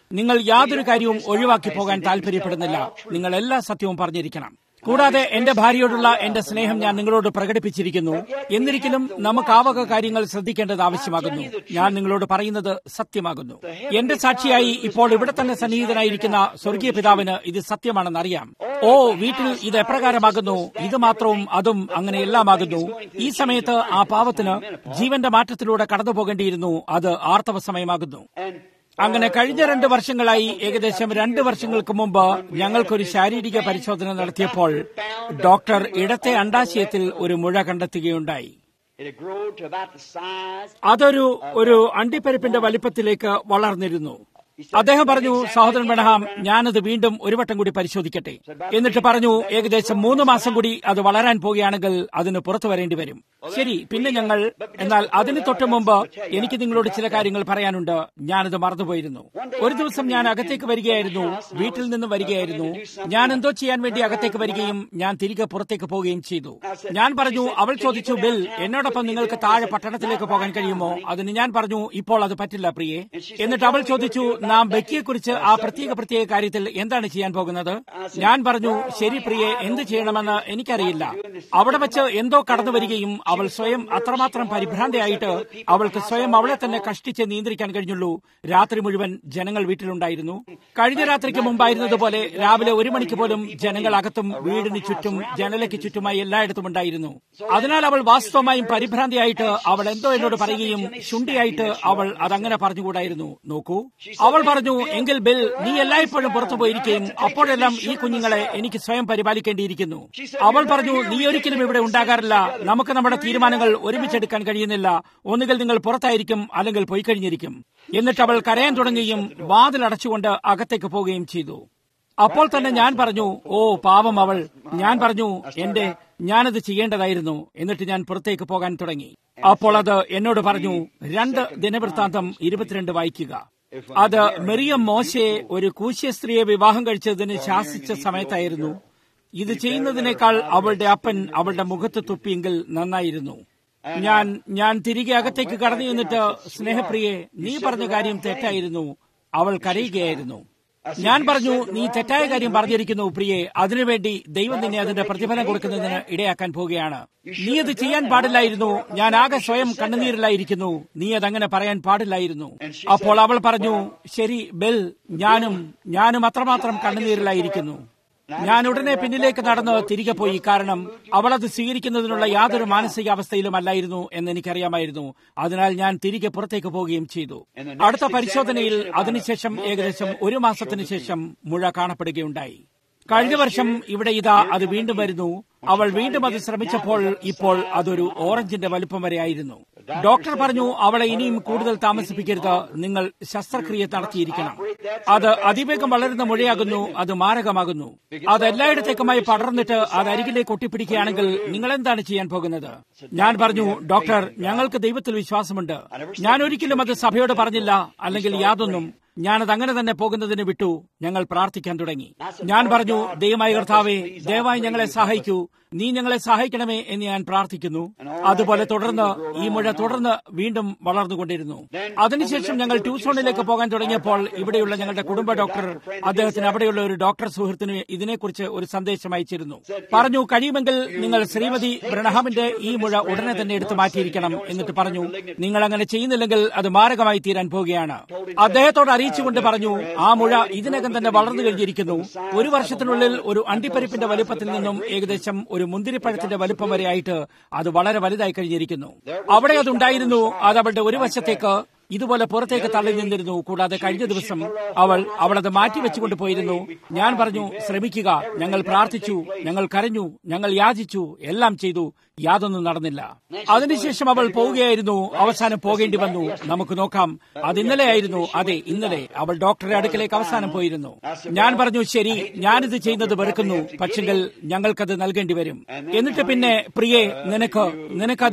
നിങ്ങൾ യാതൊരു കാര്യവും ഒഴിവാക്കി പോകാൻ താല്പര്യപ്പെടുന്നില്ല നിങ്ങൾ എല്ലാ സത്യവും പറഞ്ഞിരിക്കണം കൂടാതെ എന്റെ ഭാര്യയോടുള്ള എന്റെ സ്നേഹം ഞാൻ നിങ്ങളോട് പ്രകടിപ്പിച്ചിരിക്കുന്നു എന്നിരിക്കലും നമുക്ക് ആ വക കാര്യങ്ങൾ ശ്രദ്ധിക്കേണ്ടത് ആവശ്യമാകുന്നു ഞാൻ നിങ്ങളോട് പറയുന്നത് സത്യമാകുന്നു എന്റെ സാക്ഷിയായി ഇപ്പോൾ ഇവിടെ തന്നെ സന്നിഹിതനായിരിക്കുന്ന സ്വർഗീയ പിതാവിന് ഇത് സത്യമാണെന്ന് അറിയാം ഓ വീട്ടിൽ ഇത് എപ്രകാരമാകുന്നു ഇത് മാത്രവും അതും അങ്ങനെ എല്ലാമാകുന്നു ഈ സമയത്ത് ആ പാവത്തിന് ജീവന്റെ മാറ്റത്തിലൂടെ കടന്നു പോകേണ്ടിയിരുന്നു അത് ആർത്തവ സമയമാകുന്നു അങ്ങനെ കഴിഞ്ഞ രണ്ട് വർഷങ്ങളായി ഏകദേശം രണ്ട് വർഷങ്ങൾക്ക് മുമ്പ് ഞങ്ങൾക്കൊരു ശാരീരിക പരിശോധന നടത്തിയപ്പോൾ ഡോക്ടർ ഇടത്തെ അണ്ടാശയത്തിൽ ഒരു മുഴ കണ്ടെത്തുകയുണ്ടായി It had grown to about the size. അതൊരു ഒരു അണ്ടിപ്പരിപ്പിന്റെ വലിപ്പത്തിലേക്ക് വളർന്നിരുന്നു അദ്ദേഹം പറഞ്ഞു സഹോദരൻ ബെണഹാം ഞാനത് വീണ്ടും ഒരു വട്ടം കൂടി പരിശോധിക്കട്ടെ എന്നിട്ട് പറഞ്ഞു ഏകദേശം മൂന്ന് മാസം കൂടി അത് വളരാൻ പോകുകയാണെങ്കിൽ അതിന് പുറത്തു വരേണ്ടി വരും ശരി പിന്നെ ഞങ്ങൾ എന്നാൽ അതിന് തൊട്ട് മുമ്പ് എനിക്ക് നിങ്ങളോട് ചില കാര്യങ്ങൾ പറയാനുണ്ട് ഞാനത് മറന്നുപോയിരുന്നു ഒരു ദിവസം ഞാൻ അകത്തേക്ക് വരികയായിരുന്നു വീട്ടിൽ നിന്ന് വരികയായിരുന്നു ഞാൻ എന്തോ ചെയ്യാൻ വേണ്ടി അകത്തേക്ക് വരികയും ഞാൻ തിരികെ പുറത്തേക്ക് പോവുകയും ചെയ്തു ഞാൻ പറഞ്ഞു അവൾ ചോദിച്ചു ബിൽ എന്നോടൊപ്പം നിങ്ങൾക്ക് താഴെ പട്ടണത്തിലേക്ക് പോകാൻ കഴിയുമോ അതിന് ഞാൻ പറഞ്ഞു ഇപ്പോൾ അത് പറ്റില്ല പ്രിയെ എന്നിട്ട് അവൾ ചോദിച്ചു നാം ബെക്കിയെക്കുറിച്ച് ആ പ്രത്യേക പ്രത്യേക കാര്യത്തിൽ എന്താണ് ചെയ്യാൻ പോകുന്നത് ഞാൻ പറഞ്ഞു ശരി പ്രിയെ എന്ത് ചെയ്യണമെന്ന് എനിക്കറിയില്ല അവിടെ വെച്ച് എന്തോ കടന്നു വരികയും അവൾ സ്വയം അത്രമാത്രം പരിഭ്രാന്തയായിട്ട് അവൾക്ക് സ്വയം അവളെ തന്നെ കഷ്ടിച്ച് നിയന്ത്രിക്കാൻ കഴിഞ്ഞുള്ളൂ രാത്രി മുഴുവൻ ജനങ്ങൾ വീട്ടിലുണ്ടായിരുന്നു കഴിഞ്ഞ രാത്രിക്ക് മുമ്പായിരുന്നതുപോലെ രാവിലെ ഒരു മണിക്ക് പോലും ജനങ്ങൾ അകത്തും വീടിന് ചുറ്റും ജനലയ്ക്ക് ചുറ്റുമായി എല്ലായിടത്തും ഉണ്ടായിരുന്നു അതിനാൽ അവൾ വാസ്തവമായും പരിഭ്രാന്തിയായിട്ട് അവൾ എന്തോ എന്നോട് പറയുകയും ശുണ്ടിയായിട്ട് അവൾ അതങ്ങനെ പറഞ്ഞുകൂടായിരുന്നു നോക്കൂ അവൾ പറഞ്ഞു എങ്കിൽ ബിൽ നീ എല്ലായ്പ്പോഴും പുറത്തു പോയിരിക്കുകയും അപ്പോഴെല്ലാം ഈ കുഞ്ഞുങ്ങളെ എനിക്ക് സ്വയം പരിപാലിക്കേണ്ടിയിരിക്കുന്നു അവൾ പറഞ്ഞു നീ ഒരിക്കലും ഇവിടെ ഉണ്ടാകാറില്ല നമുക്ക് നമ്മുടെ തീരുമാനങ്ങൾ ഒരുമിച്ചെടുക്കാൻ കഴിയുന്നില്ല ഒന്നുകിൽ നിങ്ങൾ പുറത്തായിരിക്കും അല്ലെങ്കിൽ പോയി കഴിഞ്ഞിരിക്കും എന്നിട്ട് അവൾ കരയാൻ തുടങ്ങുകയും വാതിൽ അടച്ചുകൊണ്ട് അകത്തേക്ക് പോവുകയും ചെയ്തു അപ്പോൾ തന്നെ ഞാൻ പറഞ്ഞു ഓ പാവം അവൾ ഞാൻ പറഞ്ഞു എന്റെ ഞാനത് ചെയ്യേണ്ടതായിരുന്നു എന്നിട്ട് ഞാൻ പുറത്തേക്ക് പോകാൻ തുടങ്ങി അപ്പോൾ അത് എന്നോട് പറഞ്ഞു രണ്ട് ദിനവൃത്താന്തം ഇരുപത്തിരണ്ട് വായിക്കുക അത് മെറിയം മോശയെ ഒരു കൂശ്യ സ്ത്രീയെ വിവാഹം കഴിച്ചതിന് ശാസിച്ച സമയത്തായിരുന്നു ഇത് ചെയ്യുന്നതിനേക്കാൾ അവളുടെ അപ്പൻ അവളുടെ മുഖത്ത് തുപ്പിയെങ്കിൽ നന്നായിരുന്നു ഞാൻ ഞാൻ തിരികെ അകത്തേക്ക് കടന്നു ചെന്നിട്ട് സ്നേഹപ്രിയെ നീ പറഞ്ഞ കാര്യം തെറ്റായിരുന്നു അവൾ കരയുകയായിരുന്നു ഞാൻ പറഞ്ഞു നീ തെറ്റായ കാര്യം പറഞ്ഞിരിക്കുന്നു പ്രിയെ അതിനുവേണ്ടി ദൈവം നിന്നെ അതിന്റെ പ്രതിഫലം കൊടുക്കുന്നതിന് ഇടയാക്കാൻ പോവുകയാണ് നീ അത് ചെയ്യാൻ പാടില്ലായിരുന്നു ഞാൻ ആകെ സ്വയം കണ്ണുനീരിലായിരിക്കുന്നു നീ അതങ്ങനെ പറയാൻ പാടില്ലായിരുന്നു അപ്പോൾ അവൾ പറഞ്ഞു ശരി ബെൽ ഞാനും ഞാനും അത്രമാത്രം കണ്ണുനീരിലായിരിക്കുന്നു ഞാൻ ഉടനെ പിന്നിലേക്ക് നടന്ന് തിരികെ പോയി കാരണം അവൾ അത് സ്വീകരിക്കുന്നതിനുള്ള യാതൊരു മാനസികാവസ്ഥയിലും അല്ലായിരുന്നു എന്ന് എനിക്കറിയാമായിരുന്നു അതിനാൽ ഞാൻ തിരികെ പുറത്തേക്ക് പോവുകയും ചെയ്തു അടുത്ത പരിശോധനയിൽ അതിനുശേഷം ഏകദേശം ഒരു മാസത്തിന് ശേഷം മുഴ കാണപ്പെടുകയുണ്ടായി കഴിഞ്ഞ വർഷം ഇവിടെ ഇതാ അത് വീണ്ടും വരുന്നു അവൾ വീണ്ടും അത് ശ്രമിച്ചപ്പോൾ ഇപ്പോൾ അതൊരു ഓറഞ്ചിന്റെ വലുപ്പം വരെ ആയിരുന്നു ഡോക്ടർ പറഞ്ഞു അവളെ ഇനിയും കൂടുതൽ താമസിപ്പിക്കരുത് നിങ്ങൾ ശസ്ത്രക്രിയ നടത്തിയിരിക്കണം അത് അതിവേഗം വളരുന്ന മുഴയാകുന്നു അത് മാരകമാകുന്നു അത് എല്ലായിടത്തേക്കുമായി പടർന്നിട്ട് അത് അരികിലേക്ക് ഒട്ടിപ്പിടിക്കുകയാണെങ്കിൽ നിങ്ങൾ എന്താണ് ചെയ്യാൻ പോകുന്നത് ഞാൻ പറഞ്ഞു ഡോക്ടർ ഞങ്ങൾക്ക് ദൈവത്തിൽ വിശ്വാസമുണ്ട് ഞാൻ ഒരിക്കലും അത് സഭയോട് പറഞ്ഞില്ല അല്ലെങ്കിൽ യാതൊന്നും ഞാനത് അങ്ങനെ തന്നെ പോകുന്നതിന് വിട്ടു ഞങ്ങൾ പ്രാർത്ഥിക്കാൻ തുടങ്ങി ഞാൻ പറഞ്ഞു ദൈവമായ കർത്താവെ ദയവായി ഞങ്ങളെ സഹായിക്കൂ നീ ഞങ്ങളെ സഹായിക്കണമേ എന്ന് ഞാൻ പ്രാർത്ഥിക്കുന്നു അതുപോലെ തുടർന്ന് ഈ മുഴ തുടർന്ന് വീണ്ടും വളർന്നുകൊണ്ടിരുന്നു അതിനുശേഷം ഞങ്ങൾ ട്യൂസോണിലേക്ക് പോകാൻ തുടങ്ങിയപ്പോൾ ഇവിടെയുള്ള ഞങ്ങളുടെ കുടുംബ ഡോക്ടർ അദ്ദേഹത്തിന് അവിടെയുള്ള ഒരു ഡോക്ടർ സുഹൃത്തിന് ഇതിനെക്കുറിച്ച് ഒരു സന്ദേശം അയച്ചിരുന്നു പറഞ്ഞു കഴിയുമെങ്കിൽ നിങ്ങൾ ശ്രീമതി ബ്രണഹാമിന്റെ ഈ മുഴ ഉടനെ തന്നെ എടുത്തു മാറ്റിയിരിക്കണം എന്നിട്ട് പറഞ്ഞു നിങ്ങൾ അങ്ങനെ ചെയ്യുന്നില്ലെങ്കിൽ അത് മാരകമായി തീരാൻ പോവുകയാണ് അദ്ദേഹത്തോട് അറിയിച്ചുകൊണ്ട് പറഞ്ഞു ആ മുഴ ഇതിനകം തന്നെ വളർന്നു കഴിഞ്ഞിരിക്കുന്നു ഒരു വർഷത്തിനുള്ളിൽ ഒരു അണ്ടിപ്പരിപ്പിന്റെ വലുപ്പത്തിൽ നിന്നും ഏകദേശം ഒരു മുന്തിരിപ്പഴത്തിന്റെ വലുപ്പം വരെയായിട്ട് അത് വളരെ വലുതായി കഴിഞ്ഞിരിക്കുന്നു അവിടെ അതുണ്ടായിരുന്നു അത് അവളുടെ ഒരു വശത്തേക്ക് ഇതുപോലെ പുറത്തേക്ക് തള്ളി നിന്നിരുന്നു കൂടാതെ കഴിഞ്ഞ ദിവസം അവൾ അവൾ അത് മാറ്റിവെച്ചുകൊണ്ട് പോയിരുന്നു ഞാൻ പറഞ്ഞു ശ്രമിക്കുക ഞങ്ങൾ പ്രാർത്ഥിച്ചു ഞങ്ങൾ കരഞ്ഞു ഞങ്ങൾ യാചിച്ചു എല്ലാം ചെയ്തു യാതൊന്നും നടന്നില്ല അതിനുശേഷം അവൾ പോവുകയായിരുന്നു അവസാനം പോകേണ്ടി വന്നു നമുക്ക് നോക്കാം അത് ഇന്നലെയായിരുന്നു അതെ ഇന്നലെ അവൾ ഡോക്ടറുടെ അടുക്കലേക്ക് അവസാനം പോയിരുന്നു ഞാൻ പറഞ്ഞു ശരി ഞാനിത് ചെയ്യുന്നത് വെറുക്കുന്നു പക്ഷെങ്കിൽ ഞങ്ങൾക്കത് നൽകേണ്ടി വരും എന്നിട്ട് പിന്നെ പ്രിയെ നിനക്ക് നിനക്കത്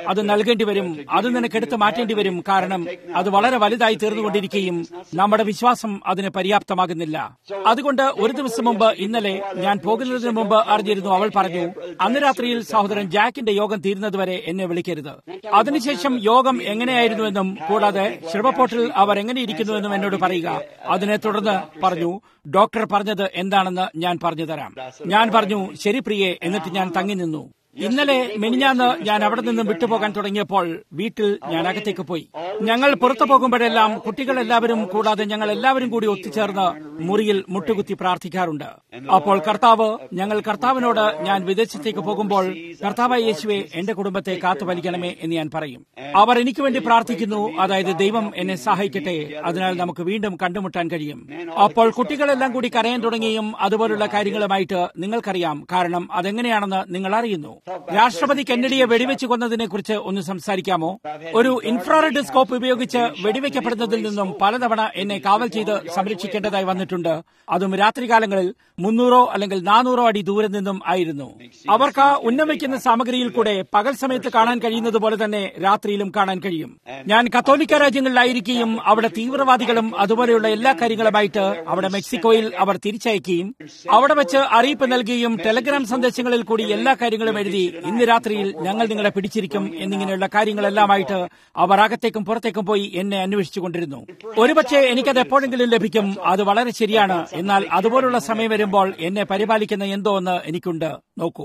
അത് നൽകേണ്ടി വരും അത് നിനക്ക് എടുത്ത് മാറ്റേണ്ടി വരും കാരണം അത് വളരെ വലുതായി തീർന്നുകൊണ്ടിരിക്കുകയും നമ്മുടെ വിശ്വാസം അതിന് പര്യാപ്തമാകുന്നില്ല അതുകൊണ്ട് ഒരു ദിവസം മുമ്പ് ഇന്നലെ ഞാൻ പോകുന്നതിന് മുമ്പ് അറിഞ്ഞിരുന്നു അവൾ പറഞ്ഞു അന്ന് രാത്രിയിൽ സഹോദരൻ ജാക്കിന്റെ യോഗം തീരുന്നതുവരെ എന്നെ വിളിക്കരുത് അതിനുശേഷം യോഗം എങ്ങനെയായിരുന്നുവെന്നും കൂടാതെ ശിവപോട്ടിൽ അവർ എങ്ങനെയിരിക്കുന്നുവെന്നും എന്നോട് പറയുക അതിനെ തുടർന്ന് പറഞ്ഞു ഡോക്ടർ പറഞ്ഞത് എന്താണെന്ന് ഞാൻ പറഞ്ഞു തരാം ഞാൻ പറഞ്ഞു ശരി പ്രിയെ എന്നിട്ട് ഞാൻ തങ്ങി നിന്നു ഇന്നലെ മെനിഞ്ഞാന്ന് ഞാൻ അവിടെ നിന്നും വിട്ടുപോകാൻ തുടങ്ങിയപ്പോൾ വീട്ടിൽ ഞാൻ അകത്തേക്ക് പോയി ഞങ്ങൾ പുറത്തു പോകുമ്പോഴെല്ലാം കുട്ടികളെല്ലാവരും കൂടാതെ ഞങ്ങൾ എല്ലാവരും കൂടി ഒത്തുചേർന്ന് മുറിയിൽ മുട്ടുകുത്തി പ്രാർത്ഥിക്കാറുണ്ട് അപ്പോൾ കർത്താവ് ഞങ്ങൾ കർത്താവിനോട് ഞാൻ വിദേശത്തേക്ക് പോകുമ്പോൾ കർത്താവായ യേശുവെ എന്റെ കുടുംബത്തെ കാത്തു വലിക്കണമേ എന്ന് ഞാൻ പറയും അവർ എനിക്ക് വേണ്ടി പ്രാർത്ഥിക്കുന്നു അതായത് ദൈവം എന്നെ സഹായിക്കട്ടെ അതിനാൽ നമുക്ക് വീണ്ടും കണ്ടുമുട്ടാൻ കഴിയും അപ്പോൾ കുട്ടികളെല്ലാം കൂടി കരയാൻ തുടങ്ങിയും അതുപോലുള്ള കാര്യങ്ങളുമായിട്ട് നിങ്ങൾക്കറിയാം കാരണം അതെങ്ങനെയാണെന്ന് നിങ്ങൾ അറിയുന്നു രാഷ്ട്രപതി കെന്നഡിയെ വെടിവെച്ച് കൊന്നതിനെ കുറിച്ച് ഒന്ന് സംസാരിക്കാമോ ഒരു ഇൻഫ്രാറെഡ് സ്കോപ്പ് ഉപയോഗിച്ച് വെടിവെക്കപ്പെടുന്നതിൽ നിന്നും പലതവണ എന്നെ കാവൽ ചെയ്ത് സംരക്ഷിക്കേണ്ടതായി വന്നിട്ടുണ്ട് അതും രാത്രികാലങ്ങളിൽ മുന്നൂറോ അല്ലെങ്കിൽ നാനൂറോ അടി ദൂരെ നിന്നും ആയിരുന്നു അവർക്ക് ഉന്നം വയ്ക്കുന്ന സാമഗ്രിയിൽ കൂടെ പകൽ സമയത്ത് കാണാൻ കഴിയുന്നത് പോലെ തന്നെ രാത്രിയിലും കാണാൻ കഴിയും ഞാൻ കത്തോലിക്ക രാജ്യങ്ങളിലായിരിക്കുകയും അവിടെ തീവ്രവാദികളും അതുപോലെയുള്ള എല്ലാ കാര്യങ്ങളുമായിട്ട് അവിടെ മെക്സിക്കോയിൽ അവർ തിരിച്ചയക്കുകയും അവിടെ വെച്ച് അറിയിപ്പ് നൽകുകയും ടെലഗ്രാം സന്ദേശങ്ങളിൽ കൂടി എല്ലാ കാര്യങ്ങളും എഴുതി ഇന്ന് രാത്രിയിൽ ഞങ്ങൾ നിങ്ങളെ പിടിച്ചിരിക്കും എന്നിങ്ങനെയുള്ള കാര്യങ്ങളെല്ലാമായിട്ട് അവർ അകത്തേക്കും പുറത്തേക്കും പോയി എന്നെ അന്വേഷിച്ചുകൊണ്ടിരുന്നു ഒരുപക്ഷെ എനിക്കത് എപ്പോഴെങ്കിലും ലഭിക്കും അത് വളരെ ശരിയാണ് എന്നാൽ അതുപോലുള്ള സമയം വരുമ്പോൾ എന്നെ പരിപാലിക്കുന്ന എന്തോ എന്ന് എനിക്കുണ്ട് നോക്കൂ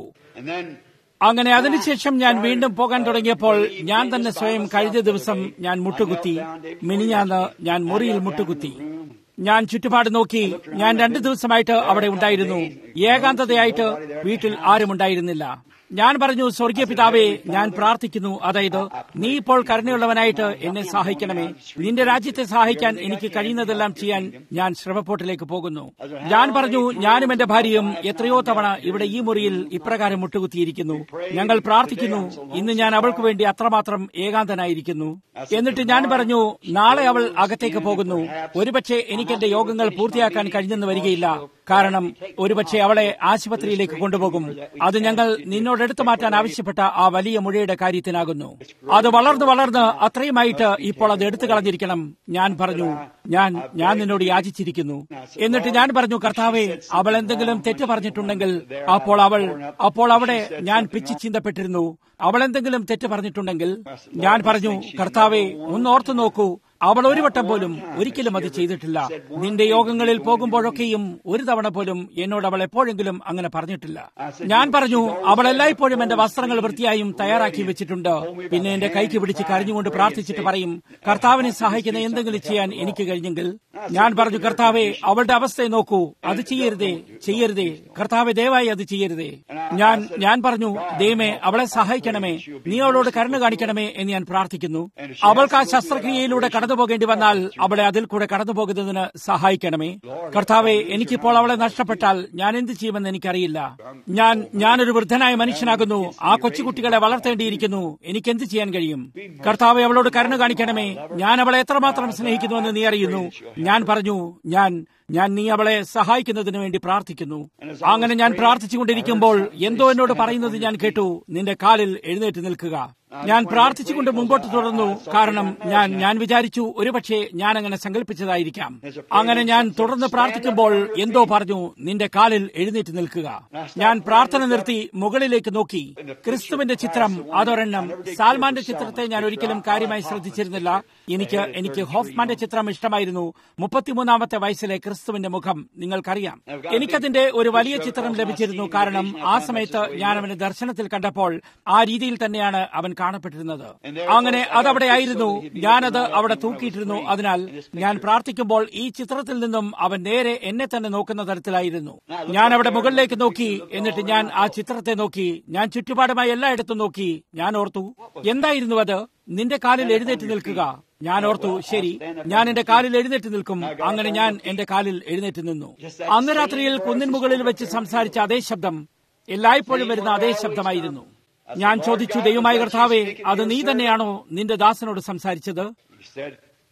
അങ്ങനെ അതിനുശേഷം ഞാൻ വീണ്ടും പോകാൻ തുടങ്ങിയപ്പോൾ ഞാൻ തന്നെ സ്വയം കഴിഞ്ഞ ദിവസം ഞാൻ മുട്ടുകുത്തി മിനിഞ്ഞാന്ന് ഞാൻ മുറിയിൽ മുട്ടുകുത്തി ഞാൻ ചുറ്റുപാട് നോക്കി ഞാൻ രണ്ടു ദിവസമായിട്ട് അവിടെ ഉണ്ടായിരുന്നു ഏകാന്തതയായിട്ട് വീട്ടിൽ ആരും ഉണ്ടായിരുന്നില്ല ഞാൻ പറഞ്ഞു സ്വർഗീയ പിതാവേ ഞാൻ പ്രാർത്ഥിക്കുന്നു അതായത് നീ ഇപ്പോൾ കരുണയുള്ളവനായിട്ട് എന്നെ സഹായിക്കണമേ നിന്റെ രാജ്യത്തെ സഹായിക്കാൻ എനിക്ക് കഴിയുന്നതെല്ലാം ചെയ്യാൻ ഞാൻ ശ്രമപ്പോട്ടിലേക്ക് പോകുന്നു ഞാൻ പറഞ്ഞു ഞാനും എന്റെ ഭാര്യയും എത്രയോ തവണ ഇവിടെ ഈ മുറിയിൽ ഇപ്രകാരം മുട്ടുകുത്തിയിരിക്കുന്നു ഞങ്ങൾ പ്രാർത്ഥിക്കുന്നു ഇന്ന് ഞാൻ അവൾക്ക് വേണ്ടി അത്രമാത്രം ഏകാന്തനായിരിക്കുന്നു എന്നിട്ട് ഞാൻ പറഞ്ഞു നാളെ അവൾ അകത്തേക്ക് പോകുന്നു ഒരുപക്ഷെ എനിക്ക് എന്റെ യോഗങ്ങൾ പൂർത്തിയാക്കാൻ കഴിഞ്ഞെന്ന് വരികയില്ല കാരണം ഒരുപക്ഷെ അവളെ ആശുപത്രിയിലേക്ക് കൊണ്ടുപോകും അത് ഞങ്ങൾ നിന്നോട് എടുത്തു മാറ്റാൻ ആവശ്യപ്പെട്ട ആ വലിയ മുഴയുടെ കാര്യത്തിനാകുന്നു അത് വളർന്ന് വളർന്ന് അത്രയുമായിട്ട് ഇപ്പോൾ അത് എടുത്തു കളഞ്ഞിരിക്കണം ഞാൻ പറഞ്ഞു ഞാൻ ഞാൻ നിന്നോട് യാചിച്ചിരിക്കുന്നു എന്നിട്ട് ഞാൻ പറഞ്ഞു കർത്താവെ അവൾ എന്തെങ്കിലും തെറ്റ് പറഞ്ഞിട്ടുണ്ടെങ്കിൽ അപ്പോൾ അവൾ അപ്പോൾ അവിടെ ഞാൻ പിച്ചു ചിന്തപ്പെട്ടിരുന്നു അവൾ എന്തെങ്കിലും തെറ്റ് പറഞ്ഞിട്ടുണ്ടെങ്കിൽ ഞാൻ പറഞ്ഞു കർത്താവെ ഒന്ന് ഓർത്തു നോക്കൂ അവൾ ഒരു വട്ടം പോലും ഒരിക്കലും അത് ചെയ്തിട്ടില്ല നിന്റെ യോഗങ്ങളിൽ പോകുമ്പോഴൊക്കെയും ഒരു തവണ പോലും എന്നോട് അവൾ എപ്പോഴെങ്കിലും അങ്ങനെ പറഞ്ഞിട്ടില്ല ഞാൻ പറഞ്ഞു അവൾ എല്ലായ്പ്പോഴും എന്റെ വസ്ത്രങ്ങൾ വൃത്തിയായും തയ്യാറാക്കി വെച്ചിട്ടുണ്ട് പിന്നെ എന്റെ കൈക്ക് പിടിച്ച് കരഞ്ഞുകൊണ്ട് പ്രാർത്ഥിച്ചിട്ട് പറയും കർത്താവിനെ സഹായിക്കുന്ന എന്തെങ്കിലും ചെയ്യാൻ എനിക്ക് കഴിഞ്ഞെങ്കിൽ ഞാൻ പറഞ്ഞു കർത്താവെ അവളുടെ അവസ്ഥയെ നോക്കൂ അത് ചെയ്യരുതേ ചെയ്യരുതേ കർത്താവെ ദയവായി അത് ചെയ്യരുതേ ഞാൻ ഞാൻ പറഞ്ഞു ദൈവമേ അവളെ സഹായിക്കണമേ നീ അവളോട് കരുണ കാണിക്കണമേ എന്ന് ഞാൻ പ്രാർത്ഥിക്കുന്നു അവൾക്ക് ആ ശസ്ത്രക്രിയയിലൂടെ കടന്നു പോകേണ്ടി വന്നാൽ അവളെ അതിൽ കൂടെ കടന്നു പോകുന്നതിന് സഹായിക്കണമേ കർത്താവെ എനിക്കിപ്പോൾ അവളെ നഷ്ടപ്പെട്ടാൽ ഞാൻ എന്ത് ചെയ്യുമെന്ന് എനിക്കറിയില്ല ഞാൻ ഞാനൊരു വൃദ്ധനായ മനുഷ്യനാകുന്നു ആ കൊച്ചുകുട്ടികളെ വളർത്തേണ്ടിയിരിക്കുന്നു എനിക്ക് എന്ത് ചെയ്യാൻ കഴിയും കർത്താവെ അവളോട് കരുണ കാണിക്കണമേ ഞാൻ അവളെ എത്രമാത്രം സ്നേഹിക്കുന്നുവെന്ന് നീ അറിയുന്നു ഞാൻ പറഞ്ഞു ഞാൻ ഞാൻ നീ അവളെ സഹായിക്കുന്നതിന് വേണ്ടി പ്രാർത്ഥിക്കുന്നു അങ്ങനെ ഞാൻ പ്രാർത്ഥിച്ചുകൊണ്ടിരിക്കുമ്പോൾ എന്തോ എന്നോട് പറയുന്നത് ഞാൻ കേട്ടു നിന്റെ കാലിൽ എഴുന്നേറ്റ് നിൽക്കുക ഞാൻ പ്രാർത്ഥിച്ചുകൊണ്ട് മുമ്പോട്ട് തുടർന്നു കാരണം ഞാൻ ഞാൻ വിചാരിച്ചു ഒരുപക്ഷെ ഞാൻ അങ്ങനെ സങ്കല്പിച്ചതായിരിക്കാം അങ്ങനെ ഞാൻ തുടർന്ന് പ്രാർത്ഥിക്കുമ്പോൾ എന്തോ പറഞ്ഞു നിന്റെ കാലിൽ എഴുന്നേറ്റ് നിൽക്കുക ഞാൻ പ്രാർത്ഥന നിർത്തി മുകളിലേക്ക് നോക്കി ക്രിസ്തുവിന്റെ ചിത്രം അതൊരെണ്ണം സാൽമാന്റെ ചിത്രത്തെ ഞാൻ ഒരിക്കലും കാര്യമായി ശ്രദ്ധിച്ചിരുന്നില്ല എനിക്ക് എനിക്ക് ഹോഫ്മാന്റെ ചിത്രം ഇഷ്ടമായിരുന്നു മുപ്പത്തിമൂന്നാമത്തെ വയസ്സിലെ ക്രിസ്തുവിന്റെ മുഖം നിങ്ങൾക്കറിയാം എനിക്കതിന്റെ ഒരു വലിയ ചിത്രം ലഭിച്ചിരുന്നു കാരണം ആ സമയത്ത് ഞാൻ അവന്റെ ദർശനത്തിൽ കണ്ടപ്പോൾ ആ രീതിയിൽ തന്നെയാണ് അവൻ കാണപ്പെട്ടിരുന്നത് അങ്ങനെ അതവിടെ ആയിരുന്നു ഞാനത് അവിടെ തൂക്കിയിട്ടിരുന്നു അതിനാൽ ഞാൻ പ്രാർത്ഥിക്കുമ്പോൾ ഈ ചിത്രത്തിൽ നിന്നും അവൻ നേരെ എന്നെ തന്നെ നോക്കുന്ന തരത്തിലായിരുന്നു ഞാൻ അവിടെ മുകളിലേക്ക് നോക്കി എന്നിട്ട് ഞാൻ ആ ചിത്രത്തെ നോക്കി ഞാൻ ചുറ്റുപാടുമായി എല്ലായിടത്തും നോക്കി ഞാൻ ഓർത്തു എന്തായിരുന്നു അത് നിന്റെ കാലിൽ എഴുന്നേറ്റ് നിൽക്കുക ഞാൻ ഓർത്തു ശരി ഞാൻ എന്റെ കാലിൽ എഴുന്നേറ്റ് നിൽക്കും അങ്ങനെ ഞാൻ എന്റെ കാലിൽ എഴുന്നേറ്റ് നിന്നു അന്ന് രാത്രിയിൽ കുന്നിൻ മുകളിൽ വെച്ച് സംസാരിച്ച അതേ ശബ്ദം എല്ലായ്പ്പോഴും വരുന്ന അതേ ശബ്ദമായിരുന്നു ഞാൻ ചോദിച്ചു ദൈവമായ കർത്താവേ അത് നീ തന്നെയാണോ നിന്റെ ദാസനോട് സംസാരിച്ചത് He said,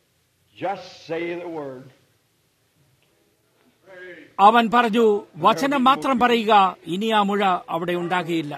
Just say the word. അവൻ പറഞ്ഞു വചനം മാത്രം പറയുക ഇനി ആ മുഴ അവിടെ ഉണ്ടാകുകയില്ല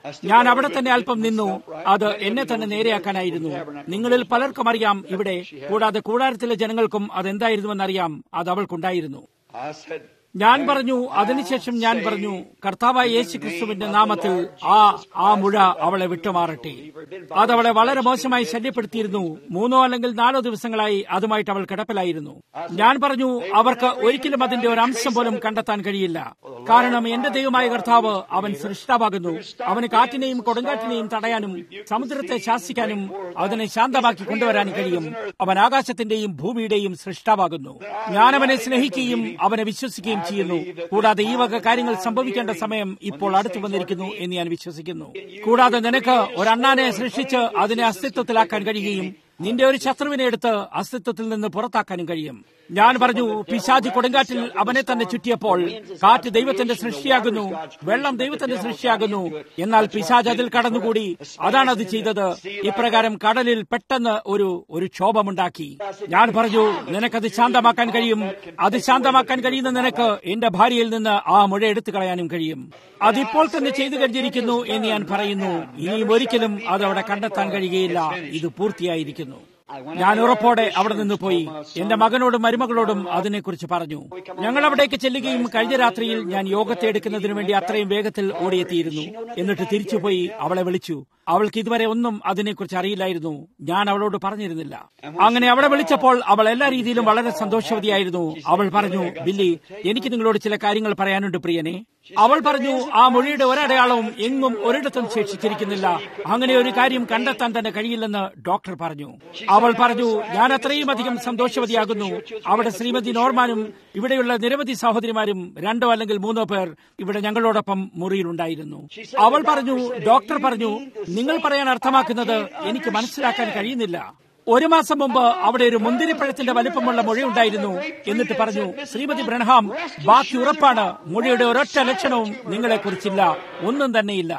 ഞാൻ അവിടെ തന്നെ അല്പം നിന്നു അത് എന്നെ തന്നെ നേരെയാക്കാനായിരുന്നു നിങ്ങളിൽ പലർക്കും അറിയാം ഇവിടെ കൂടാതെ കൂടാരത്തിലെ ജനങ്ങൾക്കും അതെന്തായിരുന്നുവെന്നറിയാം അത് അവൾക്കുണ്ടായിരുന്നു I said, ഞാൻ പറഞ്ഞു അതിനുശേഷം ഞാൻ പറഞ്ഞു കർത്താവായ യേശു ക്രിസ്തുവിന്റെ നാമത്തിൽ ആ ആ മുഴ അവളെ വിട്ടുമാറട്ടെ അതവളെ വളരെ മോശമായി ശല്യപ്പെടുത്തിയിരുന്നു മൂന്നോ അല്ലെങ്കിൽ നാലോ ദിവസങ്ങളായി അതുമായിട്ട് അവൾ കിടപ്പിലായിരുന്നു ഞാൻ പറഞ്ഞു അവർക്ക് ഒരിക്കലും അതിന്റെ ഒരു അംശം പോലും കണ്ടെത്താൻ കഴിയില്ല കാരണം എന്റെ ദൈവമായ കർത്താവ് അവൻ സൃഷ്ടാവാകുന്നു അവന് കാറ്റിനെയും കൊടുങ്കാറ്റിനെയും തടയാനും സമുദ്രത്തെ ശാസിക്കാനും അതിനെ ശാന്തമാക്കി കൊണ്ടുവരാനും കഴിയും അവൻ ആകാശത്തിന്റെയും ഭൂമിയുടെയും സൃഷ്ടാവാകുന്നു ഞാൻ അവനെ സ്നേഹിക്കുകയും അവനെ വിശ്വസിക്കുകയും ചെയ്യുന്നു കൂടാതെ ഈ വക കാര്യങ്ങൾ സംഭവിക്കേണ്ട സമയം ഇപ്പോൾ അടുത്തു വന്നിരിക്കുന്നു എന്ന് ഞാൻ വിശ്വസിക്കുന്നു കൂടാതെ നിനക്ക് ഒരു അണ്ണാനെ സൃഷ്ടിച്ച് അതിനെ അസ്തിത്വത്തിലാക്കാൻ കഴിയുകയും നിന്റെ ഒരു ശത്രുവിനെ എടുത്ത് അസ്തിത്വത്തിൽ നിന്ന് പുറത്താക്കാനും കഴിയും ഞാൻ പറഞ്ഞു പിശാജ് കൊടുങ്കാറ്റിൽ അവനെ തന്നെ ചുറ്റിയപ്പോൾ കാറ്റ് ദൈവത്തിന്റെ സൃഷ്ടിയാകുന്നു വെള്ളം ദൈവത്തിന്റെ സൃഷ്ടിയാകുന്നു എന്നാൽ പിശാജ് അതിൽ കടന്നുകൂടി അതാണ് അത് ചെയ്തത് ഇപ്രകാരം കടലിൽ പെട്ടെന്ന് ഒരു ഒരു ക്ഷോഭമുണ്ടാക്കി ഞാൻ പറഞ്ഞു നിനക്കത് ശാന്തമാക്കാൻ കഴിയും അത് ശാന്തമാക്കാൻ കഴിയുന്ന നിനക്ക് എന്റെ ഭാര്യയിൽ നിന്ന് ആ മുഴ എടുത്തു കളയാനും കഴിയും അതിപ്പോൾ തന്നെ ചെയ്തു കഴിഞ്ഞിരിക്കുന്നു എന്ന് ഞാൻ പറയുന്നു ഇനിയും ഒരിക്കലും അത് അവിടെ കണ്ടെത്താൻ കഴിയുകയില്ല ഇത് പൂർത്തിയായിരിക്കുന്നു ഞാൻ ഉറപ്പോടെ അവിടെ നിന്ന് പോയി എന്റെ മകനോടും മരുമകളോടും അതിനെക്കുറിച്ച് പറഞ്ഞു ഞങ്ങൾ അവിടേക്ക് ചെല്ലുകയും കഴിഞ്ഞ രാത്രിയിൽ ഞാൻ യോഗത്തെ എടുക്കുന്നതിനു വേണ്ടി അത്രയും വേഗത്തിൽ ഓടിയെത്തിയിരുന്നു എന്നിട്ട് തിരിച്ചുപോയി അവളെ വിളിച്ചു അവൾക്ക് ഇതുവരെ ഒന്നും അതിനെക്കുറിച്ച് അറിയില്ലായിരുന്നു ഞാൻ അവളോട് പറഞ്ഞിരുന്നില്ല അങ്ങനെ അവളെ വിളിച്ചപ്പോൾ അവൾ എല്ലാ രീതിയിലും വളരെ സന്തോഷവതിയായിരുന്നു അവൾ പറഞ്ഞു ബില്ലി എനിക്ക് നിങ്ങളോട് ചില കാര്യങ്ങൾ പറയാനുണ്ട് പ്രിയനെ അവൾ പറഞ്ഞു ആ മൊഴിയുടെ ഒരടയാളവും എങ്ങും ഒരിടത്തും ശേഷിച്ചിരിക്കുന്നില്ല അങ്ങനെ ഒരു കാര്യം കണ്ടെത്താൻ തന്നെ കഴിയില്ലെന്ന് ഡോക്ടർ പറഞ്ഞു അവൾ പറഞ്ഞു ഞാൻ അത്രയും അധികം സന്തോഷവതിയാകുന്നു അവിടെ ശ്രീമതി നോർമാനും ഇവിടെയുള്ള നിരവധി സഹോദരിമാരും രണ്ടോ അല്ലെങ്കിൽ മൂന്നോ പേർ ഇവിടെ ഞങ്ങളോടൊപ്പം മുറിയിലുണ്ടായിരുന്നു അവൾ പറഞ്ഞു ഡോക്ടർ പറഞ്ഞു നിങ്ങൾ പറയാൻ അർത്ഥമാക്കുന്നത് എനിക്ക് മനസ്സിലാക്കാൻ കഴിയുന്നില്ല ഒരു മാസം മുമ്പ് അവിടെ ഒരു മുന്തിരിപ്പഴത്തിന്റെ വലിപ്പമുള്ള മൊഴിയുണ്ടായിരുന്നു എന്നിട്ട് പറഞ്ഞു ശ്രീമതി ബ്രഹ്ഹാം ബാക്കി ഉറപ്പാണ് മൊഴിയുടെ ഒരൊറ്റ ലക്ഷണവും നിങ്ങളെക്കുറിച്ചില്ല ഒന്നും തന്നെയില്ല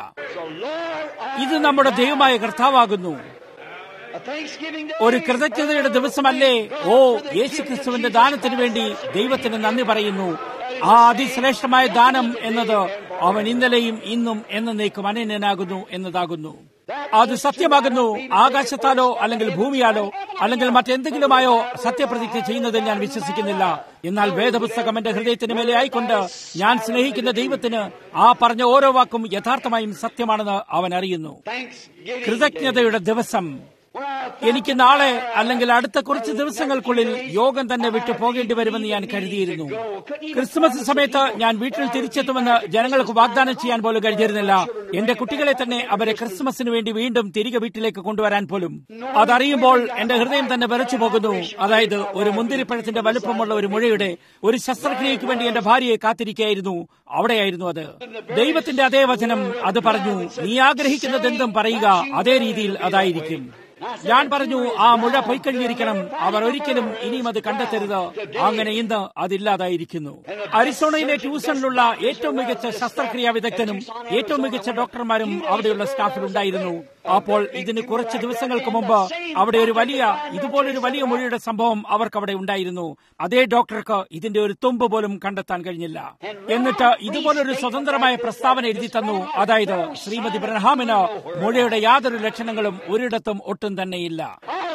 ഇത് നമ്മുടെ ദൈവമായ കർത്താവാകുന്നു a Thanksgiving day. ഒരു കൃതജ്ഞതയുടെ ദിവസമല്ലേ ഓ യേശു ക്രിസ്തുവിന്റെ ദാനത്തിന് വേണ്ടി ദൈവത്തിന് നന്ദി പറയുന്നു ആ അതിശ്രേഷ്ഠമായ ദാനം എന്നത് അവൻ ഇന്നലെയും ഇന്നും എന്നേക്കും അനന്യനാകുന്നു എന്നതാകുന്നു അത് സത്യമാകുന്നു ആകാശത്താലോ അല്ലെങ്കിൽ ഭൂമിയാലോ അല്ലെങ്കിൽ മറ്റെന്തെങ്കിലുമായോ സത്യപ്രതിജ്ഞ ചെയ്യുന്നതിൽ ഞാൻ വിശ്വസിക്കുന്നില്ല എന്നാൽ വേദപുസ്തകം എന്റെ ഹൃദയത്തിന് മേലെ ആയിക്കൊണ്ട് ഞാൻ സ്നേഹിക്കുന്ന ദൈവത്തിന് ആ പറഞ്ഞ ഓരോ വാക്കും യഥാർത്ഥമായും സത്യമാണെന്ന് അവൻ അറിയുന്നു Thanksgiving കൃതജ്ഞതയുടെ ദിവസം എനിക്ക് നാളെ അല്ലെങ്കിൽ അടുത്ത കുറച്ച് ദിവസങ്ങൾക്കുള്ളിൽ യോഗം തന്നെ വിട്ടു പോകേണ്ടി വരുമെന്ന് ഞാൻ കരുതിയിരുന്നു ക്രിസ്മസ് സമയത്ത് ഞാൻ വീട്ടിൽ തിരിച്ചെത്തുമെന്ന് ജനങ്ങൾക്ക് വാഗ്ദാനം ചെയ്യാൻ പോലും കഴിഞ്ഞിരുന്നില്ല എന്റെ കുട്ടികളെ തന്നെ അവരെ ക്രിസ്മസിന് വേണ്ടി വീണ്ടും തിരികെ വീട്ടിലേക്ക് കൊണ്ടുവരാൻ പോലും അതറിയുമ്പോൾ എന്റെ ഹൃദയം തന്നെ വിറച്ചു പോകുന്നു അതായത് ഒരു മുന്തിരിപ്പഴത്തിന്റെ വലുപ്പമുള്ള ഒരു മുഴയുടെ ഒരു ശസ്ത്രക്രിയയ്ക്ക് വേണ്ടി എന്റെ ഭാര്യയെ കാത്തിരിക്കുകയായിരുന്നു അവിടെയായിരുന്നു അത് ദൈവത്തിന്റെ അതേ വചനം അത് പറഞ്ഞു നീ ആഗ്രഹിക്കുന്നതെന്തും പറയുക അതേ രീതിയിൽ അതായിരിക്കും ഞാൻ പറഞ്ഞു ആ മുഴ പൊയ്ക്കഴിഞ്ഞിരിക്കണം അവർ ഒരിക്കലും ഇനിയും അത് കണ്ടെത്തരുത് അങ്ങനെ ഇന്ന് അതില്ലാതായിരിക്കുന്നു അരിസോണയിലെ ട്യൂഷനിലുള്ള ഏറ്റവും മികച്ച ശസ്ത്രക്രിയാ വിദഗ്ധനും ഏറ്റവും മികച്ച ഡോക്ടർമാരും അവിടെയുള്ള സ്റ്റാഫിൽ ഉണ്ടായിരുന്നു അപ്പോൾ ഇതിന് കുറച്ച് ദിവസങ്ങൾക്ക് മുമ്പ് അവിടെ ഒരു വലിയ ഇതുപോലൊരു വലിയ മൊഴിയുടെ സംഭവം അവർക്ക് അവിടെ ഉണ്ടായിരുന്നു അതേ ഡോക്ടർക്ക് ഇതിന്റെ ഒരു തുമ്പ് പോലും കണ്ടെത്താൻ കഴിഞ്ഞില്ല എന്നിട്ട് ഇതുപോലൊരു സ്വതന്ത്രമായ പ്രസ്താവന എഴുതി തന്നു അതായത് ശ്രീമതി ബ്രഹാമിന് മൊഴിയുടെ യാതൊരു ലക്ഷണങ്ങളും ഒരിടത്തും ഒട്ടും തന്നെയില്ല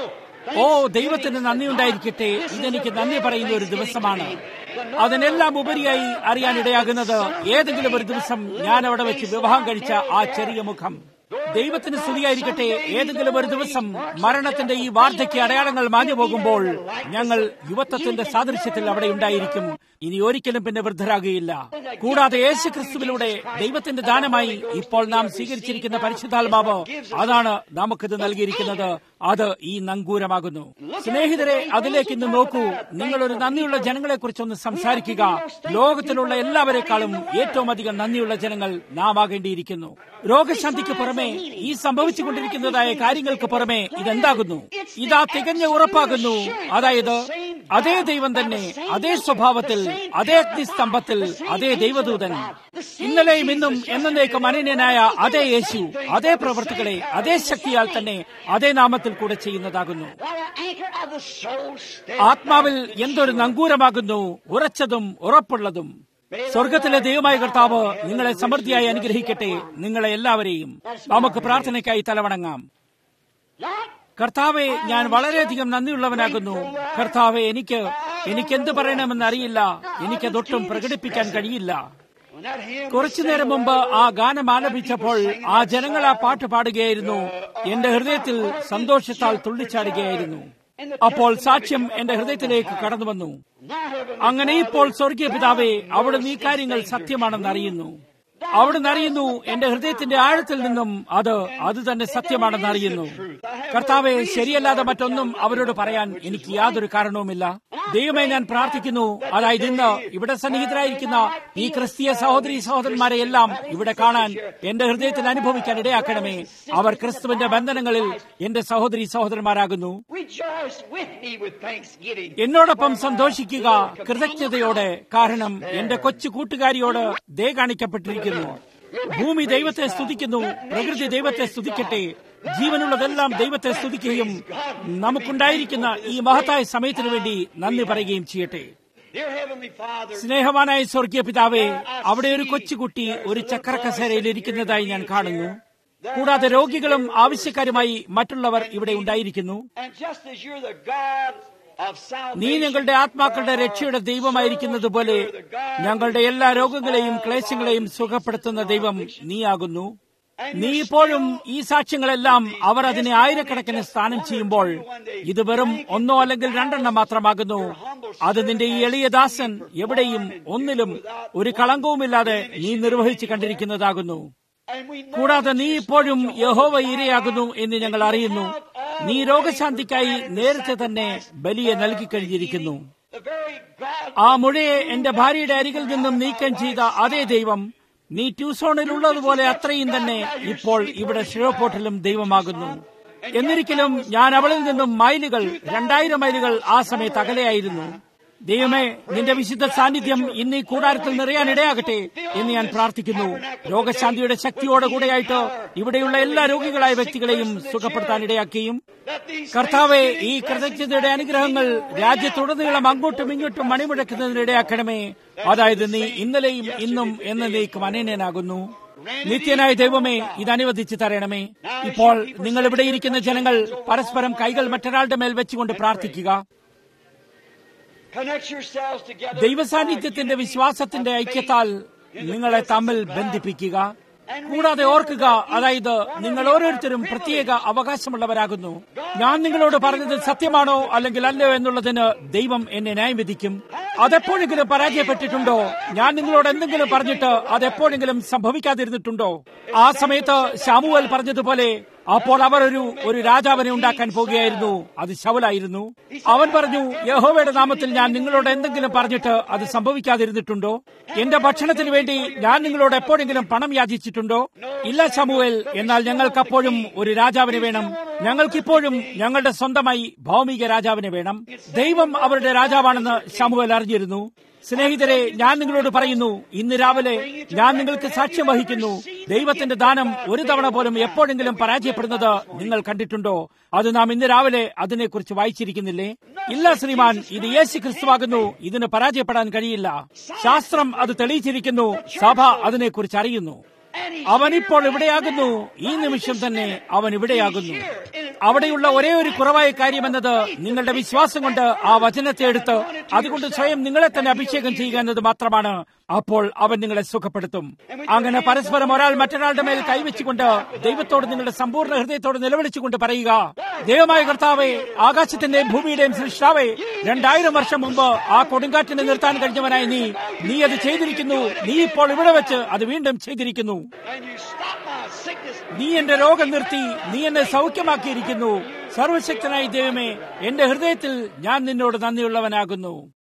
ഓ ദൈവത്തിന് നന്ദിയുണ്ടായിരിക്കട്ടെ ഇതെനിക്ക് നന്ദി പറയുന്ന ഒരു ദിവസമാണ് അതിനെല്ലാം ഉപരിയായി അറിയാനിടയാകുന്നത് ഏതെങ്കിലും ഒരു ദിവസം ഞാൻ അവിടെ വെച്ച് വിവാഹം കഴിച്ച ആ ചെറിയ മുഖം ദൈവത്തിന് സ്തുതിയായിരിക്കട്ടെ ഏതെങ്കിലും ഒരു ദിവസം മരണത്തിന്റെ ഈ വാർദ്ധക്യ അടയാളങ്ങൾ മാഞ്ഞു പോകുമ്പോൾ ഞങ്ങൾ യുവത്വത്തിന്റെ സാദൃശ്യത്തിൽ അവിടെ ഉണ്ടായിരിക്കും ഇനി ഒരിക്കലും പിന്നെ വൃദ്ധരാകുകയില്ല കൂടാതെ യേശു ക്രിസ്തുവിലൂടെ ദൈവത്തിന്റെ ദാനമായി ഇപ്പോൾ നാം സ്വീകരിച്ചിരിക്കുന്ന പരിശുദ്ധാത്മാവ് അതാണ് നമുക്കിത് നൽകിയിരിക്കുന്നത് അത് ഈ നങ്കൂരമാകുന്നു സ്നേഹിതരെ അതിലേക്ക് ഇന്ന് നോക്കൂ നിങ്ങൾ ഒരു നന്ദിയുള്ള ജനങ്ങളെ കുറിച്ചൊന്ന് സംസാരിക്കുക ലോകത്തിലുള്ള എല്ലാവരെക്കാളും ഏറ്റവും അധികം നന്ദിയുള്ള ജനങ്ങൾ നാം ആകേണ്ടിയിരിക്കുന്നു രോഗശാന്തിക്ക് പുറമെ ഈ സംഭവിച്ചുകൊണ്ടിരിക്കുന്നതായ കാര്യങ്ങൾക്ക് പുറമെ ഇതെന്താകുന്നു ഇതാ തികഞ്ഞ ഉറപ്പാകുന്നു അതായത് അതേ ദൈവം തന്നെ അതേ സ്വഭാവത്തിൽ അതേ അഗ്നിസ്തംഭത്തിൽ അതേ ദൈവദൂതൻ ഇന്നലെയും ഇന്നും എന്നേക്കും അനന്യനായ അതേ യേശു അതേ പ്രവൃത്തികളെ അതേ ശക്തിയാൽ തന്നെ അതേ നാമത്തിൽ കൂടെ ചെയ്യുന്നതാകുന്നു What an anchor of the soul stay. ആത്മാവിൽ എന്തൊരു നങ്കൂരമാകുന്നു ഉറച്ചതും ഉറപ്പുള്ളതും സ്വർഗത്തിലെ ദൈവമായ കർത്താവ് നിങ്ങളെ സമൃദ്ധിയായി അനുഗ്രഹിക്കട്ടെ നിങ്ങളെ എല്ലാവരെയും നമുക്ക് പ്രാർത്ഥനയ്ക്കായി തലവണങ്ങാം കർത്താവെ ഞാൻ വളരെയധികം നന്ദിയുള്ളവനാകുന്നു കർത്താവെ എനിക്ക് എനിക്ക് എന്ത് പറയണമെന്ന് അറിയില്ല എനിക്കതൊട്ടും പ്രകടിപ്പിക്കാൻ കഴിയില്ല കുറച്ചു നേരം മുമ്പ് ആ ഗാനം ആലപിച്ചപ്പോൾ ആ ജനങ്ങൾ ആ പാട്ട് പാടുകയായിരുന്നു എന്റെ ഹൃദയത്തിൽ സന്തോഷത്താൽ തുള്ളിച്ചാടുകയായിരുന്നു അപ്പോൾ സാക്ഷ്യം എന്റെ ഹൃദയത്തിലേക്ക് കടന്നു വന്നു അങ്ങനെ ഇപ്പോൾ സ്വർഗീയ പിതാവെ അവിടുന്ന് ഈ കാര്യങ്ങൾ സത്യമാണെന്ന് അറിയുന്നു അവിടുന്ന് അറിയുന്നു എന്റെ ഹൃദയത്തിന്റെ ആഴത്തിൽ നിന്നും അത് അത് തന്നെ സത്യമാണെന്ന് അറിയുന്നു കർത്താവെ ശരിയല്ലാതെ മറ്റൊന്നും അവരോട് പറയാൻ എനിക്ക് യാതൊരു കാരണവുമില്ല ദൈവമേ ഞാൻ പ്രാർത്ഥിക്കുന്നു അതായത് ഇന്ന് ഇവിടെ സന്നിഹിതരായിരിക്കുന്ന ഈ ക്രിസ്തീയ സഹോദരി സഹോദരന്മാരെ എല്ലാം ഇവിടെ കാണാൻ എന്റെ ഹൃദയത്തിൽ അനുഭവിക്കാൻ ഇടയാക്കണമേ അവർ ക്രിസ്തുവിന്റെ ബന്ധനങ്ങളിൽ എന്റെ സഹോദരി സഹോദരന്മാരാകുന്നു Rejoice with me with thanksgiving. എന്നോടൊപ്പം സന്തോഷിക്കുക കൃതജ്ഞതയോടെ കാരണം എന്റെ കൊച്ചു കൂട്ടുകാരിയോട് ദേ കാണിക്കപ്പെട്ടിരിക്കുന്നു ഭൂമി ദൈവത്തെ സ്തുതിക്കുന്നു പ്രകൃതി ദൈവത്തെ സ്തുതിക്കട്ടെ ജീവനുള്ളതെല്ലാം ദൈവത്തെ സ്തുതിക്കുകയും നമുക്കുണ്ടായിരിക്കുന്ന ഈ മഹത്തായ സമയത്തിനു വേണ്ടി നന്ദി പറയുകയും ചെയ്യട്ടെ Dear Heavenly Father, സ്നേഹവാനായ സ്വർഗീയ പിതാവേ അവിടെ ഒരു കൊച്ചുകുട്ടി ഒരു ചക്രക്കസേരയിൽ ഇരിക്കുന്നതായി ഞാൻ കാണുന്നു കൂടാതെ രോഗികളും ആവശ്യക്കാരുമായി മറ്റുള്ളവർ ഇവിടെ ഉണ്ടായിരിക്കുന്നു and just as you're the God of നീ salvation, ഞങ്ങളുടെ ആത്മാക്കളുടെ രക്ഷയുടെ ദൈവമായിരിക്കുന്നത് പോലെ ഞങ്ങളുടെ എല്ലാ രോഗങ്ങളെയും ക്ലേശങ്ങളെയും സുഖപ്പെടുത്തുന്ന ദൈവം നീയാകുന്നു നീ ഇപ്പോഴും ഈ സാക്ഷ്യങ്ങളെല്ലാം അവർ അതിനെ ആയിരക്കണക്കിന് സ്ഥാനം ചെയ്യുമ്പോൾ ഇത് വെറും ഒന്നോ അല്ലെങ്കിൽ രണ്ടെണ്ണം മാത്രമാകുന്നു അത് നിന്റെ ഈ എളിയ ദാസൻ എവിടെയും ഒന്നിലും ഒരു കളങ്കവുമില്ലാതെ നീ നിർവഹിച്ചു കണ്ടിരിക്കുന്നതാകുന്നു and we know കൂടാതെ നീ ഇപ്പോഴും യഹോവ ഇരയാകുന്നു എന്ന് ഞങ്ങൾ അറിയുന്നു നീ രോഗശാന്തിക്കായി നേരത്തെ തന്നെ ബലിയെ നൽകിക്കഴിഞ്ഞിരിക്കുന്നു the very God ആ മുഴയെ എന്റെ ഭാര്യയുടെ അരികിൽ നിന്നും നീക്കം ചെയ്ത അതേ ദൈവം നീ ട്യൂസോണിൽ ഉള്ളതുപോലെ അത്രയും തന്നെ ഇപ്പോൾ ഇവിടെ ഷിരോപോട്ടിലും ദൈവമാകുന്നു എന്നിരിക്കലും ഞാൻ അവളിൽ നിന്നും മൈലുകൾ രണ്ടായിരം മൈലുകൾ ആ സമയത്ത് അകലെയായിരുന്നു ദൈവമേ നിന്റെ വിശുദ്ധ സാന്നിധ്യം ഇന്ന് ഈ കൂടാരത്തിൽ നിറയാനിടയാകട്ടെ എന്ന് ഞാൻ പ്രാർത്ഥിക്കുന്നു രോഗശാന്തിയുടെ ശക്തിയോടെ കൂടെയായിട്ട് ഇവിടെയുള്ള എല്ലാ രോഗികളായ വ്യക്തികളെയും സുഖപ്പെടുത്താൻ ഇടയാക്കുകയും that these കർത്താവെ ഈ കൃതജ്ഞതയുടെ അനുഗ്രഹങ്ങൾ രാജ്യത്തുടനീളം അങ്ങോട്ടും ഇങ്ങോട്ടും മണിമുഴക്കുന്നതിനിടയാക്കണമേ അതായത് നീ ഇന്നലെയും ഇന്നും എന്നേക്കും അനന്യനാകുന്നു നിത്യനായ ദൈവമേ ഇത് അനുവദിച്ചു തരണമേ ഇപ്പോൾ നിങ്ങൾ ഇവിടെ ഇരിക്കുന്ന ജനങ്ങൾ പരസ്പരം കൈകൾ മറ്റൊരാളുടെ മേൽ വെച്ചുകൊണ്ട് പ്രാർത്ഥിക്കുക connect yourselves together. ദൈവസാന്നിധ്യത്തിന്റെ വിശ്വാസത്തിന്റെ ഐക്യത്താൽ നിങ്ങളെ തമ്മിൽ ബന്ധിപ്പിക്കുക കൂടാതെ ഓർക്കുക അതായത് നിങ്ങൾ ഓരോരുത്തരും പ്രത്യേക അവകാശമുള്ളവരാകുന്നു ഞാൻ നിങ്ങളോട് പറഞ്ഞത് സത്യമാണോ അല്ലെങ്കിൽ അല്ലയോ എന്നുള്ളതിന് ദൈവം എന്നെ ന്യായം വിധിക്കും അതെപ്പോഴെങ്കിലും പരാജയപ്പെട്ടിട്ടുണ്ടോ ഞാൻ നിങ്ങളോട് എന്തെങ്കിലും പറഞ്ഞിട്ട് അതെപ്പോഴെങ്കിലും സംഭവിക്കാതിരുന്നിട്ടുണ്ടോ ആ സമയത്ത് ശാമുവൽ പറഞ്ഞതുപോലെ അപ്പോൾ അവർ ഒരു ഒരു രാജാവിനെ ഉണ്ടാക്കാൻ പോകുകയായിരുന്നു അത് ശവലായിരുന്നു അവൻ പറഞ്ഞു യഹോവയുടെ നാമത്തിൽ ഞാൻ നിങ്ങളോട് എന്തെങ്കിലും പറഞ്ഞിട്ട് അത് സംഭവിക്കാതിരുന്നിട്ടുണ്ടോ എന്റെ ഭക്ഷണത്തിന് വേണ്ടി ഞാൻ നിങ്ങളോട് എപ്പോഴെങ്കിലും പണം യാചിച്ചിട്ടുണ്ടോ ഇല്ല ശമുവേൽ എന്നാൽ ഞങ്ങൾക്കപ്പോഴും ഒരു രാജാവിനെ വേണം ഞങ്ങൾക്കിപ്പോഴും ഞങ്ങളുടെ സ്വന്തമായി ഭൗമിക രാജാവിനെ വേണം ദൈവം അവരുടെ രാജാവാണെന്ന് ശമുവേൽ അറിഞ്ഞിരുന്നു സ്നേഹിതരെ ഞാൻ നിങ്ങളോട് പറയുന്നു ഇന്ന് രാവിലെ ഞാൻ നിങ്ങൾക്ക് സാക്ഷ്യം വഹിക്കുന്നു ദൈവത്തിന്റെ ദാനം ഒരു തവണ പോലും എപ്പോഴെങ്കിലും പരാജയപ്പെടുന്നത് നിങ്ങൾ കണ്ടിട്ടുണ്ടോ അത് നാം ഇന്ന് രാവിലെ അതിനെക്കുറിച്ച് വായിച്ചിരിക്കുന്നില്ലേ ഇല്ല ശ്രീമാൻ ഇത് യേശു ക്രിസ്തുവാകുന്നു ഇതിന് പരാജയപ്പെടാൻ കഴിയില്ല ശാസ്ത്രം അത് തെളിയിച്ചിരിക്കുന്നു സഭ അതിനെക്കുറിച്ച് അറിയുന്നു അവൻ ഇപ്പോൾ ഇവിടെയാകുന്നു ഈ നിമിഷം തന്നെ അവൻ ഇവിടെയാകുന്നു അവിടെയുള്ള ഒരേ ഒരു കുറവായ കാര്യമെന്നത് നിങ്ങളുടെ വിശ്വാസം കൊണ്ട് ആ വചനത്തെ എടുത്ത് അതുകൊണ്ട് സ്വയം നിങ്ങളെ തന്നെ അഭിഷേകം ചെയ്യുക എന്നത് മാത്രമാണ് അപ്പോൾ അവൻ നിങ്ങളെ സുഖപ്പെടുത്തും അങ്ങനെ പരസ്പരം ഒരാൾ മറ്റൊരാളുടെ മേൽ കൈവച്ചുകൊണ്ട് ദൈവത്തോട് നിങ്ങളുടെ സമ്പൂർണ്ണ ഹൃദയത്തോട് നിലവിളിച്ചുകൊണ്ട് പറയുക ദൈവമായ കർത്താവെ ആകാശത്തിന്റെയും ഭൂമിയുടെയും സൃഷ്ടാവേ രണ്ടായിരം വർഷം മുമ്പ് ആ കൊടുങ്കാറ്റിനെ നിർത്താൻ കഴിഞ്ഞവനായി നീ നീ അത് ചെയ്തിരിക്കുന്നു നീ ഇപ്പോൾ ഇവിടെ വെച്ച് അത് വീണ്ടും ചെയ്തിരിക്കുന്നു And you stop my sickness. നീ എന്റെ രോഗം നിർത്തി നീ എന്നെ സൗഖ്യമാക്കിയിരിക്കുന്നു സർവശക്തനായ ദൈവമേ എന്റെ ഹൃദയത്തിൽ ഞാൻ നിന്നോട് നന്ദിയുള്ളവനാകുന്നു